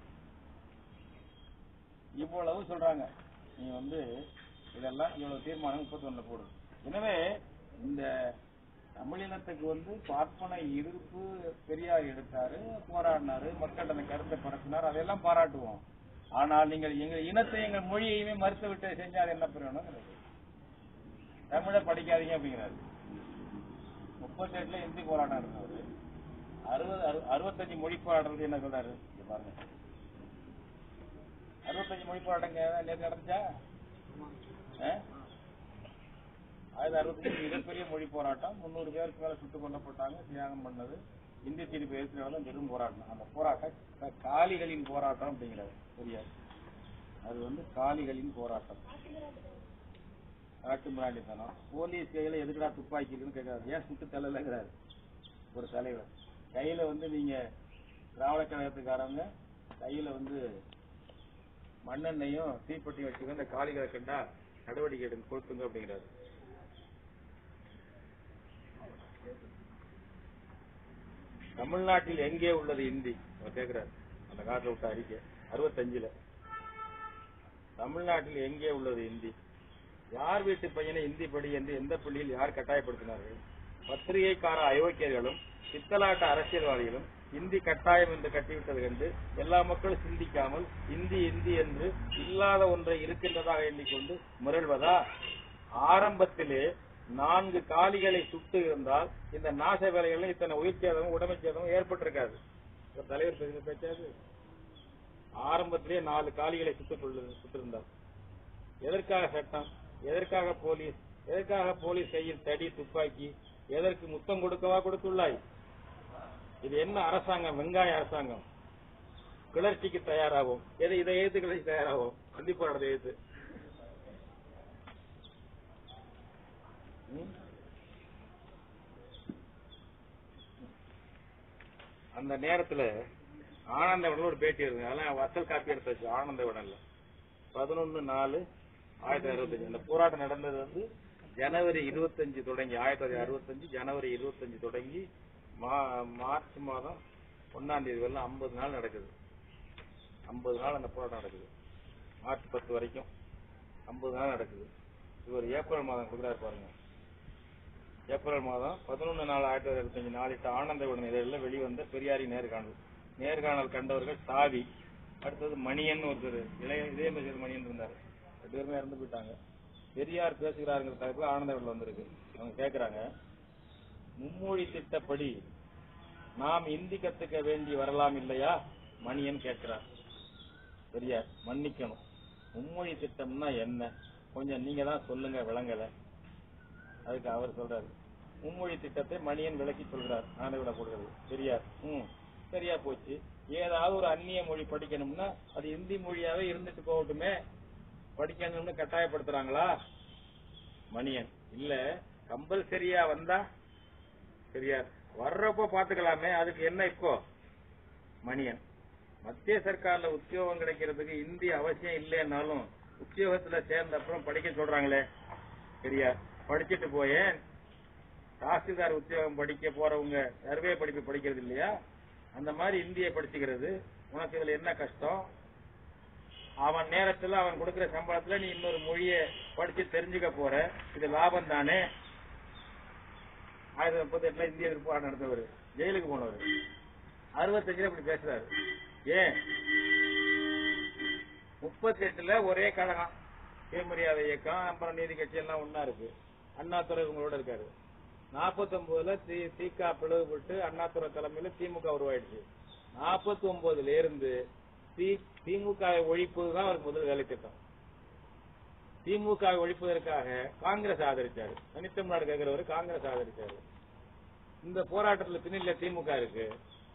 இவ்வளவு சொல்றாங்க நீ வந்து இதெல்லாம் இவ்வளவு தீர்மானம் முப்பத்தி ஒண்ணுல போடு எனவே இந்த தமிழினத்துக்கு வந்து பார்ப்பன இருப்பு பெரியார் எடுத்தாரு போராடினாரு மக்கள் அந்த கருத்தை பரப்பினார் அதெல்லாம் பாராட்டுவோம் ஆனால் நீங்கள் எங்கள் இனத்தை எங்கள் மொழியையுமே மறுத்து விட்டு செஞ்சால் என்ன பிரயோஜனம் தமிழை படிக்காதீங்க அப்படிங்கிறாரு முப்பத்தி எட்டுல இந்தி போராட்டம் இருந்தவர் அறுபது அறு- அறுபத்தஞ்சு மொழி போராடுறது என்ன சொல்றாரு இங்க பாருங்க அறுபத்தஞ்சு மொழி போராட்டங்க நேற்று நடந்துச்சா ஆ? ஆயிரத்தி அறுபத்தஞ்சு மிகப்பெரிய மொழி போராட்டம் முன்னூறு பேருக்கு மேல சுட்டுக் கொல்லப்பட்டாங்க தியாகம் பண்ணது இந்திய தீர்ப்பு எதிர்த்து நடந்த பெரும் போராட்டம் அந்த போராட்டம் க- காளிகளின் போராட்டம் அப்படிங்கிறாரு தெரியாது அது வந்து காளிகளின் போராட்டம் காட்டு மிராண்டித்தனம் போலீஸ் கையில எதுக்குடா துப்பாக்கி இருக்குன்னு கேட்காது ஏன் சுட்டு தள்ளலங்கிறாரு ஒரு தலைவர் கையில வந்து நீங்க திராவிட கழகத்துக்காரங்க கையில வந்து மண்ணெண்ணையும் தீப்பெட்டியும் வச்சுக்க இந்த காளிகளை கண்டா நடவடிக்கை எடுங்க கொடுத்துங்க அப்படிங்கிறாரு தமிழ்நாட்டில் எங்கே உள்ளது இந்தி அவர் கேக்குறாரு அந்த காலத்துல விட்ட அறிக்கை அறுபத்தஞ்சுல தமிழ்நாட்டில் எங்கே உள்ளது இந்தி யார் வீட்டு பையனை இந்தி படி என்று எந்த பள்ளியில் யார் கட்டாயப்படுத்தினார்கள் பத்திரிகைக்கார அயோக்கியர்களும் பித்தலாட்ட அரசியல்வாதிகளும் இந்தி கட்டாயம் என்று கட்டிவிட்டது கண்டு எல்லா மக்களும் சிந்திக்காமல் இந்தி இந்தி என்று இல்லாத ஒன்றை இருக்கின்றதாக எண்ணிக்கொண்டு முரள்வதா ஆரம்பத்திலே நான்கு காலிகளை சுட்டு இருந்தால் இந்த நாச வேலைகள்ல இத்தனை உயிர் சேதமும் உடைமை சேதமும் ஏற்பட்டிருக்காது ஒரு தலைவர் பேசுகிற பேச்சாது ஆரம்பத்திலே நாலு காலிகளை சுட்டுக் கொள்ளு சுட்டிருந்தார் எதற்காக சட்டம் எதற்காக போலீஸ் எதற்காக போலீஸ் கையில் தடி துப்பாக்கி எதற்கு முத்தம் கொடுக்கவா கொடுத்துள்ளாய் இது என்ன அரசாங்கம் வெங்காய அரசாங்கம் கிளர்ச்சிக்கு தயாராகும் எதை இதை எதிர்த்து கிளர்ச்சி தயாராகும் வண்டி போராட்டத்தை எதிர்த்து ம்? அந்த நேரத்துல ஆனந்த விடல ஒரு பேட்டி இருக்கு அதெல்லாம் வசல் காப்பி எடுத்து வச்சு ஆனந்த விடல பதினொன்னு நாலு ஆயிரத்தி தொள்ளாயிரத்தி அறுபத்தஞ்சு இந்த போராட்டம் நடந்தது வந்து ஜனவரி இருபத்தஞ்சு தொடங்கி ஆயிரத்தி தொள்ளாயிரத்தி அறுபத்தஞ்சு ஜனவரி இருபத்தஞ்சு தொடங்கி மா- மார்ச் மாதம் ஒன்னாம் தேதி வரலாம் ஐம்பது நாள் நடக்குது ஐம்பது நாள் அந்த போராட்டம் நடக்குது மார்ச் பத்து வரைக்கும் ஐம்பது நாள் நடக்குது இவர் ஏப்ரல் மாதம் கொடுக்குறாரு பாருங்க ஏப்ரல் மாதம் பதினொன்று நாள் ஆயிரத்தி தொள்ளாயிரத்தி இருபத்தஞ்சு நாளிட்ட ஆனந்த விடன் இதழில் வெளிவந்த பெரியாரி நேர்காணல் நேர்காணல் கண்டவர்கள் சாவி அடுத்தது மணியன் ஒருத்தர் இளைய இதே மாதிரி மணியன் இருந்தார் ரெண்டு பேருமே இறந்து போயிட்டாங்க பெரியார் பேசுகிறாருங்கிற தலைப்புல ஆனந்த விடன் வந்திருக்கு அவங்க கேட்கறாங்க மும்மொழி திட்டப்படி நாம் இந்தி கத்துக்க வேண்டி வரலாம் இல்லையா மணியன் கேட்கிறார் பெரியார் மன்னிக்கணும் மும்மொழி திட்டம்னா என்ன கொஞ்சம் நீங்க தான் சொல்லுங்க விளங்கல அதுக்கு அவர் சொல்றாரு மும்மொழி திட்டத்தை மணியன் விளக்கி சொல்றார் ஆனவிட கொடுக்கிறது பெரியார் ம் சரியா போச்சு ஏதாவது ஒரு அந்நிய மொழி படிக்கணும்னா அது இந்தி மொழியாவே இருந்துட்டு போகட்டுமே படிக்கணும்னு கட்டாயப்படுத்துறாங்களா மணியன் இல்ல கம்பல்சரியா வந்தா பெரியார் வர்றப்போ பாத்துக்கலாமே அதுக்கு என்ன இப்போ மணியன் மத்திய சர்க்கார்ல உத்தியோகம் கிடைக்கிறதுக்கு இந்தி அவசியம் இல்லைன்னாலும் உத்தியோகத்துல சேர்ந்த அப்புறம் படிக்க சொல்றாங்களே பெரியார் படிச்சுட்டு போயேன் தாசில்தார் உத்தியோகம் படிக்க போறவங்க சர்வே படிப்பு படிக்கிறது இல்லையா அந்த மாதிரி இந்தியை படிச்சுக்கிறது உனக்கு இதுல என்ன கஷ்டம் அவன் நேரத்துல அவன் கொடுக்கிற சம்பளத்துல நீ இன்னொரு மொழியை படிச்சு தெரிஞ்சுக்க போற இது லாபம் தானே ஆயிரத்தி முப்பத்தி எட்டுல இந்திய எதிர்ப்பு போராட்டம் நடத்தவர் ஜெயிலுக்கு போனவர் அறுபத்தஞ்சுல இப்படி பேசுறாரு ஏன் முப்பத்தி எட்டுல ஒரே கழகம் சுயமரியாதை இயக்கம் அப்புறம் நீதி கட்சி எல்லாம் ஒன்னா இருக்கு அண்ணாதுரை உங்களோட இருக்காரு நாற்பத்தி ஒன்பதுல தி திக பிளவுபட்டு அண்ணாதுரை தலைமையில திமுக உருவாயிடுச்சு நாற்பத்தி ஒன்பதுல இருந்து தி- திமுக வை ஒழிப்பதுதான் அவருக்கு முதல் வேலை திட்டம் திமுக வை ஒழிப்பதற்காக காங்கிரஸ் ஆதரிச்சாரு தனித்தமிழ்நாடு கேட்கிறவர் காங்கிரஸ் ஆதரிச்சாரு இந்த போராட்டத்துல பின்னில திமுக இருக்கு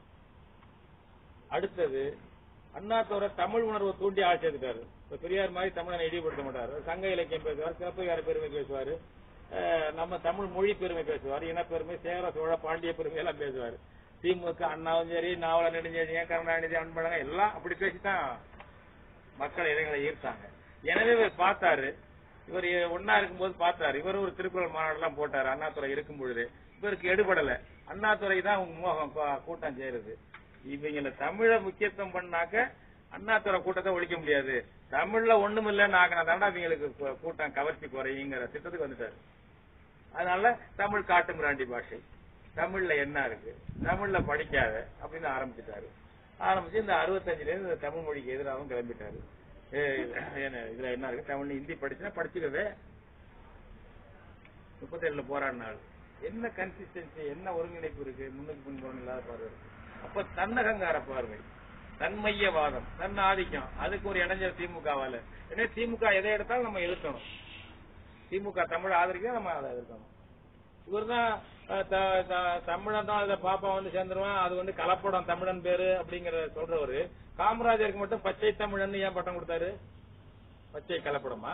அடுத்தது அண்ணாத்தோர தமிழ் உணர்வை தூண்டி ஆட்சி எடுத்தாரு இப்ப பெரியார் மாதிரி தமிழனை இழிவுபடுத்த மாட்டாரு சங்க இலக்கியம் பேசுவார் சிறப்புகார பெருமை பேசுவாரு அஹ் நம்ம தமிழ் மொழி பெருமை பேசுவார் இனப்பெருமை சேர சோழ பாண்டிய பெருமை எல்லாம் பேசுவாரு திமுக அண்ணாவும் சரி நாவல நெடுஞ்செழியன் கருணாநிதி அன்பழகன் எல்லாம் அப்படி பேசித்தான் மக்கள் இளைஞர்களை ஈர்த்தாங்க எனவே இவர் பார்த்தாரு இவர் ஒன்னா இருக்கும்போது பார்த்தாரு இவர் ஒரு திருக்குறள் மாநாடு எல்லாம் போட்டாரு அண்ணாதுரை இருக்கும் பொழுது இவருக்கு எடுபடல அண்ணாதுரை தான் உங்க மோகம் கூ- கூட்டம் செய்யறது இவங்கள தமிழை முக்கியத்துவம் பண்ணாக்க அண்ணாதுரை கூட்டத்தை ஒழிக்க முடியாது தமிழ்ல ஒண்ணும் இல்லைன்னு ஆக்கினா தாண்டா இவங்களுக்கு கூ- கூட்டம் கவர்ச்சி குறையுங்கிற திட்டத்துக்கு வந்துட்டாரு அதனால தமிழ் காட்டு மிராண்டி பாஷை தமிழ்ல என்ன இருக்கு தமிழ்ல படிக்காத அப்படின்னு ஆரம்பிச்சிட்டாரு ஆரம்பிச்சு இந்த அறுபத்தஞ்சுல இருந்து இந்த தமிழ் மொழிக்கு எதிராகவும் கிளம்பிட்டாரு ஏ, என்ன, இதுல என்ன இருக்கு தமிழ்ல ஹிந்தி படிச்சுனா படிச்சுக்கவே முப்பத்தேழுல போராடினாள் என்ன கன்சிஸ்டன்சி என்ன ஒருங்கிணைப்பு இருக்கு முன்னுக்கு பின்புறம் இல்லாத பார்வை இருக்கு. அப்ப தன்னகங்கார பார்வை தன்மையவாதம் தன் ஆதிக்கம் அதுக்கு ஒரு இடைஞ்சல் திமுகவால ஏன்னா திமுக எதை எடுத்தாலும் நம்ம எதிர்க்கணும் திமுக தமிழ் ஆதரிக்க நம்ம அதை எதிர்க்கணும் இவர் தான் தமிழன் தான் இதை பாப்பா வந்து சேர்ந்துருவான் அது வந்து கலப்படம் தமிழன் பேரு அப்படிங்கிற சொல்றவரு காமராஜருக்கு மட்டும் பச்சை தமிழன் ஏன் பட்டம் கொடுத்தாரு பச்சை கலப்படமா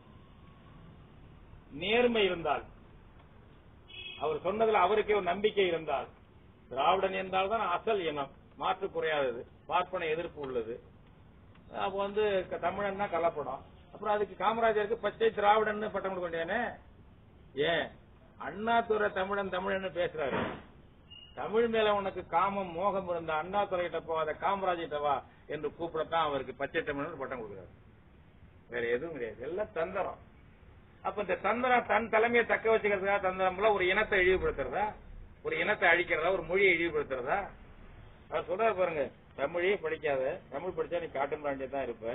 நேர்மை இருந்தால் அவர் சொன்னதுல அவருக்கே ஒரு நம்பிக்கை இருந்தால் திராவிடன் என்றால் தான் அசல் இனம் மாற்று குறையாதது பார்ப்பன எதிர்ப்பு உள்ளது அப்ப வந்து க- தமிழன்னா கலப்படம் அப்புறம் அதுக்கு காமராஜருக்கு பச்சை திராவிடன்னு பட்டம் கொடுக்க வேண்டியதானே ஏன் அண்ணாதுரை தமிழன் தமிழன்னு பேசுறாரு தமிழ் மேல உனக்கு காமம் மோகம் இருந்த அண்ணாதுரை கிட்ட போகாத காமராஜ் கிட்ட வா என்று கூப்பிடத்தான் அவருக்கு பச்சை தமிழன் பட்டம் கொடுக்குறாரு வேற எதுவும் கிடையாது எல்லாம் தந்திரம் அப்ப இந்த தந்திரம் தன் தலைமையை தக்க வச்சுக்கிறதுக்காக தந்திரம்ல ஒரு இனத்தை இழிவுபடுத்துறதா ஒரு இனத்தை அழிக்கிறதா ஒரு மொழியை இழிவுபடுத்துறதா அவர் சொல்றாரு பாருங்க தமிழே படிக்காத தமிழ் படிச்சா நீ காட்டு மிராண்டியா தான் இருப்ப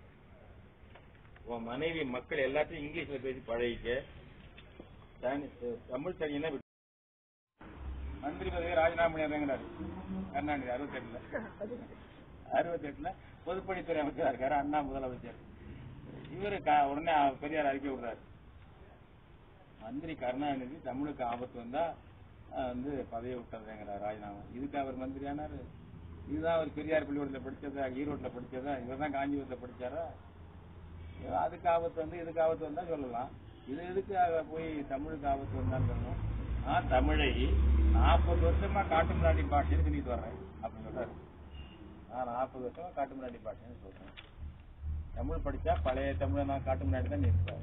உன் மனைவி மக்கள் எல்லாத்தையும் இங்கிலீஷ்ல பேசி பழகிக்க தனி- தமிழ் தனியா விட்டு மந்திரி பதவியை ராஜினாமா பண்ணிடுறேங்கிறாரு கருணாநிதி அறுபத்தி எட்டுல அறுபத்தி எட்டுல பொதுப்பணித்துறை அமைச்சரா இருக்காரு அண்ணா முதலமைச்சர் இவரு க- உடனே பெரியார் அறிக்கை விடுறாரு மந்திரி கருணாநிதி தமிழுக்கு ஆபத்து வந்தா அஹ், வந்து பதவியை விட்டுறேங்கிறார் ராஜினாமா இதுக்கு அவர் மந்திரியானாரு இதுதான் அவர் பெரியார் பள்ளிக்கூடத்துல படிச்சதா ஈரோட்ல படிச்சதா இவர் தான் காஞ்சிபுரத்துல படிச்சாரா ஏதோ அதுக்கு ஆபத்து வந்து இதுக்கு ஆபத்து வந்தா சொல்லலாம் இது எதுக்கு அவ போய் தமிழுக்கு ஆபத்து வந்தான்னு சொல்லணும் நான் தமிழை நாற்பது வருஷமா காட்டு முன்னாடி பாஷைன்னு சொல்லிட்டு வர்றேன் அப்படின்னு சொல்றாரு நான் நாற்பது வருஷமா காட்டு முன்னாடி பாஷைன்னு சொல்றேன் தமிழ் படிச்சா பழைய தமிழை நான் காட்டு முன்னாடி தான் நிற்பேன்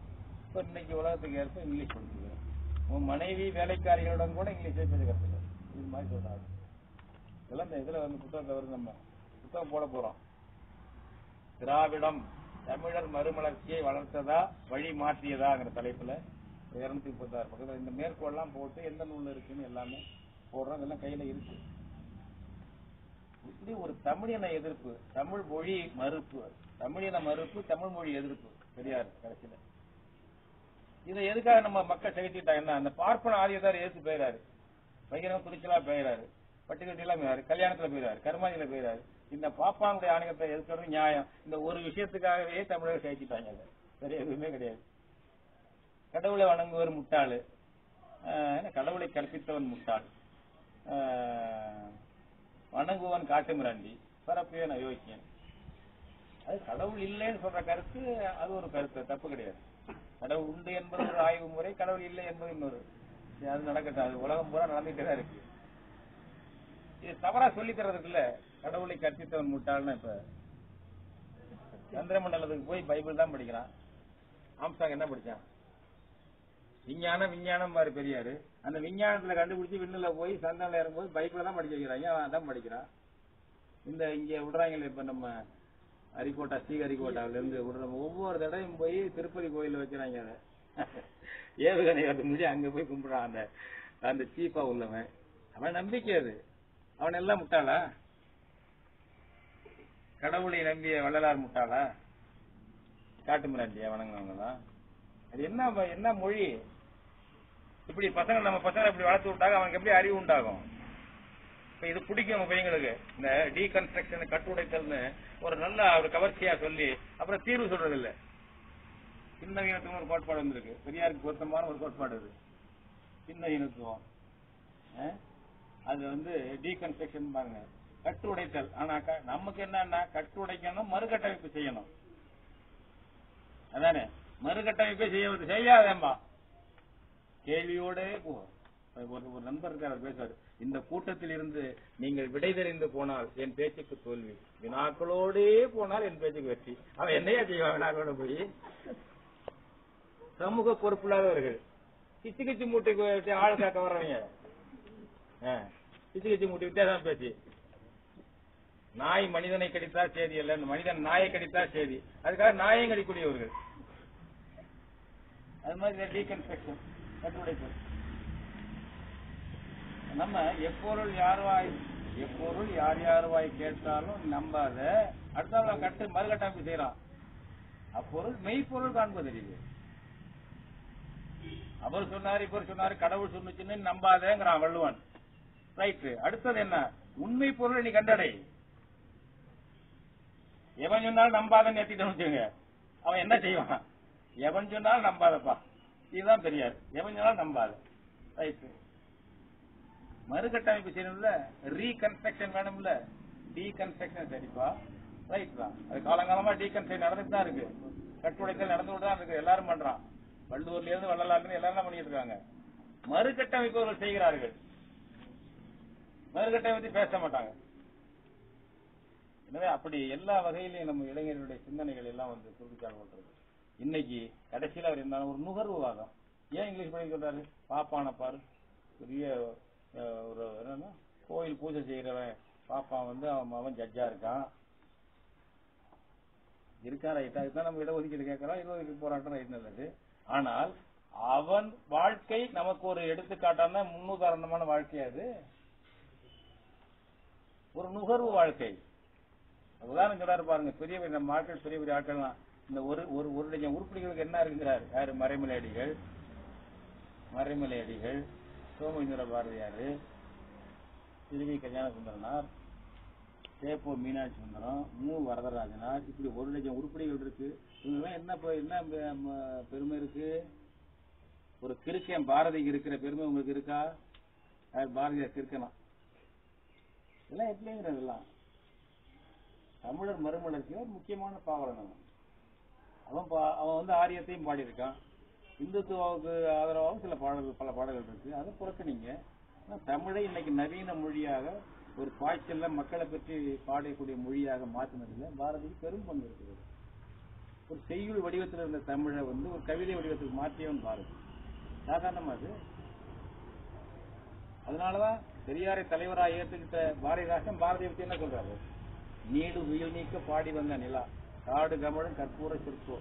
இப்ப இன்னைக்கு உலகத்துக்கு ஏற்ப இங்கிலீஷ் படிச்சுக்கிறேன் உன் மனைவி வேலைக்காரிகளுடன் கூட இங்கிலீஷே பேச கத்துக்க இது மாதிரி சொல்றாரு இதெல்லாம் இந்த இதுல வந்து புத்தகத்தை வருது நம்ம புத்தகம் போட போறோம் திராவிடம் தமிழர் மறுமலர்ச்சியை வளர்த்ததா வழி மாற்றியதாங்கிற தலைப்புல இருநூத்தி முப்பத்தாறு பக்கத்துல இந்த மேற்கோள்லாம் போட்டு எந்த நூல்ல இருக்குன்னு எல்லாமே போடுறோம் இதெல்லாம் கையில இருக்கு இப்படி ஒரு தமிழின எதிர்ப்பு தமிழ் மொழி மறுப்பு தமிழின மறுப்பு தமிழ் மொழி எதிர்ப்பு பெரியார் கடைசியில இதை எதுக்காக நம்ம மக்கள் சகிச்சுட்டாங்கன்னா அந்த பார்ப்பன ஆதியத்தார் எதிர்த்து போயிறாரு பகிரங்க துணிச்சலா போயிறாரு பட்டுக்கட்டிலாம் போயிறாரு கல்யாணத்துல போயிறாரு கருமாதியில போயிறாரு இந்த பாப்பானுடைய ஆணையத்தை எதிர்க்கிறது நியாயம் இந்த ஒரு விஷயத்துக்காகவே தமிழர்கள் சகிச்சுட்டாங்க அதை வேற எதுவுமே கிடையாது கடவுளை வணங்குவர் முட்டாளு ஆஹ் என்ன கடவுளை கற்பித்தவன் முட்டாள் ஆஹ் வணங்குவன் காட்டு மிராண்டி பரப்பியவன் அயோக்கியன் அது கடவுள் இல்லைன்னு சொல்ற கருத்து அது ஒரு கருத்து தப்பு கிடையாது கடவுள் உண்டு என்பது ஒரு ஆய்வு முறை கடவுள் இல்லை என்பது இன்னொரு சரி, அது நடக்கட்டும் அது உலகம் பூரா நடந்துட்டே தான் இருக்கு இது தவறா சொல்லி தர்றதுக்குல்ல கடவுளை கற்பித்தவன் முட்டாள்னு இப்ப சந்திரமண்டலத்துக்கு போய் பைபிள் தான் படிக்கிறான் ஆம்சாங் என்ன படிச்சான் விஞ்ஞானம் விஞ்ஞானம் பாரு பெரியாரு அந்த விஞ்ஞானத்துல கண்டுபிடிச்சு விண்ணுல போய் சந்தனில் இறங்கும்போது பைபிள் தான் படிக்க வைக்கிறாங்க அவன் அதான் படிக்கிறான் இந்த இங்க விடுறாங்களே இப்ப நம்ம அரிக்கோட்டா ஸ்ரீஹரிக்கோட்டாவில இருந்து விடுற ஒவ்வொரு தடவையும் போய் திருப்பதி கோயில்ல வைக்கிறாங்க அதை ஏவுகணை வந்து முடிஞ்சு அங்க போய் கும்பிடுறான் அந்த அந்த சீப்பா உள்ளவன் அவன் நம்பிக்கை அது அவன் எல்லாம் முட்டாளா கடவுளை நம்பிய வள்ளலார் முட்டாளா காட்டு மிராண்டியா வணங்குனவங்க தான் அது என்ன வ- என்ன மொழி இப்படி பசங்க நம்ம பசங்க இப்படி வளர்த்து விட்டாங்க அவனுக்கு எப்படி அறிவு உண்டாகும் இப்ப இது பிடிக்கும் உங்க பையங்களுக்கு இந்த டீகன்ஸ்ட்ரக்ஷன் கட்டுடைத்தல்னு ஒரு நல்ல ஒரு கவர்ச்சியா சொல்லி அப்புறம் தீர்வு சொல்றது இல்ல சின்ன இனத்துவம் ஒரு கோட்பாடு வந்திருக்கு பெரியாருக்கு பொருத்தமான ஒரு கோட்பாடு இது சின்ன இனத்துவம் அஹ்? அது வந்து டீகன்ஸ்ட்ரக்ஷன் பாருங்க கட்டு உடைத்தல் ஆனா க- நமக்கு என்னன்னா கட்டு உடைக்கணும் மறுகட்டமைப்பு செய்யணும் அதானே மறுகட்டமைப்பே செய்ய செய்யாதேம்பா கேள்வியோடே போ ஒரு ஒரு நண்பர் இருக்கார் அவர் பேசுவார் இந்த கூட்டத்தில் இருந்து நீங்கள் விடை தெரிந்து போனால் என் பேச்சுக்கு தோல்வி வினாக்களோடே போனால் என் பேச்சுக்கு வெற்றி அவன் என்னையா செய்வான் வினாக்களோட போய் சமூக பொறுப்பில்லாதவர்கள் கிச்சு கிச்சு மூட்டைக்கு வச்சு ஆள் காக்க வர்றவங்க ஆ, கிச்சு கிச்சு மூட்டை வித்தியாசம் பேச்சு நாய் மனிதனை கடித்தா சேதி அல்ல இந்த மனிதன் நாயை கடித்தா சேதி அதுக்காக நாயையும் கடிக்கூடியவர்கள் அது மாதிரி டீகன்ஸ்ட்ரக்ஷன் கட்டுடைப்பு நம்ம எப்பொருள் யார் வாய் எப்பொருள் யார் யார் வாய் கேட்டாலும் நம்பாத அடுத்த கட்டு மறுகட்டமைப்பு செய்யறான் அப்பொருள் மெய்ப்பொருள் காண்பதில்லை அவர் சொன்னாரு இவர் சொன்னாரு கடவுள் சொன்னுச்சுன்னு நம்பாதேங்கிறான் வள்ளுவன் ரைட் அடுத்தது என்ன உண்மை பொருளை நீ கண்டடை எவன் சொன்னாலும் நம்பாதன்னு ஏத்திட்டு வச்சுங்க அவன் என்ன செய்வான் எவன் சொன்னாலும் நம்பாதப்பா இதுதான் பெரியார் எவன் சொன்னாலும் நம்பாத ரைட் மறுகட்டமைப்பு செய்யணும்ல ரீகன்ஸ்ட்ரக்ஷன் வேணும்ல டீகன்ஸ்ட்ரக்ஷன் சரிப்பா ரைட் தான் அது காலங்காலமா டீகன்ஸ்ட்ரக்ஷன் நடந்துட்டு தான் இருக்கு கட்டுடைத்தல் நடந்துட்டு தான் இருக்கு எல்லாரும் பண்றான் வள்ளுவர்ல இருந்து வள்ளலாருன்னு எல்லாரும் தான் பண்ணிட்டு இருக்காங்க மறுகட்டமைப்பவர்கள் செய்கிறார்கள் மறுகட்டமைப்பு பேச மாட்டாங்க எனவே அப்படி எல்லா வகையிலையும் நம்ம இளைஞர்களுடைய சிந்தனைகள் எல்லாம் வந்து துருவிக்கால் பண்றது இன்னைக்கு கடைசியில அவர் என்ன ஒரு நுகர்வுவாதம் ஏன் இங்கிலீஷ் படிக்க சொல்றாரு பாப்பான பாரு பெரிய அஹ், ஒரு என்னன்னா கோயில் பூஜை செய்யறவன் பாப்பான் வந்து அவன் அவன் ஜட்ஜா இருக்கான் இருக்கான் ரைட்டா இதுதான் நம்ம இடஒதுக்கீடு கேட்கறோம் இடஒதுக்கீடு போராட்டம் ரைட் நல்லது ஆனால் அவன் வாழ்க்கை நமக்கு ஒரு எடுத்துக்காட்டான முன்னுதாரணமான வாழ்க்கை அது ஒரு நுகர்வு வாழ்க்கை உதாரணம் சொல்றாரு பாருங்க பெரிய பெரிய நம்ம ஆட்கள் பெரிய பெரிய ஆட்கள்லாம் இந்த ஒரு ஒரு ஒரு லட்சம் உருப்படிகளுக்கு என்ன இருக்குங்கிறாரு யாரு மறைமலை அடிகள் மறைமலை அடிகள் சோமேந்திர பாரதியாரு திருவி கல்யாண சுந்தரனார் சேப்பூர் மீனாட்சி சுந்தரம் மு வரதராஜனார் இப்படி ஒரு லட்சம் உருப்படிகள் இருக்கு இவங்கெல்லாம் என்ன பெ- என்ன பெ- ம- பெருமை இருக்கு ஒரு கிறுக்கன் பாரதிக்கு இருக்கிற பெருமை உங்களுக்கு இருக்கா யார் பாரதியார் கிறுக்கலாம் இதெல்லாம் எப்படிங்கிறது இதெல்லாம் தமிழர் மறுமலர்ச்சியில ஒரு முக்கியமான பாவலன் அவன் அவன் பா- அவன் வந்து ஆரியத்தையும் பாடியிருக்கான் இந்துத்துவாவுக்கு ஆதரவாகவும் சில பாடல்கள் பல பாடல்கள் இருக்கு அதை புறக்கணிங்க ஆனா தமிழை இன்னைக்கு நவீன மொழியாக ஒரு பாய்ச்சல்ல மக்களை பற்றி பாடக்கூடிய மொழியாக மாற்றினதுல பாரதிக்கு பெரும் பங்கு இருக்குது ஒரு செய்யுள் வடிவத்தில் இருந்த தமிழை வந்து ஒரு கவிதை வடிவத்துக்கு மாற்றியவன் பாரதி சாதாரணமா அது அதனாலதான் பெரியாரை தலைவராக ஏத்துக்கிட்ட பாரதிதாசன் பாரதியை பத்தி என்ன சொல்றாரு நீடு உயில் நீக்க பாடி வந்த நிலா காடு கமழும் கற்பூர சிற்போ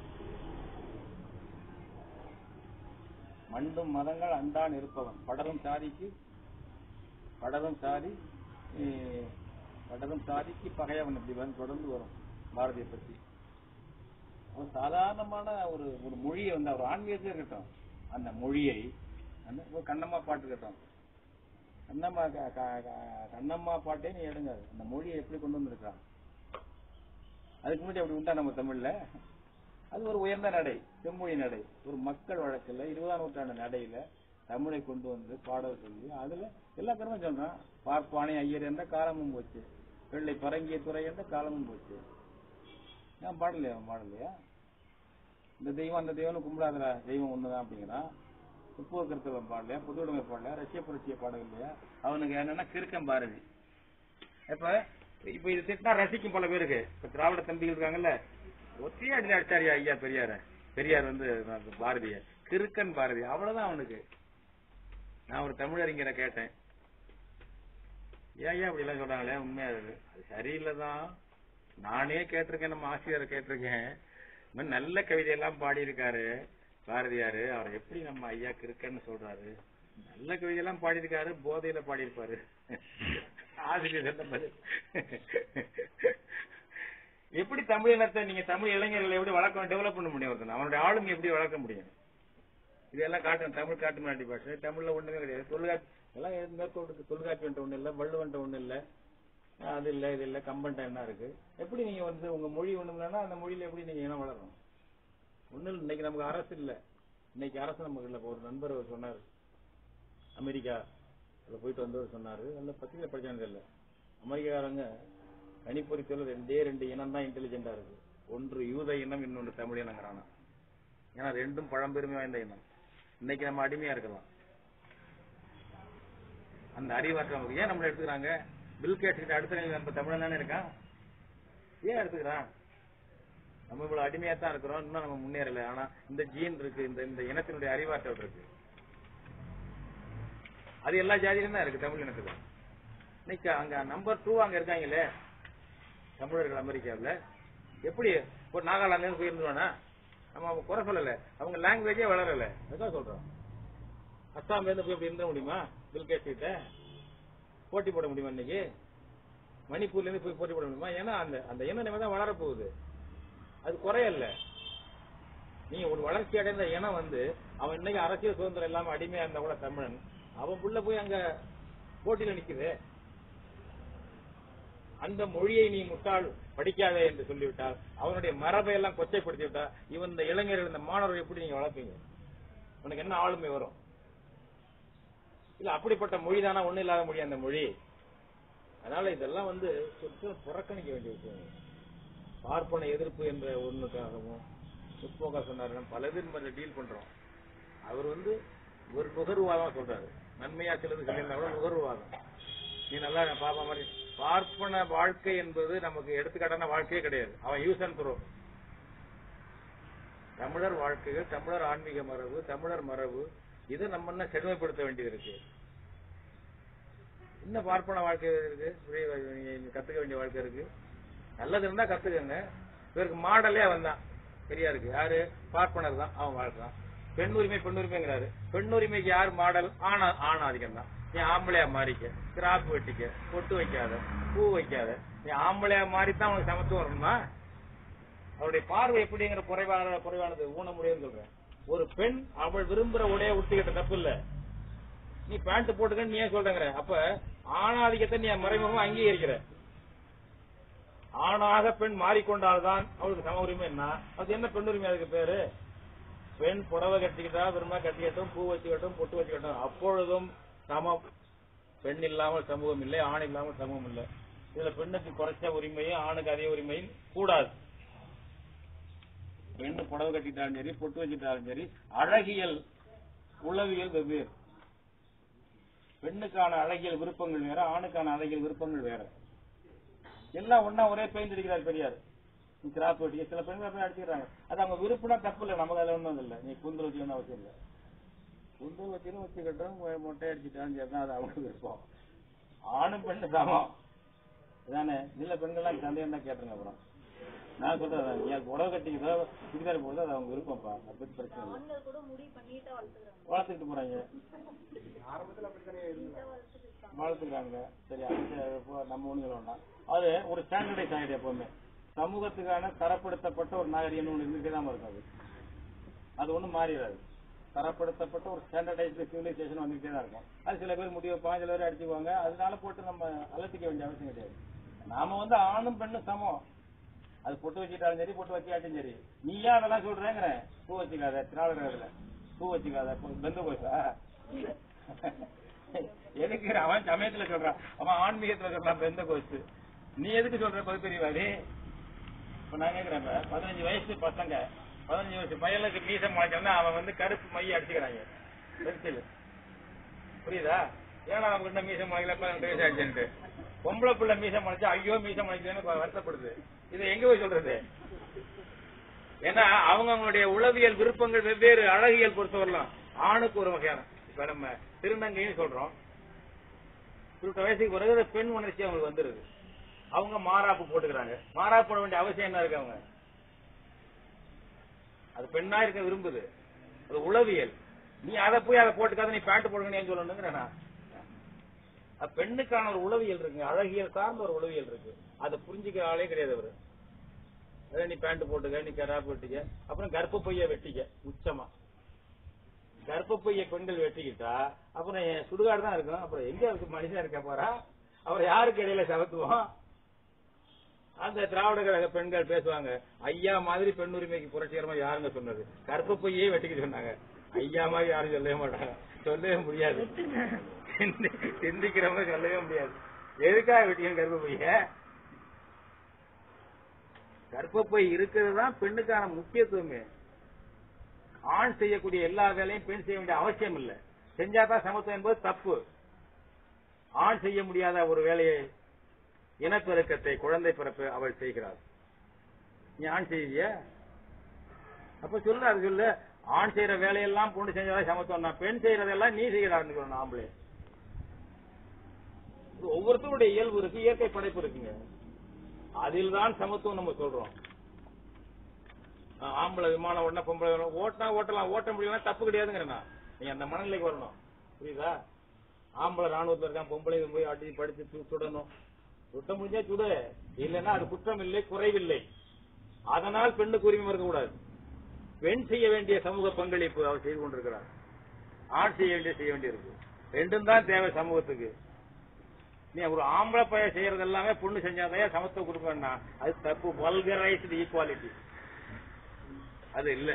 மண்டும் மதங்கள் அண்டான் இருப்பவன் படரும் சாதிக்கு படரும் சாதி eh, படரும் சாதிக்கு பகையவன் இப்படி வந்து தொடர்ந்து வரும் பாரதியை பத்தி ஒரு சாதாரணமான ஒரு ஒரு மொழியை வந்து அவர் ஆன்மீகத்தில் இருக்கட்டும் அந்த மொழியை அந்த இப்போ கண்ணம்மா பாட்டு இருக்கட்டும் கண்ணம்மா க- க- க- கண்ணம்மா பாட்டே நீ எடுங்க அந்த மொழியை எப்படி கொண்டு வந்திருக்கான் அதுக்கு முன்னாடி அப்படி உண்டா நம்ம தமிழ்ல அது ஒரு உயர்ந்த நடை செம்மொழி நடை ஒரு மக்கள் வழக்குல இருபதாம் நூற்றாண்டு நடையில தமிழை கொண்டு வந்து பாடல் சொல்லி அதுல எல்லா பேருமே சொல்றான் பார்ப்பானை ஐயர் என்ற காலமும் போச்சு வெள்ளை பரங்கிய துறை என்ற காலமும் போச்சு ஏன் பாடலையா அவன் பாடலையா இந்த தெய்வம் அந்த தெய்வம்னு கும்பிடாதடா தெய்வம் ஒண்ணுதான் அப்படிங்கிறான் உப்பு கருத்தவன் பாடலையா புது உடைமை பாடலையா ரஷ்ய புரட்சியை பாடல் இல்லையா அவனுக்கு என்னன்னா கிறுக்கம் பாரதி இப்ப இப்ப இது திட்டினா ரசிக்கும் பல பேருக்கு இப்ப திராவிட தம்பிகள் இருக்காங்கல்ல ஒத்தையே அடி அடிச்சாரியா ஐயா பெரியார பெரியார் வந்து பாரதிய கிறுக்கன் பாரதி அவ்வளவுதான் அவனுக்கு நான் ஒரு தமிழறிஞரை கேட்டேன் ஏன் ஐயா அப்படி எல்லாம் சொல்றாங்களே உண்மையா இருக்கு அது சரியில்லைதான் நானே கேட்டிருக்கேன் நம்ம ஆசிரியரை கேட்டிருக்கேன் இந்த மாதிரி நல்ல கவிதையெல்லாம் பாடியிருக்காரு பாரதியாரு அவர் எப்படி நம்ம ஐயா கிறுக்கன்னு சொல்றாரு நல்ல கவிதையெல்லாம் பாடியிருக்காரு போதையில பாடியிருப்பாரு ஆசிரியர் சொன்ன பதில். எப்படி தமிழ் இனத்தை நீங்க தமிழ் இளைஞர்களை எப்படி வளர்க்க டெவலப் பண்ண முடியும் ஒருத்தன் அவனுடைய ஆளுமை எப்படி வளர்க்க முடியும் இதெல்லாம் காட்டு தமிழ் காட்டு முன்னாடி பாஷை தமிழ்ல ஒண்ணுமே கிடையாது தொல்காட்சி எல்லாம் மேற்கொண்டு தொல்காட்சியன்ட்ட ஒண்ணு இல்ல வள்ளுவன்ட்ட ஒண்ணு இல்ல அஹ் அது இல்ல இது இல்ல கம்பன்ட்ட என்ன இருக்கு எப்படி நீங்க வந்து உங்க மொழி ஒண்ணு இல்லைன்னா அந்த மொழியில எப்படி நீங்க இனம் வளரும் ஒண்ணு இல்ல இன்னைக்கு நமக்கு அரசு இல்ல இன்னைக்கு அரசு நமக்கு இல்ல இப்ப ஒரு நண்பர் அவர் சொன்னாரு அமெரிக்கா அதுல போயிட்டு வந்தவர் சொன்னாரு நல்ல பத்திரிகை படிச்சானது இல்ல அமெரிக்காரங்க கணிப்பொறித்துல ரெண்டே ரெண்டு இனம் தான் இன்டெலிஜென்டா இருக்கு ஒன்று யூத இனம் இன்னொன்று தமிழ் இனங்கிறானா ஏன்னா ரெண்டும் பழம்பெருமை வாய்ந்த இனம் இன்னைக்கு நம்ம அடிமையா இருக்கலாம் அந்த அறிவாற்றல் நமக்கு ஏன் நம்மள எடுத்துக்கிறாங்க பில் கேட்ஸ் கிட்ட அடுத்த நிலையில் நம்ம தமிழன் தானே இருக்கான் ஏன் எடுத்துக்கிறான் நம்ம இவ்வளவு அடிமையா தான் இருக்கிறோம் இன்னும் நம்ம முன்னேறல ஆனா இந்த ஜீன் இருக்கு இந்த இந்த இனத்தினுடைய அறிவாற்றல் இருக்கு அது எல்லா ஜாதியிலும் தான் இருக்கு தமிழ் இனத்துல இன்னைக்கு அங்க நம்பர் டூ அங்க இருக்காங்களே தமிழர்கள் அமெரிக்காவுல எப்படி ஒரு நாகாலாந்துல இருந்து போயிருந்துவானா நம்ம அவங்க குறை சொல்லல அவங்க லாங்குவேஜே வளரல அதுதான் சொல்றோம் அஸ்ஸாம்ல இருந்து போய் இப்படி இருந்த முடியுமா பில்கேட் கிட்ட போட்டி போட முடியுமா இன்னைக்கு மணிப்பூர்ல இருந்து போய் போட்டி போட முடியுமா ஏன்னா அந்த அந்த இனம் நம்ம தான் வளரப்போகுது அது குறையல்ல நீ ஒரு வளர்ச்சி அடைந்த இனம் வந்து அவன் இன்னைக்கு அரசியல் சுதந்திரம் இல்லாம அடிமையா இருந்தா கூட தமிழன் அவன் புள்ள போய் அங்க போட்டியில நிக்குது அந்த மொழியை நீ முட்டாள் படிக்காதே என்று சொல்லிவிட்டால் அவனுடைய மரபை எல்லாம் கொச்சைப்படுத்தி விட்டா இவன் இந்த இளைஞர்கள் இந்த மாணவர்கள் எப்படி நீங்க வளர்ப்பீங்க உனக்கு என்ன ஆளுமை வரும் இல்ல அப்படிப்பட்ட மொழி தானா ஒண்ணு இல்லாத மொழி அந்த மொழி அதனால இதெல்லாம் வந்து கொஞ்சம் புறக்கணிக்க வேண்டிய விஷயம் பார்ப்பன எதிர்ப்பு என்ற ஒண்ணுக்காகவும் முற்போக்கா சொன்னாரு பல பேர் டீல் பண்றோம் அவர் வந்து ஒரு நுகர்வாதம் சொல்றாரு நன்மையா சிலது சொல்லியிருந்தா கூட நுகர்வாதம் நீ நல்லா பாப்பா மாதிரி பார்ப்பன வாழ்க்கை என்பது நமக்கு எடுத்துக்காட்டான வாழ்க்கையே கிடையாது அவன் யூஸ் அண்ட் த்ரோ தமிழர் வாழ்க்கைகள் தமிழர் ஆன்மீக மரபு தமிழர் மரபு இதை நம்ம என்ன செழுமைப்படுத்த வேண்டியது இருக்கு என்ன பார்ப்பன வாழ்க்கை இருக்கு இப்படி நீங்க கத்துக்க வேண்டிய வாழ்க்கை இருக்கு நல்லது இருந்தா கத்துக்கங்க இவருக்கு மாடலே அவன் தான் பெரியாருக்கு யாரு பார்ப்பனர் தான் அவன் வாழ்றான் பெண் உரிமை பெண் உரிமைங்கிறாரு பெண் உரிமைக்கு யார் மாடல் ஆணா ஆணாதிக்கம் தான் நீ ஆம்பளையா மாறிக்க கிராப் வெட்டிக்க பொட்டு வைக்காத பூ வைக்காத நீ ஆம்பளையா மாறித்தான் உனக்கு சமத்துவம் வரணுமா அவருடைய பார்வை எப்படிங்கிற குறைவான குறைவானது ஊனமுடையன்னு சொல்றேன் ஒரு பெண் அவள் விரும்புற உடைய உடுத்திக்கிட்ட தப்பு இல்ல நீ பேண்ட் போட்டுக்கன்னு நீ ஏன் சொல்றேங்கிற அப்ப ஆணாதிக்கத்தை நீ மறைமுகமா அங்கீகரிக்கிற ஆணாக பெண் மாறிக்கொண்டால்தான் அவளுக்கு சம உரிமை என்ன அது என்ன பெண் உரிமை அதுக்கு பேரு பெண் புடவை கட்டிக்கிட்டா விரும்ப கட்டிக்கட்டும் பூ வச்சுக்கட்டும் பொட்டு வச்சுக்கட்டும் அப்பொழுதும் சமம் பெண் இல்லாமல் சமூகம் இல்லை ஆண் இல்லாமல் சமூகம் இல்லை இதுல பெண்ணுக்கு குறைச்ச உரிமையும் ஆணுக்கு அதே உரிமையும் கூடாது பெண்ணு புடவை கட்டிட்டாலும் சரி பொட்டு வச்சுட்டாலும் சரி அழகியல் உளவியல் வெவ்வேறு பெண்ணுக்கான அழகியல் விருப்பங்கள் வேற ஆணுக்கான அழகியல் விருப்பங்கள் வேற எல்லாம் ஒண்ணா ஒரே பெயிண்ட் அடிக்கிறார் பெரியார் நீ கிராப் வெட்டி சில பெண்கள் போய் அடிச்சுக்கிறாங்க அது அவங்க விருப்பம்னா தப்பு இல்லை நமக்கு அதுல ஒண்ணும் இல்ல நீ குந்து வச்சுக்கணும் அவசியம் இல்லை குண்டு வச்சுன்னு வச்சுக்கிட்டோம் மொ- மொட்டை அடிச்சுட்டான்னு சொன்னா அது அவங்களுக்கு விருப்பம் ஆணும் பெண்ணு சமம் இதானே இல்ல பெண்கள்லாம் சந்தேகம் தான் கேட்டுருங்க அப்புறம் நான் சொல்றேன் அதான். நீ புடவை கட்டிக்கிறதோ சுடிதார் போடுறதோ அது அவங்க விருப்பம்ப்பா அதை பத்தி பிரச்சனை இல்லை ஆண்கள் கூட முடி பண்ணிட்டா வளர்த்துக்கிறாங்க வளர்த்துக்கிட்டு போறாங்க ஆரம்பத்துல அப்படித்தானே இருந்தாங்க வளர்த்துக்கிறாங்க சரி அது இப்போ நம்ம ஒண்ணு சொல்ல வேண்டாம் அது ஒரு ஸ்டாண்டர்டைஸ் ஆகிடும் எப்பவுமே சமூகத்துக்கான தரப்படுத்தப்பட்ட ஒரு நாகரிகம் ஒன்று இருந்துட்டே தான் இருக்கும் அது அது ஒன்றும் மாறிடாது தரப்படுத்தப்பட்ட ஒரு ஸ்டாண்டர்டைஸ்டு சிவிலைசேஷன் வந்துகிட்டே தான் இருக்கும் அது சில பேர் முடிவு வைப்பாங்க சில பேர் அடிச்சுக்குவாங்க அதனால போட்டு நம்ம அலட்டிக்க வேண்டிய அவசியம் கிடையாது நாம வந்து ஆணும் பெண்ணும் சமம் அது பொட்டு வச்சுட்டாலும் சரி பொட்டு வச்சுக்காட்டும் சரி நீ ஏன் அதெல்லாம் சொல்றேங்கிற பூ வச்சுக்காத திராவிடத்துல பூ வச்சுக்காத பெந்த கோசா எதுக்கு அவன் சமயத்துல சொல்றான் அவன் ஆன்மீகத்துல சொல்றான் பெந்த கோச்சு நீ எதுக்கு சொல்ற பகுத்தறிவாதி இப்ப நான் கேக்குறேன் இப்ப பதினஞ்சு வயசு பசங்க பதினஞ்சு வயசு பையனுக்கு மீசம் முளைச்சோன்னா அவன் வந்து கருப்பு மைய அடிச்சுக்கிறாங்க பென்சில் புரியுதா ஏன்னா அவங்க கிட்ட மீசம் முளைக்கல பதினெட்டு வயசு ஆச்சுன்ட்டு பொம்பளை பிள்ளை மீசம் முளைச்சா ஐயோ மீசம் முளைச்சதுன்னு வருத்தப்படுது இதை எங்க போய் சொல்றது ஏன்னா அவங்க அவங்களுடைய உளவியல் விருப்பங்கள் வெவ்வேறு அழகியல் பொறுத்தவரலாம் ஆணுக்கு ஒரு வகையான இப்ப நம்ம திருநங்கைன்னு சொல்றோம் குறிப்பிட்ட வயசுக்கு பிறகு அந்த பெண் உணர்ச்சி அவங்களுக்கு வந்துருது அவங்க மாறாப்பு போட்டுக்கிறாங்க மாறாப்பு போட வேண்டிய அவசியம் என்ன இருக்கு அவங்க அது பெண்ணா இருக்க விரும்புது அது உளவியல் நீ அதை போய் அதை போட்டுக்காத நீ பேண்ட் போடுங்க ஏன் சொல்லணுங்கிற நான் அது பெண்ணுக்கான ஒரு உளவியல் இருக்கு அழகியல் சார்ந்த ஒரு உளவியல் இருக்கு அதை புரிஞ்சுக்கிற ஆளே கிடையாது அவரு அத நீ பேண்ட் போட்டுக்க நீ கராப்பு வெட்டிக்க அப்புறம் கர்ப்ப பைய வெட்டிக்க உச்சமா கர்ப்ப பைய பெண்கள் வெட்டிக்கிட்டா அப்புறம் என் சுடுகாடு தான் இருக்கும் அப்புறம் எங்க இருக்கு மனுஷன் இருக்க போறா அப்புறம் யாருக்கு இடையில சவத்துவோம் அந்த திராவிட கழக பெண்கள் பேசுவாங்க ஐயா மாதிரி பெண் உரிமைக்கு புரட்சிகரமா யாருங்க சொன்னது கர்ப்ப பையே வெட்டிக்க சொன்னாங்க ஐயா மாதிரி யாரும் சொல்லவே மாட்டாங்க சொல்லவே முடியாது சிந்தி- சிந்திக்கிறவங்க சொல்லவே முடியாது எதுக்காக வெட்டிங்க கர்ப்ப பைய கர்ப்பப்பை இருக்கிறது தான் பெண்ணுக்கான முக்கியத்துவமே ஆண் செய்யக்கூடிய எல்லா வேலையும் பெண் செய்ய வேண்டிய அவசியம் இல்ல செஞ்சாதான் சமத்துவம் என்பது தப்பு ஆண் செய்ய முடியாத ஒரு வேலையை இனப்பெருக்கத்தை குழந்தை பிறப்பு அவள் செய்கிறாள் நீ ஆண் செய்ய அப்ப சொல்லு அது சொல்லு ஆண் செய்யற வேலையெல்லாம் பொண்ணு செஞ்சதா சமத்துவம் தான் பெண் செய்யறதெல்லாம் நீ செய்யறாருன்னு சொல்லணும் ஆம்பளை இது ஒவ்வொருத்தருடைய இயல்பு இருக்கு இயற்கை படைப்பு இருக்குங்க அதில் தான் சமத்துவம் நம்ம சொல்றோம் ஆஹ் ஆம்பளை விமானம் ஓட்டினா பொம்பளை விமானம் ஓட்டினா ஓட்டலாம் ஓட்ட முடியலன்னா தப்பு கிடையாதுங்கிறேன் நான். நீங்க அந்த மனநிலைக்கு வரணும் புரியுதா ஆம்பளை ராணுவத்துல இருக்கான் பொம்பளை போய் அடி படிச்சு சு- சுடணும் சுட்ட முடிஞ்சா சுடு இல்லைன்னா அது குற்றம் இல்லை குறைவில்லை அதனால் பெண்ணுக்கு உரிமை இருக்கக்கூடாது பெண் செய்ய வேண்டிய சமூக பங்களிப்பு அவர் செய்து கொண்டிருக்கிறார் ஆண் செய்ய வேண்டிய செய்ய வேண்டியிருக்கு ரெண்டும் தான் தேவை சமூகத்துக்கு நீ ஒரு ஆம்பளை பையன் செய்யறது எல்லாமே பொண்ணு செஞ்சாதான் சமத்துவம் கொடுக்கணும்னா அது தப்பு வல்கரைஸ்டு ஈக்குவாலிட்டி அது இல்ல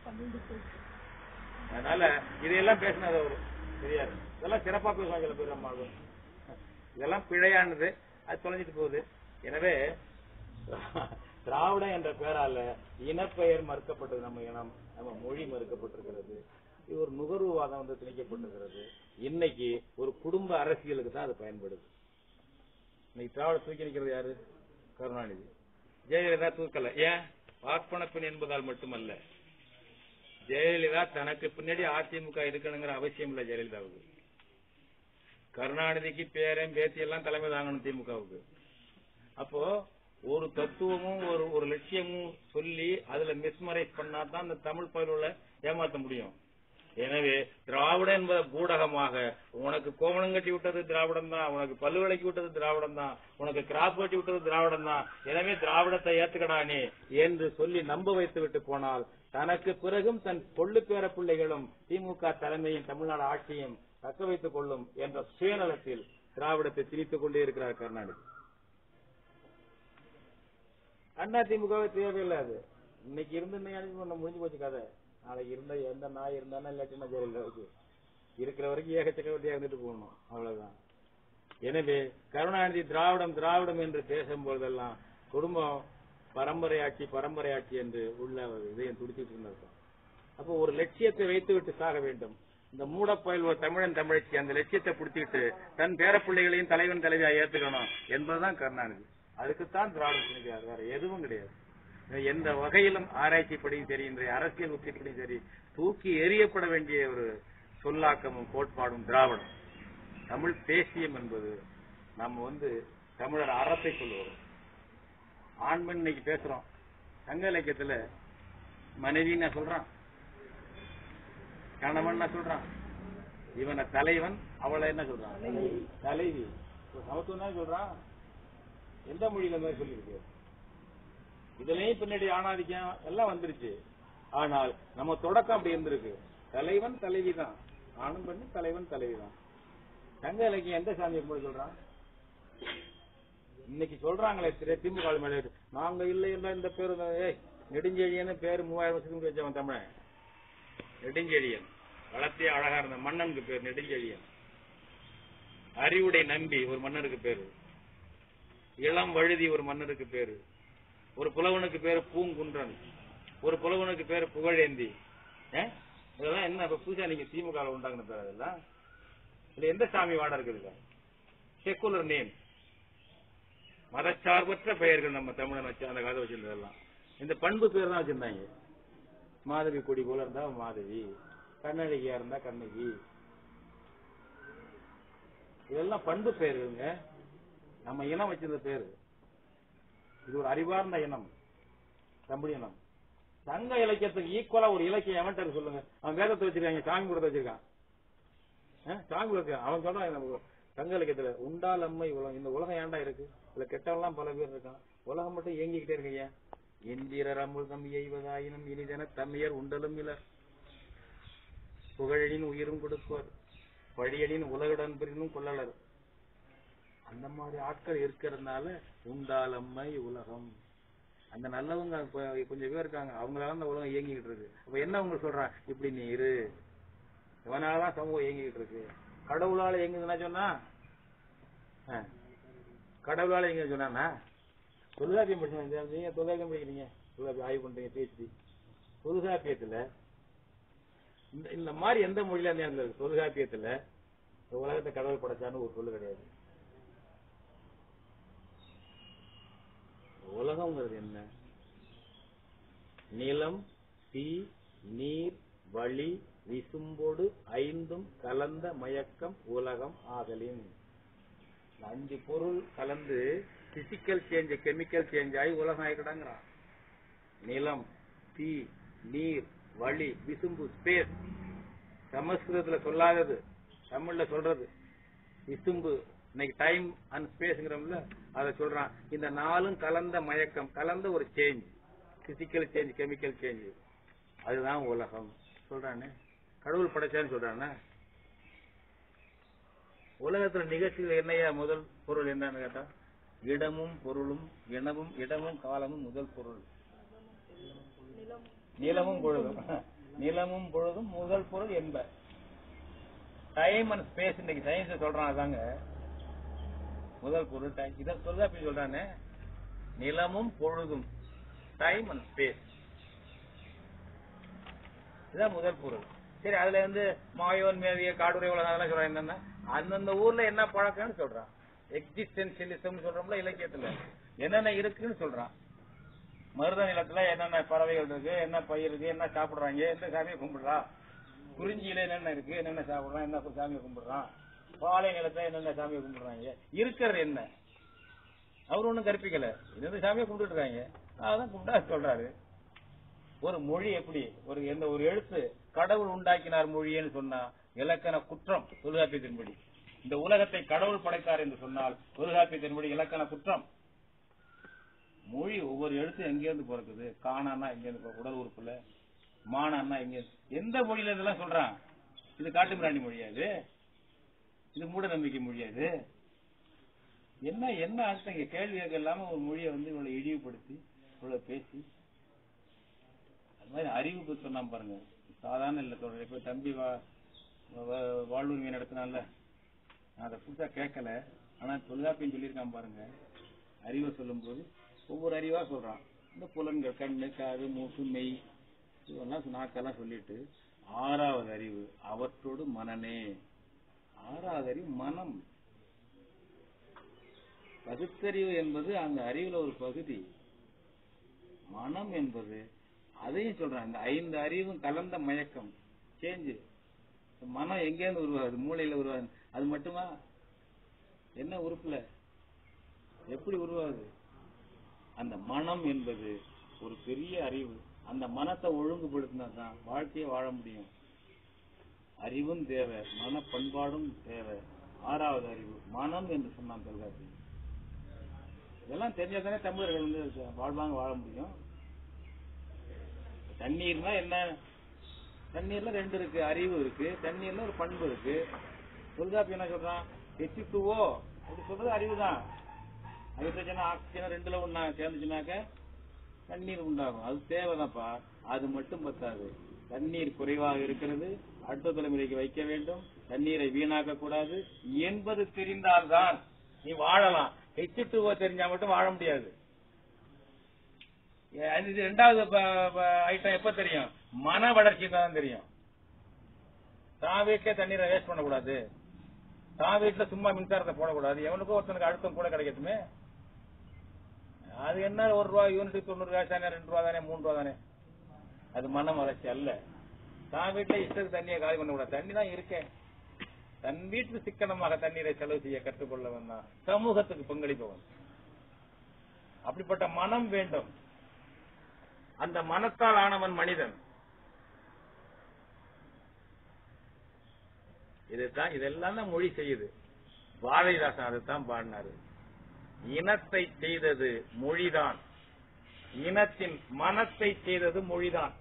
அதனால இதையெல்லாம் பேசினது அவரு தெரியாது இதெல்லாம் சிறப்பா பேசுவாங்க சில பேர் அம்மாவும் இதெல்லாம் பிழையானது அது தொலைஞ்சிட்டு போகுது எனவே திராவிடம் என்ற பெயரால இனப்பெயர் மறுக்கப்பட்டது நம்ம இனம் நம்ம மொழி மறுக்கப்பட்டிருக்கிறது இது ஒரு நுகர்வுவாதம் வந்து திணிக்கப்பட்டிருக்கிறது இன்னைக்கு ஒரு குடும்ப அரசியலுக்கு தான் அது பயன்படுது இன்னைக்கு திராவிட தூக்கி நிக்கிறது யாரு கருணாநிதி ஜெயலலிதா தூக்கல ஏன் பார்ப்பனப்பெண் என்பதால் மட்டுமல்ல ஜெயலலிதா தனக்கு பின்னாடி அதிமுக இருக்கணுங்கிற அவசியம் இல்ல ஜெயலலிதாவுக்கு கருணாநிதிக்கு பேரன் பேத்தி எல்லாம் தலைமை தாங்கணும் திமுகவுக்கு அப்போ ஒரு தத்துவமும் ஒரு ஒரு லட்சியமும் சொல்லி அதுல மிஸ்மரைஸ் பண்ணா தான் அந்த தமிழ் பயிலுள்ள ஏமாத்த முடியும் எனவே திராவிடம் என்பத பூடகமாக உனக்கு கோவணம் கட்டி விட்டது திராவிடம் தான் உனக்கு பல்லு விளக்கி விட்டது திராவிடம் தான் உனக்கு கிராப் கட்டி விட்டது திராவிடம் தான் எனவே திராவிடத்தை ஏத்துக்கடா நீ என்று சொல்லி நம்ப வைத்து விட்டு போனால் தனக்கு பிறகும் தன் கொள்ளு பேர பிள்ளைகளும் திமுக தலைமையும் தமிழ்நாடு ஆட்சியும் தக்க வைத்துக் கொள்ளும் என்ற சுயநலத்தில் திராவிடத்தை திணித்துக் கொண்டே இருக்கிறார் கருணாநிதி அண்ணா திமுகவே தேவையில்லை அது இன்னைக்கு இருந்து இன்னைக்கு ஒண்ணு முடிஞ்சு போச்சு கதை நாளைக்கு இருந்த எந்த நாய் இருந்தாலும் இல்லாட்டினா ஜெயலலிதாவுக்கு இருக்கிற வரைக்கும் ஏகச்சக்க வட்டியா இருந்துட்டு போகணும் அவ்வளவுதான் எனவே கருணாநிதி திராவிடம் திராவிடம் என்று பேசும்பொழுதெல்லாம் குடும்பம் பரம்பரை ஆட்சி பரம்பரை ஆட்சி என்று உள்ள ஒரு இதயம் துடிச்சிட்டு இருந்திருக்கும் அப்போ ஒரு லட்சியத்தை வைத்து விட்டு சாக வேண்டும் இந்த மூடப்பயில் ஒரு தமிழன் தமிழச்சி அந்த லட்சியத்தை பிடிச்சிட்டு தன் பேரப்பிள்ளைகளையும் தலைவன் தலைவியா ஏத்துக்கணும் என்பதுதான் கருணாநிதி அதுக்குத்தான் திராவிடம் சிந்திக்கிறார் வேற எதுவும் கிடையாது எந்த வகையிலும் ஆராய்ச்சிப்படியும் சரி இன்றைய அரசியல் உத்திப்படியும் சரி தூக்கி எறியப்பட வேண்டிய ஒரு சொல்லாக்கமும் கோட்பாடும் திராவிடம் தமிழ் தேசியம் என்பது நம்ம வந்து தமிழர் அறத்தை சொல்லுவோம் ஆண்மன் இன்னைக்கு பேசுறோம் சங்க இலக்கியத்துல மனைவி நான் சொல்றான் கணவன் நான் சொல்றான் இவனை தலைவன் அவளை என்ன சொல்றான் தலைவி இப்ப சமத்துவம் தான் சொல்றான் எந்த மொழியில இந்த மாதிரி சொல்லியிருக்கு இதுலயும் பின்னாடி ஆணாதிக்கம் எல்லாம் வந்துருச்சு ஆனால் நம்ம தொடக்கம் அப்படி இருந்திருக்கு தலைவன் தலைவி தான் ஆணும் பண்ணி தலைவன் தலைவி தான் சங்க இலக்கியம் எந்த சாமியை கூட சொல்றான் இன்னைக்கு சொல்றாங்களே திரு திமுக மேல நாங்க இல்லை இல்லை இந்த பேரு தான். ஏய் நெடுஞ்செழியன்னு பேரு மூவாயிரம் வருஷத்துக்கு முன்னாடி வச்சவன் தமிழன் நெடுஞ்செழியன் வளர்த்திய அழகா இருந்த மன்னனுக்கு பேர் நெடுஞ்செழியன் அறிவுடை நம்பி ஒரு மன்னருக்கு பேரு இளம் வழுதி ஒரு மன்னருக்கு பேரு ஒரு புலவனுக்கு பேரு பூங்குன்றன் ஒரு புலவனுக்கு பேரு புகழேந்தி ஏ? இதெல்லாம் என்ன இப்ப புதுசா நீங்க திமுக ல உண்டாக்குன பேர் அதெல்லாம் இதுல எந்த சாமி வாட இருக்குது செக்குலர் நேம் மதச்சார்பற்ற பெயர்கள் நம்ம தமிழன் வச்சு அந்த காலத்துல வச்சிருந்ததெல்லாம் இந்த பண்பு பேர் தான் வச்சிருந்தாங்க மாதவி கொடி போல இருந்தா மாதவி கண்ணழகியா இருந்தா கண்ணகி இதெல்லாம் பண்பு பேருங்க நம்ம இனம் வச்சிருந்த பேரு இது ஒரு அறிவார்ந்த இனம் தமிழ் இனம் சங்க இலக்கியத்துக்கு ஈக்குவலா ஒரு இலக்கியம் எவன்ட்ட இருக்கு சொல்லுங்க அவன் வேதத்தை வச்சிருக்காங்க சாமி கூட வச்சிருக்கான் ஆ, சாமி கூட அவன் சொல்றான் நம்ம சங்க இலக்கியத்துல உண்டால் அம்மை உலகம் இந்த உலகம் ஏன்டா இருக்கு இதுல கெட்டவெல்லாம் பல பேர் இருக்கான் உலகம் மட்டும் இயங்கிக்கிட்டே இருக்கையா எந்திரர் அமுதம் எய்வதாயினும் இனிதென தம்மையர் உண்டலும் இலர் புகழனின் உயிரும் கொடுப்பர் பழியனின் உலகுடன் பிரினும் கொள்ளலர் அந்த மாதிரி ஆட்கள் இருக்கிறதுனால உண்டாலம்மை உலகம் அந்த நல்லவங்க இப்ப கொஞ்சம் பேர் இருக்காங்க அவங்களால அந்த உலகம் இயங்கிக்கிட்டு இருக்கு அப்ப என்ன அவங்க சொல்றான் இப்படி நீ இரு இவனாலதான் சமூகம் இயங்கிக்கிட்டு இருக்கு கடவுளால இயங்குதுன்னா சொன்னா ஆ. கடவுளால இயங்குது சொன்னானா தொல்காப்பியம் படிச்சா நீங்க தொல்காப்பியம் படிக்கிறீங்க தொல்காப்பியம் ஆய்வு பண்றீங்க பேசி தொல்காப்பியத்துல இந்த இந்த மாதிரி எந்த மொழியில இருந்து இருக்கு தொல்காப்பியத்துல இந்த உலகத்தை கடவுள் படைச்சான்னு ஒரு சொல்லு கிடையாது உலகம்ங்கிறது என்ன நிலம் தீ நீர் வழி விசும்போடு ஐந்தும் கலந்த மயக்கம் உலகம் ஆகலின் இந்த அஞ்சு பொருள் கலந்து பிசிக்கல் சேஞ்ச் கெமிக்கல் சேஞ்ச் ஆகி உலகம் ஆகிக்கிட்டாங்கிறான் நிலம் தீ நீர் வழி விசும்பு ஸ்பேஸ் சமஸ்கிருதத்துல சொல்லாதது தமிழ்ல சொல்றது விசும்பு இன்னைக்கு டைம் அண்ட் ஸ்பேஸ்ங்கிறோம்ல அதை சொல்றான் இந்த நாலும் கலந்த மயக்கம் கலந்த ஒரு change physical change chemical change அதுதான் உலகம் சொல்றானே கடவுள் படைச்சான்னு சொல்றானே உலகத்துல நிகழ்ச்சிகள் என்னையா முதல் பொருள் என்னன்னு கேட்டா இடமும் பொருளும் இனமும் இடமும் காலமும் முதல் பொருள் நிலமும் பொழுதும் நிலமும் பொழுதும் முதல் பொருள் என்ப டைம் அண்ட் ஸ்பேஸ் இன்னைக்கு சயின்ஸ் சொல்றான் அதாங்க முதல் பொருள் டைம் இத சொல்ல சொல்றானே நிலமும் பொழுதும் டைம் அண்ட் ஸ்பேஸ் இதுதான் முதல் பொருள் சரி அதுல வந்து மாயோன் மேவிய காடுரை உலகம் அதெல்லாம் சொல்றான் என்னன்னா அந்தந்த ஊர்ல என்ன பழக்கம்னு சொல்றான் எக்ஸிஸ்டன்சியலிசம் சொல்றோம்ல இலக்கியத்துல என்னென்ன இருக்குன்னு சொல்றான் மருத நிலத்துல என்னென்ன பறவைகள் இருக்கு என்ன பயிர் இருக்கு என்ன சாப்பிடுறாங்க எந்த சாமியை கும்பிடுறா குறிஞ்சியில என்னென்ன இருக்கு என்னென்ன சாப்பிடுறான் என்ன சாமியை கும்பிடுறான் பாலை நிலத்துல என்னென்ன சாமியை கும்பிடுறாங்க இருக்கிறது என்ன அவர் ஒண்ணும் கற்பிக்கல இந்த சாமியை கும்பிட்டு இருக்காங்க அதான் கும்பிட்டா சொல்றாரு ஒரு மொழி எப்படி ஒரு எந்த ஒரு எழுத்து கடவுள் உண்டாக்கினார் மொழின்னு சொன்னா இலக்கண குற்றம் தொல்காப்பியத்தின்படி இந்த உலகத்தை கடவுள் படைத்தார் என்று சொன்னால் தொல்காப்பியத்தின்படி இலக்கண குற்றம் மொழி ஒவ்வொரு எழுத்தும் எங்கேருந்து பிறக்குது காணான்னா எங்கேருந்து பிறக்கு- உடல் உறுப்புல மானான்னா எங்க எந்த மொழியில இதெல்லாம் சொல்றான் இது காட்டுமிராண்டி மொழியா இது இது மூட நம்பிக்கை மொழியா இது என்ன என்ன அர்த்தம் இங்க கேள்வி கேட்க இல்லாம ஒரு மொழியை வந்து இவ்வளவு இழிவுபடுத்தி இவ்வளவு பேசி அது மாதிரி அறிவுக்கு சொன்னா பாருங்க சாதாரண இல்ல சொல்றேன் இப்ப தம்பி வா- வா- வாழ்வுரிமை நடத்தினால நான் அதை புதுசா கேட்கல ஆனா தொல்காப்பியம் சொல்லியிருக்கான் பாருங்க அறிவை சொல்லும்போது ஒவ்வொரு அறிவா சொல்றான் இந்த புலன்கள் கண்ணு காது மூக்கு மெய் இதெல்லாம் நாக்கெல்லாம் சொல்லிட்டு ஆறாவது அறிவு அவற்றோடு மனநே ஆறாவது அறிவு மனம் பகுத்தறிவு என்பது அந்த அறிவுல ஒரு பகுதி மனம் என்பது அதையும் சொல்றான் இந்த ஐந்து அறிவும் கலந்த மயக்கம் சேஞ்சு மனம் எங்கேருந்து உருவாகுது மூளையில உருவாகுது அது மட்டுமா என்ன உறுப்புல எப்படி உருவாகுது அந்த மனம் என்பது ஒரு பெரிய அறிவு அந்த மனத்தை ஒழுங்குபடுத்தினா தான் வாழ்க்கையை வாழ முடியும் அறிவும் தேவை மன பண்பாடும் தேவை ஆறாவது அறிவு மனம் என்று சொன்னான் தொல்காப்பி இதெல்லாம் தெரிஞ்சாதானே தமிழர்கள் வந்து வாழ்வாங்க வாழ முடியும் தண்ணீர்னா என்ன தண்ணீர்ல ரெண்டு இருக்கு அறிவு இருக்கு தண்ணீர்ல ஒரு பண்பு இருக்கு தொல்காப்பி என்ன சொல்றான் ஹெச்சிட்டுவோ அப்படி சொல்றது அறிவு தான் ஹைட்ரஜன் ஆக்சிஜன் ரெண்டுல ஒண்ணா சேர்ந்துச்சுனாக்க தண்ணீர் உண்டாகும் அது தேவைதான்ப்பா அது மட்டும் பத்தாது தண்ணீர் குறைவாக இருக்கிறது அடுத்த தலைமுறைக்கு வைக்க வேண்டும் தண்ணீரை வீணாக்க கூடாது என்பது தெரிந்தால்தான் நீ வாழலாம் ஹெச்சிட்டுவோ தெரிஞ்சா மட்டும் வாழ முடியாது ஏ, அது இது ரெண்டாவது ஐட்டம் எப்ப தெரியும் மன வளர்ச்சி தான் தெரியும் தான் வீட்டுல தண்ணீரை வேஸ்ட் பண்ணக்கூடாது தான் வீட்டுல சும்மா மின்சாரத்தை போடக்கூடாது எவனுக்கோ ஒருத்தனுக்கு அழுத்தம் கூட கிடைக்கட்டுமே அது என்ன ஒரு ரூபா யூனிட் தொண்ணூறு காசு தானே ரெண்டு ரூபா தானே மூணு ரூபா தானே அது மன வளர்ச்சி அல்ல தான் வீட்டுல இஷ்டத்துக்கு தண்ணியை காலி பண்ணக்கூடாது தண்ணி தான் இருக்கேன் தன் வீட்டில் சிக்கனமாக தண்ணீரை செலவு செய்ய கற்றுக்கொள்ளவன் தான் சமூகத்துக்கு பங்களிப்பவன் அப்படிப்பட்ட மனம் வேண்டும் அந்த மனத்தால் ஆனவன் மனிதன் இதுதான் இதெல்லாம் தான் மொழி செய்யுது பாரதிதாசன் அதைத்தான் பாடினாரு இனத்தை செய்தது மொழிதான் இனத்தின் மனத்தை செய்தது மொழிதான்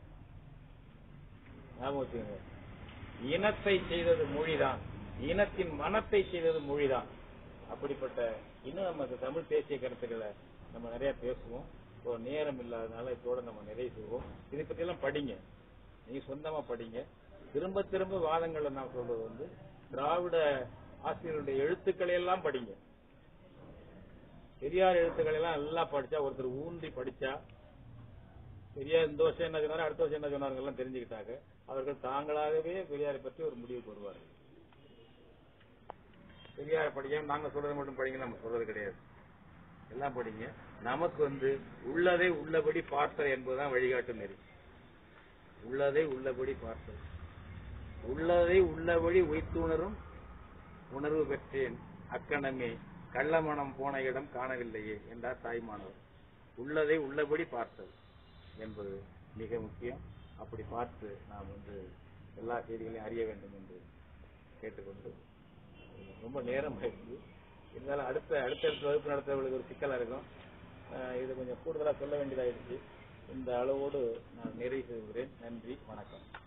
ஞாபகம் வச்சுக்கோங்க. இனத்தை செய்தது மொழிதான் இனத்தின் மனத்தை செய்தது மொழிதான் அப்படிப்பட்ட இன்னும் நம்ம இந்த தமிழ் தேசிய கருத்துக்களை நம்ம நிறைய பேசுவோம் இப்போ நேரம் இல்லாதனால இதோட நம்ம நிறைவு செய்வோம் இதை பத்தி எல்லாம் படிங்க நீங்க சொந்தமா படிங்க திரும்ப திரும்ப வாதங்களை நான் சொல்றது வந்து திராவிட ஆசிரியருடைய எழுத்துக்களை எல்லாம் படிங்க பெரியார் எழுத்துக்களை எல்லாம் நல்லா படிச்சா ஒருத்தர் ஊன்றி படிச்சா பெரியார் இந்த வருஷம் என்ன சொன்னாரு அடுத்த வருஷம் என்ன சொன்னாருங்க எல்லாம் தெரிஞ்சுக்கிட்டாங்க அவர்கள் தாங்களாகவே பெரியாரை பற்றி ஒரு முடிவுக்கு வருவார்கள் பெரியாரை படிக்க நாங்க சொல்றது மட்டும் படிங்க நம்ம சொல்றது கிடையாது எல்லாம் படிங்க நமக்கு வந்து உள்ளதை உள்ளபடி பார்த்தல் என்பதுதான் வழிகாட்டு நெறி உள்ளதை உள்ளபடி பார்த்தல் உள்ளதை உள்ளபடி உய்த்துணரும் உணர்வு பெற்றேன் அக்கணமே கள்ளமணம் போன இடம் காணவில்லையே என்றார் தாய்மானவர் உள்ளதை உள்ளபடி பார்த்தல் என்பது மிக முக்கியம் அப்படி பார்த்து நாம் வந்து எல்லா செய்திகளையும் அறிய வேண்டும் என்று கேட்டுக்கொண்டு ரொம்ப நேரம் ஆயிடுச்சு இருந்தாலும் அடுத்த அடுத்தடுத்த வகுப்பு நடத்துறவங்களுக்கு ஒரு சிக்கலா இருக்கும் அஹ் இது கொஞ்சம் கூடுதலா சொல்ல வேண்டியதாயிடுச்சு இந்த அளவோடு நான் நிறைவு செய்கிறேன் நன்றி வணக்கம்